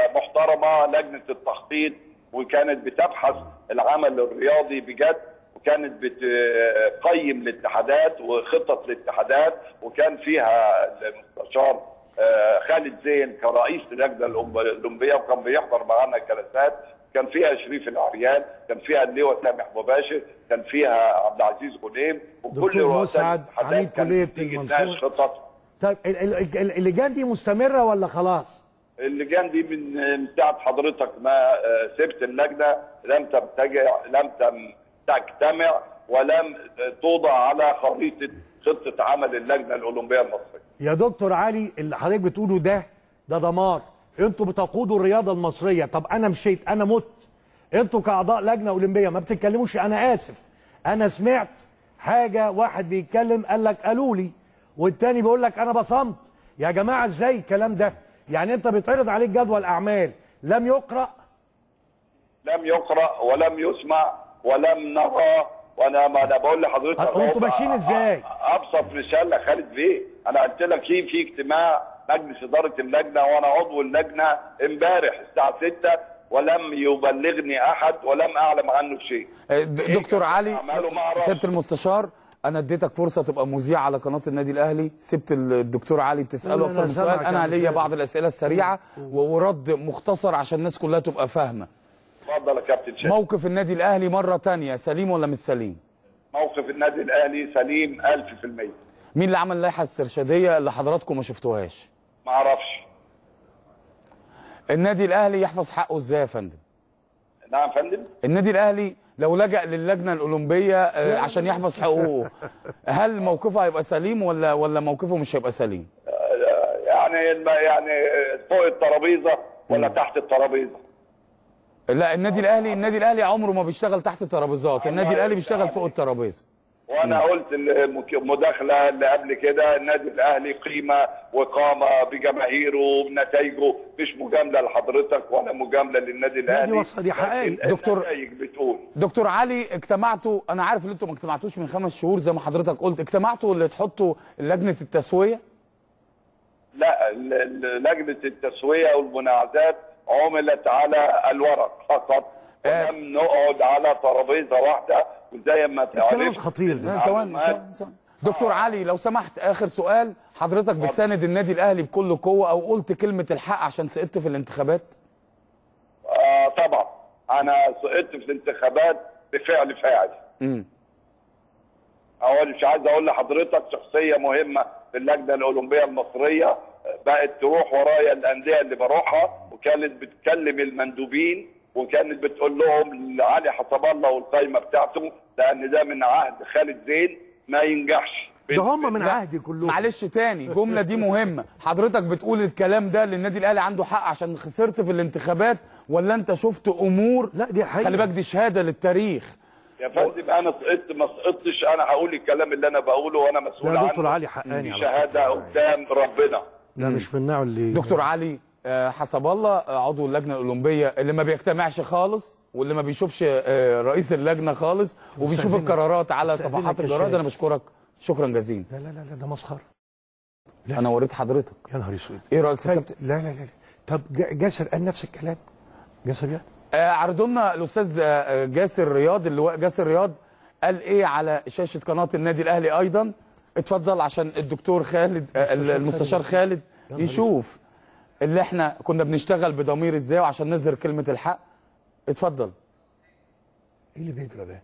Speaker 2: محترمه لجنه التخطيط وكانت بتبحث العمل الرياضي بجد وكانت بتقيم الاتحادات وخطط الاتحادات وكان فيها المستشار آه، خالد زين كرئيس اللجنه الأولمب- الاولمبيه وكان بيحضر معانا الجلسات كان فيها شريف العريان كان فيها اللواء سامح مباشر كان فيها عبد العزيز غنيم وكل
Speaker 5: دكتور
Speaker 2: رؤساء
Speaker 5: مسعد،
Speaker 2: الاتحادات
Speaker 5: عميد
Speaker 2: كانت
Speaker 5: كلية
Speaker 2: بتيجي
Speaker 5: المنصورة.
Speaker 2: تناقش خطط
Speaker 5: طيب ال- ال- ال- اللجان دي مستمره ولا خلاص؟
Speaker 7: اللجان دي من من ساعه حضرتك ما آه، سبت اللجنه لم تمتجع لم تم تجتمع ولم توضع على خريطه خطه عمل اللجنه الاولمبيه المصريه.
Speaker 5: يا دكتور علي اللي حضرتك بتقوله ده ده دمار انتوا بتقودوا الرياضه المصريه طب انا مشيت انا مت انتوا كاعضاء لجنه اولمبيه ما بتتكلموش انا اسف انا سمعت حاجه واحد بيتكلم قال لك قالوا لي والتاني بيقول لك انا بصمت يا جماعه ازاي الكلام ده يعني انت بيتعرض عليك جدول اعمال لم يقرا
Speaker 7: لم يقرا ولم يسمع ولم نرى وانا ما انا بقول لحضرتك
Speaker 5: أه، انتوا ماشيين ازاي؟
Speaker 7: ابسط مثال يا خالد بيه انا قلت لك في في اجتماع مجلس اداره اللجنه وانا عضو اللجنه امبارح الساعه 6 ولم يبلغني احد ولم اعلم عنه شيء
Speaker 1: آه، د- دكتور علي
Speaker 7: أعماله ما أعرفش.
Speaker 1: سياده المستشار انا اديتك فرصه تبقى مذيع على قناه النادي الاهلي سبت الدكتور علي بتساله
Speaker 5: لا،
Speaker 1: اكتر
Speaker 5: أنا
Speaker 1: من سؤال
Speaker 5: سامعك
Speaker 1: انا
Speaker 5: يا
Speaker 1: ليا
Speaker 5: دكتور.
Speaker 1: بعض الاسئله السريعه و- ورد مختصر عشان الناس كلها تبقى فاهمه
Speaker 7: اتفضل يا كابتن شاهين
Speaker 1: موقف النادي الاهلي مره تانية سليم ولا مش سليم
Speaker 7: موقف النادي الاهلي سليم 1000%
Speaker 1: مين اللي عمل اللائحه الاسترشاديه اللي حضراتكم ما شفتوهاش
Speaker 7: ما اعرفش
Speaker 1: النادي الاهلي يحفظ حقه ازاي يا فندم
Speaker 7: نعم يا فندم
Speaker 1: النادي الاهلي لو لجأ للجنه الاولمبيه آه، عشان يحفظ حقوقه هل موقفه هيبقى سليم ولا ولا موقفه مش هيبقى سليم
Speaker 7: يعني الم- يعني فوق الترابيزه ولا تحت الترابيزه
Speaker 1: لا النادي الاهلي النادي الاهلي عمره ما بيشتغل تحت الترابيزات النادي الاهلي بيشتغل فوق الترابيزه
Speaker 7: وانا قلت المك- المداخله اللي قبل كده النادي الاهلي قيمه وقامه بجماهيره بنتائجه مش مجامله لحضرتك ولا مجامله للنادي الاهلي
Speaker 5: وصل- دي حقائق.
Speaker 7: لكن
Speaker 1: دكتور-
Speaker 7: النتائج بتقول
Speaker 1: دكتور علي اجتمعتوا انا عارف ان انتوا ما اجتمعتوش من خمس شهور زي ما حضرتك قلت اجتمعتوا اللي تحطوا لجنه التسويه
Speaker 7: لا ال- ال- لجنه التسويه والمناعزات عملت على الورق فقط
Speaker 1: آه.
Speaker 7: ولم نقعد على ترابيزه واحده وزي ما
Speaker 5: الكلام
Speaker 7: تعرف
Speaker 5: خطير ده
Speaker 1: لا، ثواني
Speaker 7: معلومات.
Speaker 1: ثواني ثواني. دكتور علي لو سمحت اخر سؤال حضرتك بتساند النادي الاهلي بكل قوه او قلت كلمه الحق عشان سقطت في الانتخابات
Speaker 7: آه طبعا انا سقطت في الانتخابات بفعل فاعل
Speaker 1: امم
Speaker 7: هو مش عايز اقول لحضرتك شخصيه مهمه في اللجنه الاولمبيه المصريه بقت تروح ورايا الانديه اللي بروحها وكانت بتكلم المندوبين وكانت بتقول لهم علي حسب الله والقايمه بتاعته لان ده من عهد خالد زين ما ينجحش
Speaker 5: ده هم من عهدي كلهم
Speaker 1: معلش تاني الجمله دي مهمه حضرتك بتقول الكلام ده للنادي الاهلي عنده حق عشان خسرت في الانتخابات ولا انت شفت امور
Speaker 5: لا دي حقيقة
Speaker 1: خلي بالك دي شهاده للتاريخ
Speaker 7: يا فندم انا سقطت ما سقطتش انا هقول الكلام اللي انا بقوله وانا مسؤول
Speaker 5: لا
Speaker 7: عنه
Speaker 5: دكتور علي حقاني
Speaker 7: دي
Speaker 5: على
Speaker 7: شهاده قدام ربنا
Speaker 5: لا مش من النوع اللي
Speaker 1: دكتور علي آه، حسب الله آه، عضو اللجنه الاولمبيه اللي ما بيجتمعش خالص واللي ما بيشوفش آه، رئيس اللجنه خالص وبيشوف
Speaker 5: أستاذنك-
Speaker 1: القرارات على
Speaker 5: أستاذنك
Speaker 1: صفحات
Speaker 5: يا
Speaker 1: الجرائد
Speaker 5: شباب.
Speaker 1: انا بشكرك شكرا جزيلا
Speaker 5: لا لا لا لا ده مسخره
Speaker 1: انا وريت حضرتك
Speaker 5: يا نهار اسود
Speaker 1: ايه رايك في
Speaker 5: طيب
Speaker 1: الكابتن
Speaker 5: لا لا لا طب ج- جاسر قال نفس الكلام جاسر يا
Speaker 1: آه، عرضوا لنا الاستاذ آه، جاسر رياض اللواء جاسر رياض قال ايه على شاشه قناه النادي الاهلي ايضا اتفضل عشان الدكتور خالد آه، المستشار خالد يشوف اللي احنا كنا بنشتغل بضمير ازاي وعشان نظهر كلمه الحق اتفضل
Speaker 5: ايه اللي بيجرى ده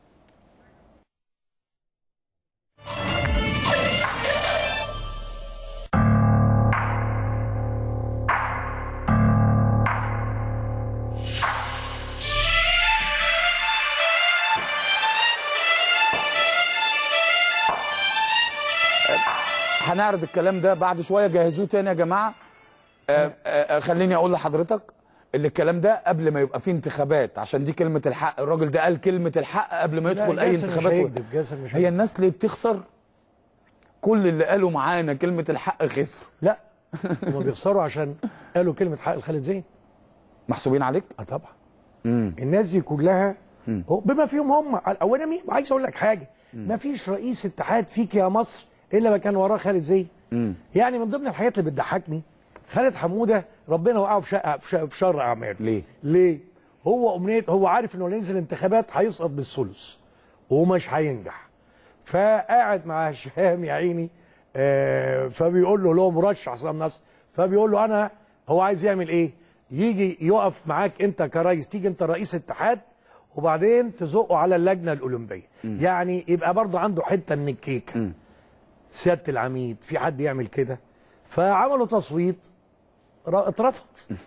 Speaker 1: هنعرض الكلام ده بعد شويه جهزوه تاني يا جماعه آه، آه، خليني اقول لحضرتك اللي الكلام ده قبل ما يبقى فيه انتخابات عشان دي كلمه الحق الراجل ده قال كلمه الحق قبل ما يدخل
Speaker 5: لا،
Speaker 1: اي
Speaker 5: جاسر مش
Speaker 1: انتخابات
Speaker 5: هيكذب، جاسر مش
Speaker 1: هي
Speaker 5: هيكذب.
Speaker 1: الناس ليه بتخسر كل اللي قالوا معانا كلمه الحق خسروا
Speaker 5: لا هم بيخسروا عشان قالوا كلمه حق لخالد زين
Speaker 1: محسوبين عليك
Speaker 5: اه طبعا الناس دي كلها هو بما فيهم هم اولا مين عايز اقول لك حاجه ما فيش رئيس اتحاد فيك يا مصر الا ما كان وراه خالد زين يعني من ضمن الحاجات اللي بتضحكني خالد حموده ربنا وقعه في شقه في شر- في شر اعماله
Speaker 1: ليه؟
Speaker 5: ليه هو امنيه هو عارف انه ينزل انتخابات هيسقط بالثلث ومش هينجح فقاعد مع هشام يا عيني آه، فبيقول له له مرشح حسام نصر فبيقول له انا هو عايز يعمل ايه يجي يقف معاك انت كرئيس تيجي انت رئيس اتحاد وبعدين تزقه على اللجنه الاولمبيه يعني يبقى برضه عنده حته من الكيكه سياده العميد في حد يعمل كده فعملوا تصويت ر- اترفض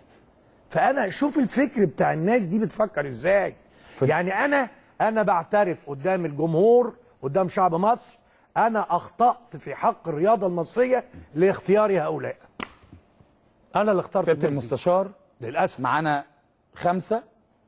Speaker 5: فانا شوف الفكر بتاع الناس دي بتفكر ازاي يعني انا انا بعترف قدام الجمهور قدام شعب مصر انا اخطات في حق الرياضه المصريه لاختيار هؤلاء انا اللي اخترت
Speaker 1: سياده
Speaker 5: الناس دي.
Speaker 1: المستشار
Speaker 5: للاسف
Speaker 1: معانا خمسه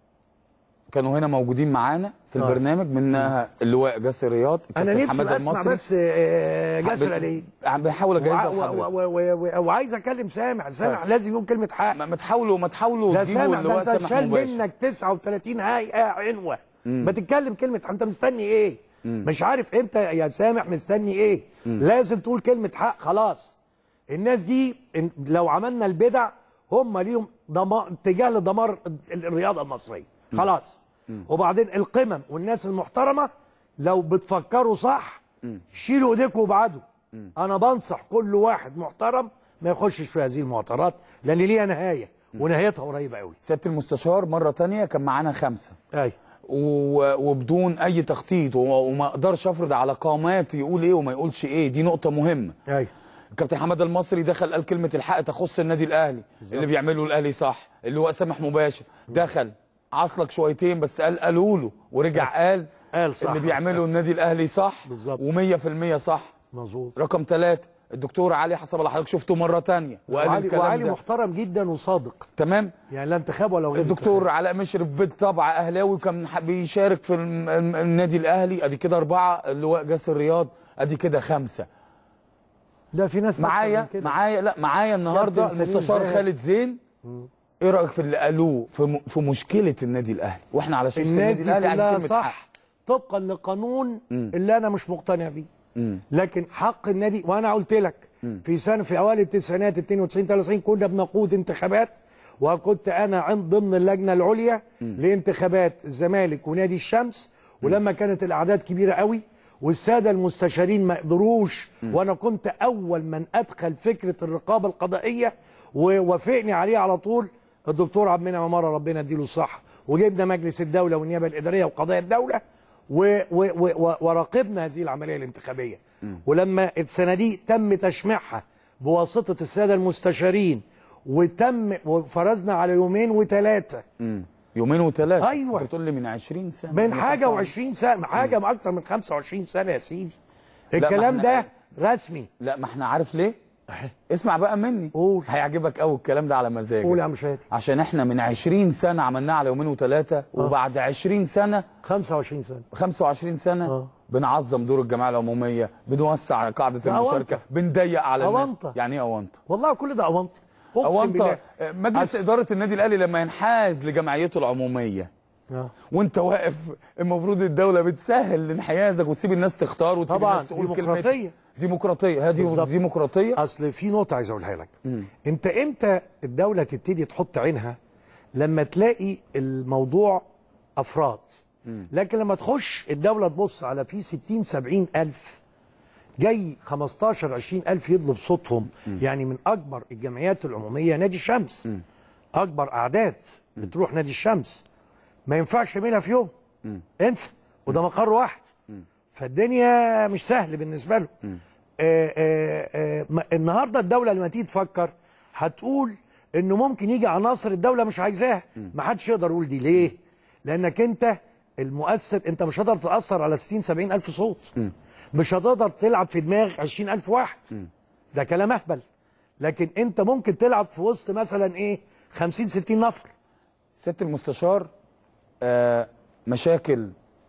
Speaker 1: كانوا هنا موجودين معانا في
Speaker 5: آه.
Speaker 1: البرنامج منها اللواء جاسر رياض
Speaker 5: انا
Speaker 1: الكابتن
Speaker 5: نفسي
Speaker 1: حماده
Speaker 5: اسمع
Speaker 1: المصري
Speaker 5: بس آه، جاسر
Speaker 1: بن-
Speaker 5: علي
Speaker 1: عم بحاول اجهزها
Speaker 5: وع- و-
Speaker 1: لحضرتك
Speaker 5: و- و- و- وعايز اكلم سامح سامح
Speaker 1: طيب.
Speaker 5: لازم يقول كلمه حق
Speaker 1: ما ما تحاولوا ما تحاولوا
Speaker 5: ده
Speaker 1: تجيبوا
Speaker 5: سامح ده
Speaker 1: اللواء
Speaker 5: انت
Speaker 1: سامح
Speaker 5: شال
Speaker 1: مباشر
Speaker 5: منك 39 هيئه عنوه ما تتكلم كلمه انت مستني ايه مش عارف انت يا سامح مستني ايه لازم تقول كلمه حق خلاص الناس دي إن- لو عملنا البدع هم ليهم دمار اتجاه لدمار ال- الرياضه المصريه خلاص وبعدين القمم والناس المحترمه لو بتفكروا صح شيلوا ايديكم وابعدوا انا بنصح كل واحد محترم ما يخشش في هذه المعطرات لان ليها نهايه ونهايتها قريبه قوي
Speaker 1: سياده المستشار مره تانية كان معانا خمسه
Speaker 5: ايوه
Speaker 1: و- وبدون اي تخطيط و- وما اقدرش افرض على قامات يقول ايه وما يقولش ايه دي نقطه مهمه
Speaker 5: ايوه
Speaker 1: كابتن حماده المصري دخل قال كلمه الحق تخص النادي الاهلي اللي بيعمله الاهلي صح اللي هو سامح مباشر دخل عصلك شويتين بس قال قالوا له ورجع قال
Speaker 5: قال صح.
Speaker 1: اللي بيعمله النادي الاهلي صح
Speaker 5: بالظبط.
Speaker 1: و100% صح
Speaker 5: مظبوط
Speaker 1: رقم ثلاثة الدكتور علي حسب الله حضرتك شفته مره تانية وقال
Speaker 5: وعلي,
Speaker 1: الكلام
Speaker 5: وعلي
Speaker 1: ده
Speaker 5: محترم جدا وصادق
Speaker 1: تمام
Speaker 5: يعني لا انتخاب ولا غير
Speaker 1: الدكتور علاء مشرف بالطبع اهلاوي كان ح- بيشارك في الم- الم- النادي الاهلي ادي كده اربعه اللواء جاسر رياض ادي كده خمسه
Speaker 5: ده في ناس
Speaker 1: معايا
Speaker 5: أكتر من كده.
Speaker 1: معايا لا معايا النهارده
Speaker 5: كابتن سليم
Speaker 1: المستشار
Speaker 5: زاهد.
Speaker 1: خالد زين ايه رايك في اللي قالوه في م- في مشكله النادي الاهلي واحنا على شاشه
Speaker 5: الناس
Speaker 1: النادي
Speaker 5: دي
Speaker 1: الاهلي عايزين
Speaker 5: كلها
Speaker 1: كلمه
Speaker 5: صح
Speaker 1: حق
Speaker 5: طبقا لقانون اللي انا مش مقتنع بيه
Speaker 1: مم.
Speaker 5: لكن حق النادي وانا قلت لك في سنه في اوائل التسعينات 92 93 كنا بنقود انتخابات وكنت انا عند ضمن اللجنه العليا لانتخابات الزمالك ونادي الشمس ولما كانت الاعداد كبيره قوي والساده المستشارين ما قدروش وانا كنت اول من ادخل فكره الرقابه القضائيه ووافقني عليها على طول الدكتور عبد المنعم عماره ربنا يديله الصحه وجبنا مجلس الدوله والنيابه الاداريه وقضايا الدوله و و و وراقبنا هذه العمليه الانتخابيه ولما الصناديق تم تشميعها بواسطه الساده المستشارين وتم وفرزنا على يومين وثلاثه
Speaker 1: مم. يومين وثلاثه
Speaker 5: أيوة.
Speaker 1: انت بتقول لي من 20 سنه
Speaker 5: من حاجه و20 سنه حاجه من اكتر من 25 سنه يا سيدي
Speaker 1: ما
Speaker 5: الكلام
Speaker 1: احنا-
Speaker 5: ده رسمي
Speaker 1: لا ما احنا عارف ليه اسمع بقى مني
Speaker 5: قول.
Speaker 1: هيعجبك قوي الكلام ده على مزاجك
Speaker 5: قول يا عم شادي
Speaker 1: عشان احنا من 20 سنه عملناها على يومين وثلاثه وبعد 20 سنه
Speaker 5: 25 سنه
Speaker 1: 25 سنه
Speaker 5: آه.
Speaker 1: بنعظم دور الجمعيه العموميه بنوسع قاعده
Speaker 5: ده
Speaker 1: المشاركه
Speaker 5: أونطة.
Speaker 1: بنضيق على الناس
Speaker 5: أونطة.
Speaker 1: يعني ايه اونطه
Speaker 5: والله كل ده اونطه اقسم
Speaker 1: اونطه
Speaker 5: بالله
Speaker 1: آه، مجلس
Speaker 5: أس-
Speaker 1: اداره النادي الاهلي لما ينحاز لجمعيته العموميه
Speaker 5: آه.
Speaker 1: وانت واقف المفروض الدوله بتسهل انحيازك وتسيب الناس تختار وتسيب
Speaker 5: طبعاً،
Speaker 1: الناس تقول
Speaker 5: ديمقراطية.
Speaker 1: كلمتها ديمقراطيه هذه
Speaker 5: بالظبط.
Speaker 1: ديمقراطيه
Speaker 5: اصل في نقطه عايز اقولها لك انت امتى الدوله تبتدي تحط عينها لما تلاقي الموضوع افراد لكن لما تخش الدوله تبص على في 60 70 الف جاي 15 20 الف يطلب صوتهم يعني من اكبر الجمعيات العموميه نادي الشمس اكبر اعداد بتروح نادي الشمس ما ينفعش يعملها في يوم انسى وده مقر واحد فالدنيا مش سهل بالنسبه له آه آه آه ما- النهارده الدوله لما تيجي تفكر هتقول انه ممكن يجي عناصر الدوله مش عايزاها ما حدش يقدر يقول دي ليه لانك انت المؤثر انت مش هتقدر تاثر على 60 70 الف صوت مش هتقدر تلعب في دماغ 20 الف واحد ده كلام اهبل لكن انت ممكن تلعب في وسط مثلا ايه 50 60 نفر
Speaker 1: سياده المستشار آه مشاكل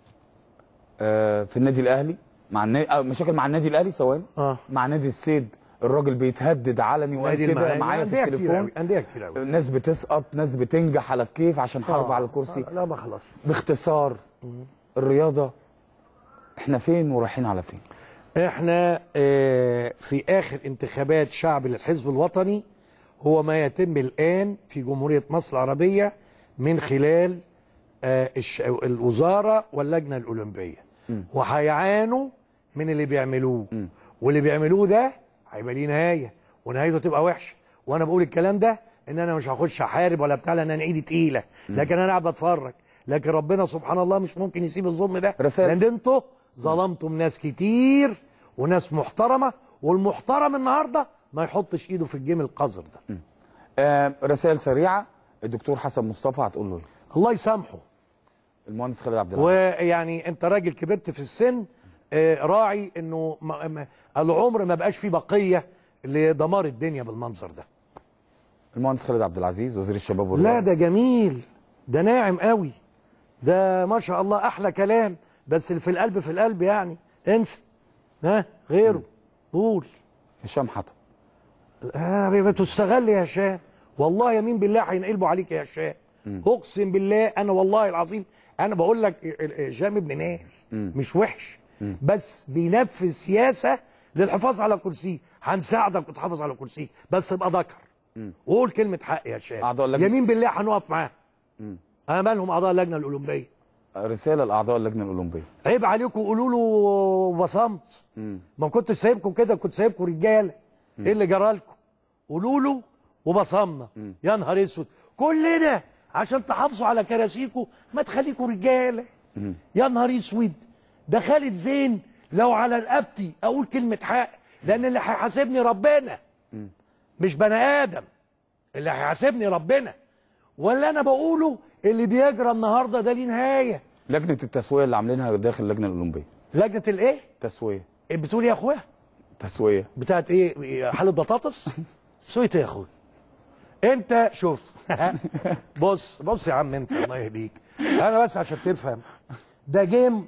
Speaker 1: آه في النادي الاهلي مع النادي آه مشاكل مع النادي الاهلي ثواني
Speaker 5: آه.
Speaker 1: مع نادي السيد الراجل بيتهدد علني وقال
Speaker 5: نادي
Speaker 1: كده
Speaker 5: المعادي.
Speaker 1: معايا في
Speaker 5: أندية كتير
Speaker 1: التليفون
Speaker 5: أوي، أندية كتير أوي.
Speaker 1: ناس بتسقط ناس بتنجح على الكيف عشان حرب
Speaker 5: آه.
Speaker 1: على الكرسي
Speaker 5: لا ما خلاص
Speaker 1: باختصار الرياضه احنا فين ورايحين على فين
Speaker 5: احنا آه، في اخر انتخابات شعب للحزب الوطني هو ما يتم الان في جمهوريه مصر العربيه من خلال آه، الش- الوزاره واللجنه الاولمبيه وهيعانوا من اللي بيعملوه واللي بيعملوه ده هيبقى ليه نهايه ونهايته تبقى وحشه وانا بقول الكلام ده ان انا مش هخش احارب ولا بتاع لان انا ايدي تقيله لكن انا قاعد بتفرج لكن ربنا سبحان الله مش ممكن يسيب الظلم ده
Speaker 1: رسائل.
Speaker 5: لان انتوا ظلمتم ناس كتير وناس محترمه والمحترم النهارده ما يحطش ايده في الجيم القذر ده
Speaker 1: آه رسائل سريعه الدكتور حسن مصطفى هتقول له إيه؟
Speaker 5: الله يسامحه
Speaker 1: المهندس خالد عبد العزيز
Speaker 5: ويعني انت راجل كبرت في السن آه، راعي انه ما- ما- العمر ما بقاش فيه بقيه لدمار الدنيا بالمنظر ده
Speaker 1: المهندس خالد عبد العزيز وزير الشباب
Speaker 5: لا
Speaker 1: والرياضه
Speaker 5: ده جميل ده ناعم قوي ده ما شاء الله احلى كلام بس اللي في القلب في القلب يعني انسى ها غيره قول
Speaker 1: هشام حطب
Speaker 5: آه بتستغل يا هشام والله يمين بالله هينقلبوا عليك يا هشام اقسم بالله انا والله العظيم انا بقول لك هشام ابن ناس مش وحش بس بينفذ سياسه للحفاظ على كرسيه هنساعدك وتحافظ على كرسيك بس ابقى ذكر وقول كلمه حق يا هشام
Speaker 1: أعضاء اللجنة-
Speaker 5: يمين بالله هنقف معاه امالهم اعضاء اللجنه الاولمبيه
Speaker 1: رساله لاعضاء اللجنه الاولمبيه
Speaker 5: عيب عليكم قولوا له بصمت ما كنت سايبكم كده كنت سايبكم رجاله ايه اللي جرالكم قولوا له وبصمنا يا نهار اسود كلنا عشان تحافظوا على كراسيكم ما تخليكم رجاله يا نهار اسود ده خالد زين لو على رقبتي اقول كلمه حق لان اللي هيحاسبني ربنا مش بني ادم اللي هيحاسبني ربنا ولا انا بقوله اللي بيجرى النهارده ده ليه نهايه
Speaker 1: لجنه التسويه اللي عاملينها داخل اللجنه الاولمبيه
Speaker 5: لجنه الايه
Speaker 1: تسويه
Speaker 5: إيه بتقول إيه يا اخويا
Speaker 1: تسويه
Speaker 5: بتاعت ايه إيه، حاله بطاطس سويت يا اخويا انت شوف بص بص يا عم انت الله يهديك انا بس عشان تفهم ده جيم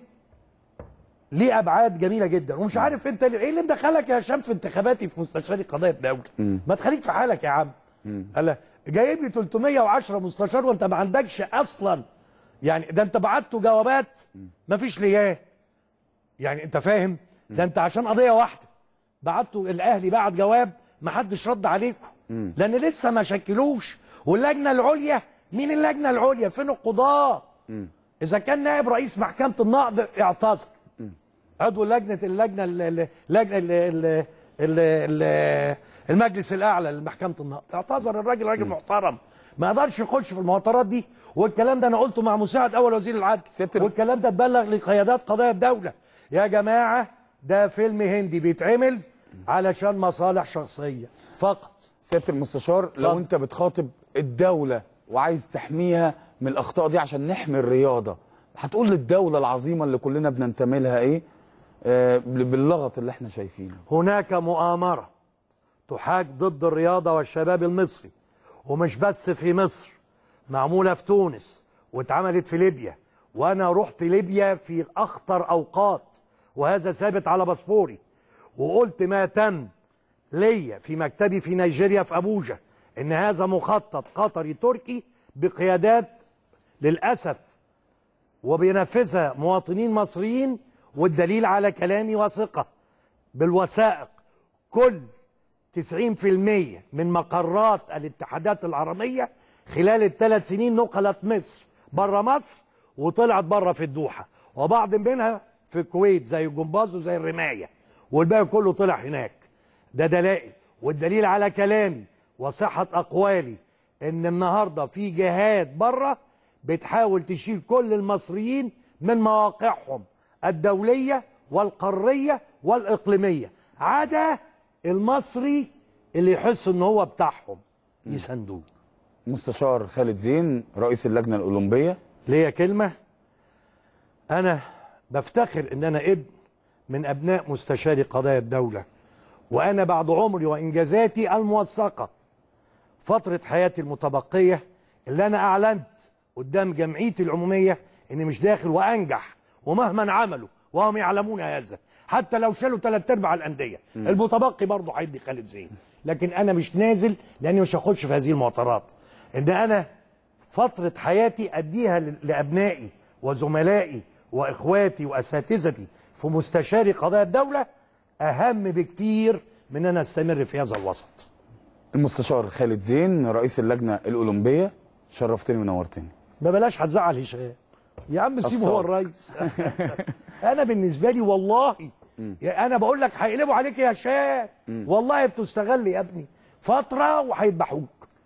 Speaker 5: ليه ابعاد جميله جدا ومش عارف انت ليه- ايه اللي مدخلك يا هشام في انتخاباتي في مستشاري قضايا الدوله ما تخليك في حالك يا عم هلا جايب لي 310 مستشار وانت ما عندكش اصلا يعني ده انت بعته جوابات ما فيش لياه يعني انت فاهم ده انت عشان قضيه واحده بعتوا الاهلي بعت جواب ما حدش رد عليكم لان لسه ما شكلوش واللجنه العليا مين اللجنه العليا فين القضاه اذا كان نائب رئيس محكمه النقض اعتذر عضو لجنه اللجنه ال- ال- اللجنه ال- ال- ال- ال- المجلس الاعلى لمحكمه النقض اعتذر الراجل راجل محترم ما قدرش يخش في المعطرات دي والكلام ده انا قلته مع مساعد اول وزير العدل
Speaker 1: ستر.
Speaker 5: والكلام ده اتبلغ لقيادات قضايا الدوله يا جماعه ده فيلم هندي بيتعمل علشان مصالح شخصيه فقط
Speaker 1: سياده المستشار لو
Speaker 5: اتفضل.
Speaker 1: انت بتخاطب الدوله وعايز تحميها من الاخطاء دي عشان نحمي الرياضه هتقول للدوله العظيمه اللي كلنا بننتمي لها ايه آه باللغط اللي احنا شايفينه
Speaker 5: هناك مؤامرة تحاك ضد الرياضة والشباب المصري ومش بس في مصر معمولة في تونس واتعملت في ليبيا وأنا رحت ليبيا في أخطر أوقات وهذا ثابت على باسبوري وقلت ما تم ليا في مكتبي في نيجيريا في أبوجا إن هذا مخطط قطري تركي بقيادات للأسف وبينفذها مواطنين مصريين والدليل على كلامي وثقة بالوثائق كل 90% من مقرات الاتحادات العربية خلال الثلاث سنين نقلت مصر بره مصر وطلعت بره في الدوحة وبعض منها في الكويت زي الجمباز وزي الرماية والباقي كله طلع هناك ده دلائل والدليل على كلامي وصحة أقوالي إن النهاردة في جهات بره بتحاول تشيل كل المصريين من مواقعهم الدولية والقارية والإقليمية عدا المصري اللي يحس إن هو بتاعهم يساندوه
Speaker 1: مستشار خالد زين رئيس اللجنه الاولمبيه
Speaker 5: ليا كلمة أنا بفتخر إن أنا ابن من أبناء مستشاري قضايا الدولة وأنا بعد عمري وإنجازاتي الموثقة فترة حياتي المتبقية اللي أنا أعلنت قدام جمعيتي العمومية إني مش داخل وأنجح ومهما عملوا وهم يعلمون هذا حتى لو شالوا ثلاث أرباع الأندية المتبقي برضه هيدي خالد زين لكن أنا مش نازل لأني مش هخش في هذه المعطرات إن أنا فترة حياتي أديها ل- لأبنائي وزملائي وإخواتي وأساتذتي في مستشاري قضايا الدولة أهم بكتير من أن أنا أستمر في هذا الوسط
Speaker 1: المستشار خالد زين رئيس اللجنه الاولمبيه شرفتني ونورتني
Speaker 5: ما بلاش هتزعل هشام يا عم سيبه
Speaker 1: الصوت.
Speaker 5: هو الرئيس انا بالنسبه لي والله يا انا بقول لك هيقلبوا عليك يا هشام والله بتستغل يا ابني فتره وهيذبحوك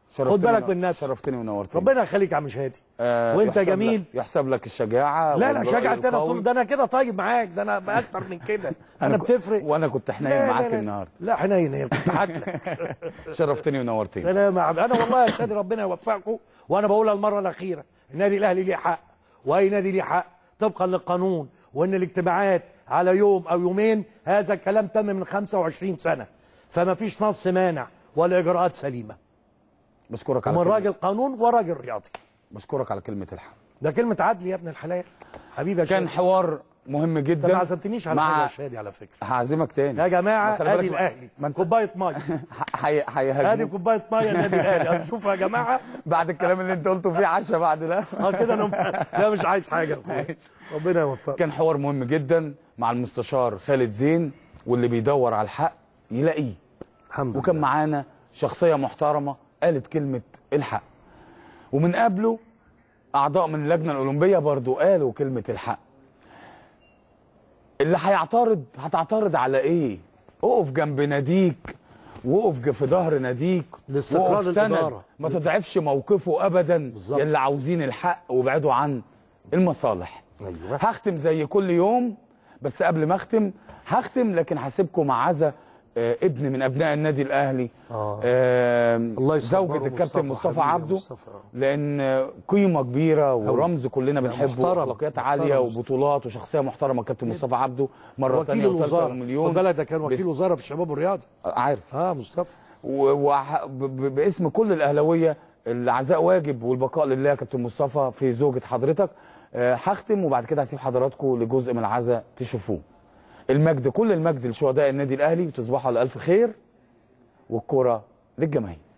Speaker 1: شرفتني
Speaker 5: خد بالك
Speaker 1: ون-
Speaker 5: من نفسك
Speaker 1: شرفتني ونورتني
Speaker 5: ربنا يخليك يا عم شهادي
Speaker 1: آه،
Speaker 5: وانت
Speaker 1: يحسب
Speaker 5: جميل
Speaker 1: لك يحسب لك الشجاعه
Speaker 5: لا لا
Speaker 1: والرأي
Speaker 5: شجعت انا
Speaker 1: القوي.
Speaker 5: طول ده انا كده طيب معاك ده انا اكتر من كده انا
Speaker 1: ك-
Speaker 5: بتفرق
Speaker 1: وانا كنت حنين
Speaker 5: لا، لا،
Speaker 1: معاك
Speaker 5: لا.
Speaker 1: النهارده
Speaker 5: لا حنين هي كنت هاكلك
Speaker 1: شرفتني ونورتني
Speaker 5: سلام يا عبد انا والله يا شادي ربنا يوفقكم وانا بقولها المره الاخيره النادي الاهلي ليه حق واي نادي ليه حق طبقا للقانون وان الاجتماعات على يوم او يومين هذا الكلام تم من 25 سنه فما فيش نص مانع ولا اجراءات سليمه
Speaker 1: بشكرك على
Speaker 5: ومن
Speaker 1: كلمة-
Speaker 5: راجل قانون وراجل رياضي
Speaker 1: بشكرك على كلمه الحق
Speaker 5: ده كلمه عدل يا ابن الحلال حبيبي يا
Speaker 1: كان
Speaker 5: شادي
Speaker 1: حوار مهم
Speaker 5: انت
Speaker 1: جدا
Speaker 5: ما عزمتنيش على حاجه
Speaker 1: مع
Speaker 5: يا شادي على فكره
Speaker 1: هعزمك تاني
Speaker 5: يا جماعه
Speaker 1: ما خلي
Speaker 5: ادي
Speaker 1: بالك-
Speaker 5: الاهلي
Speaker 1: ما انت
Speaker 5: كوبايه ميه
Speaker 1: حي-
Speaker 5: ادي
Speaker 1: هيهاجموك
Speaker 5: كوبايه ميه النادي الاهلي هتشوفوا يا جماعه
Speaker 1: بعد الكلام اللي انت قلته فيه عشا بعد ده
Speaker 5: اه كده انا لا مش عايز حاجه يا أخويا. ربنا يوفقك
Speaker 1: كان حوار مهم جدا مع المستشار خالد زين واللي بيدور على الحق يلاقيه
Speaker 5: الحمد
Speaker 1: وكان
Speaker 5: لله
Speaker 1: معانا شخصيه محترمه قالت كلمه الحق ومن قبله اعضاء من اللجنه الاولمبيه برضو قالوا كلمه الحق اللي هيعترض هتعترض على ايه اقف جنب ناديك وقف ج- في ظهر ناديك
Speaker 5: لاستقرار
Speaker 1: وقف سند.
Speaker 5: الإدارة.
Speaker 1: ما تضعفش موقفه ابدا
Speaker 5: بالظبط.
Speaker 1: يلي عاوزين الحق وابعدوا عن المصالح
Speaker 5: ايوه
Speaker 1: هختم زي كل يوم بس قبل ما اختم هختم لكن هسيبكم مع عزا آه، ابن من ابناء النادي الاهلي
Speaker 5: آه.
Speaker 1: آه
Speaker 5: الله يصبره
Speaker 1: زوجة الكابتن
Speaker 5: مصطفى
Speaker 1: مصطفى
Speaker 5: حبيبي يا
Speaker 1: عبده
Speaker 5: مصطفى.
Speaker 1: لان قيمه كبيره ورمز كلنا بنحبه
Speaker 5: محترم.
Speaker 1: واخلاقيات
Speaker 5: محترم.
Speaker 1: عاليه وبطولات وشخصيه محترمه كابتن مصطفى عبده مره
Speaker 5: وكيل
Speaker 1: ثانيه وثالثه
Speaker 5: الوزاره
Speaker 1: ومليون
Speaker 5: خد بالك ده كان وكيل
Speaker 1: بس-
Speaker 5: وزاره في الشباب والرياضه
Speaker 1: عارف
Speaker 5: اه مصطفى
Speaker 1: و- وح- ب- ب- باسم كل الاهلاويه العزاء واجب والبقاء لله يا كابتن مصطفى في زوجة حضرتك آه، هختم وبعد كده هسيب حضراتكم لجزء من العزاء تشوفوه المجد كل المجد لشهداء النادي الاهلي وتصبحوا على الف خير والكره للجماهير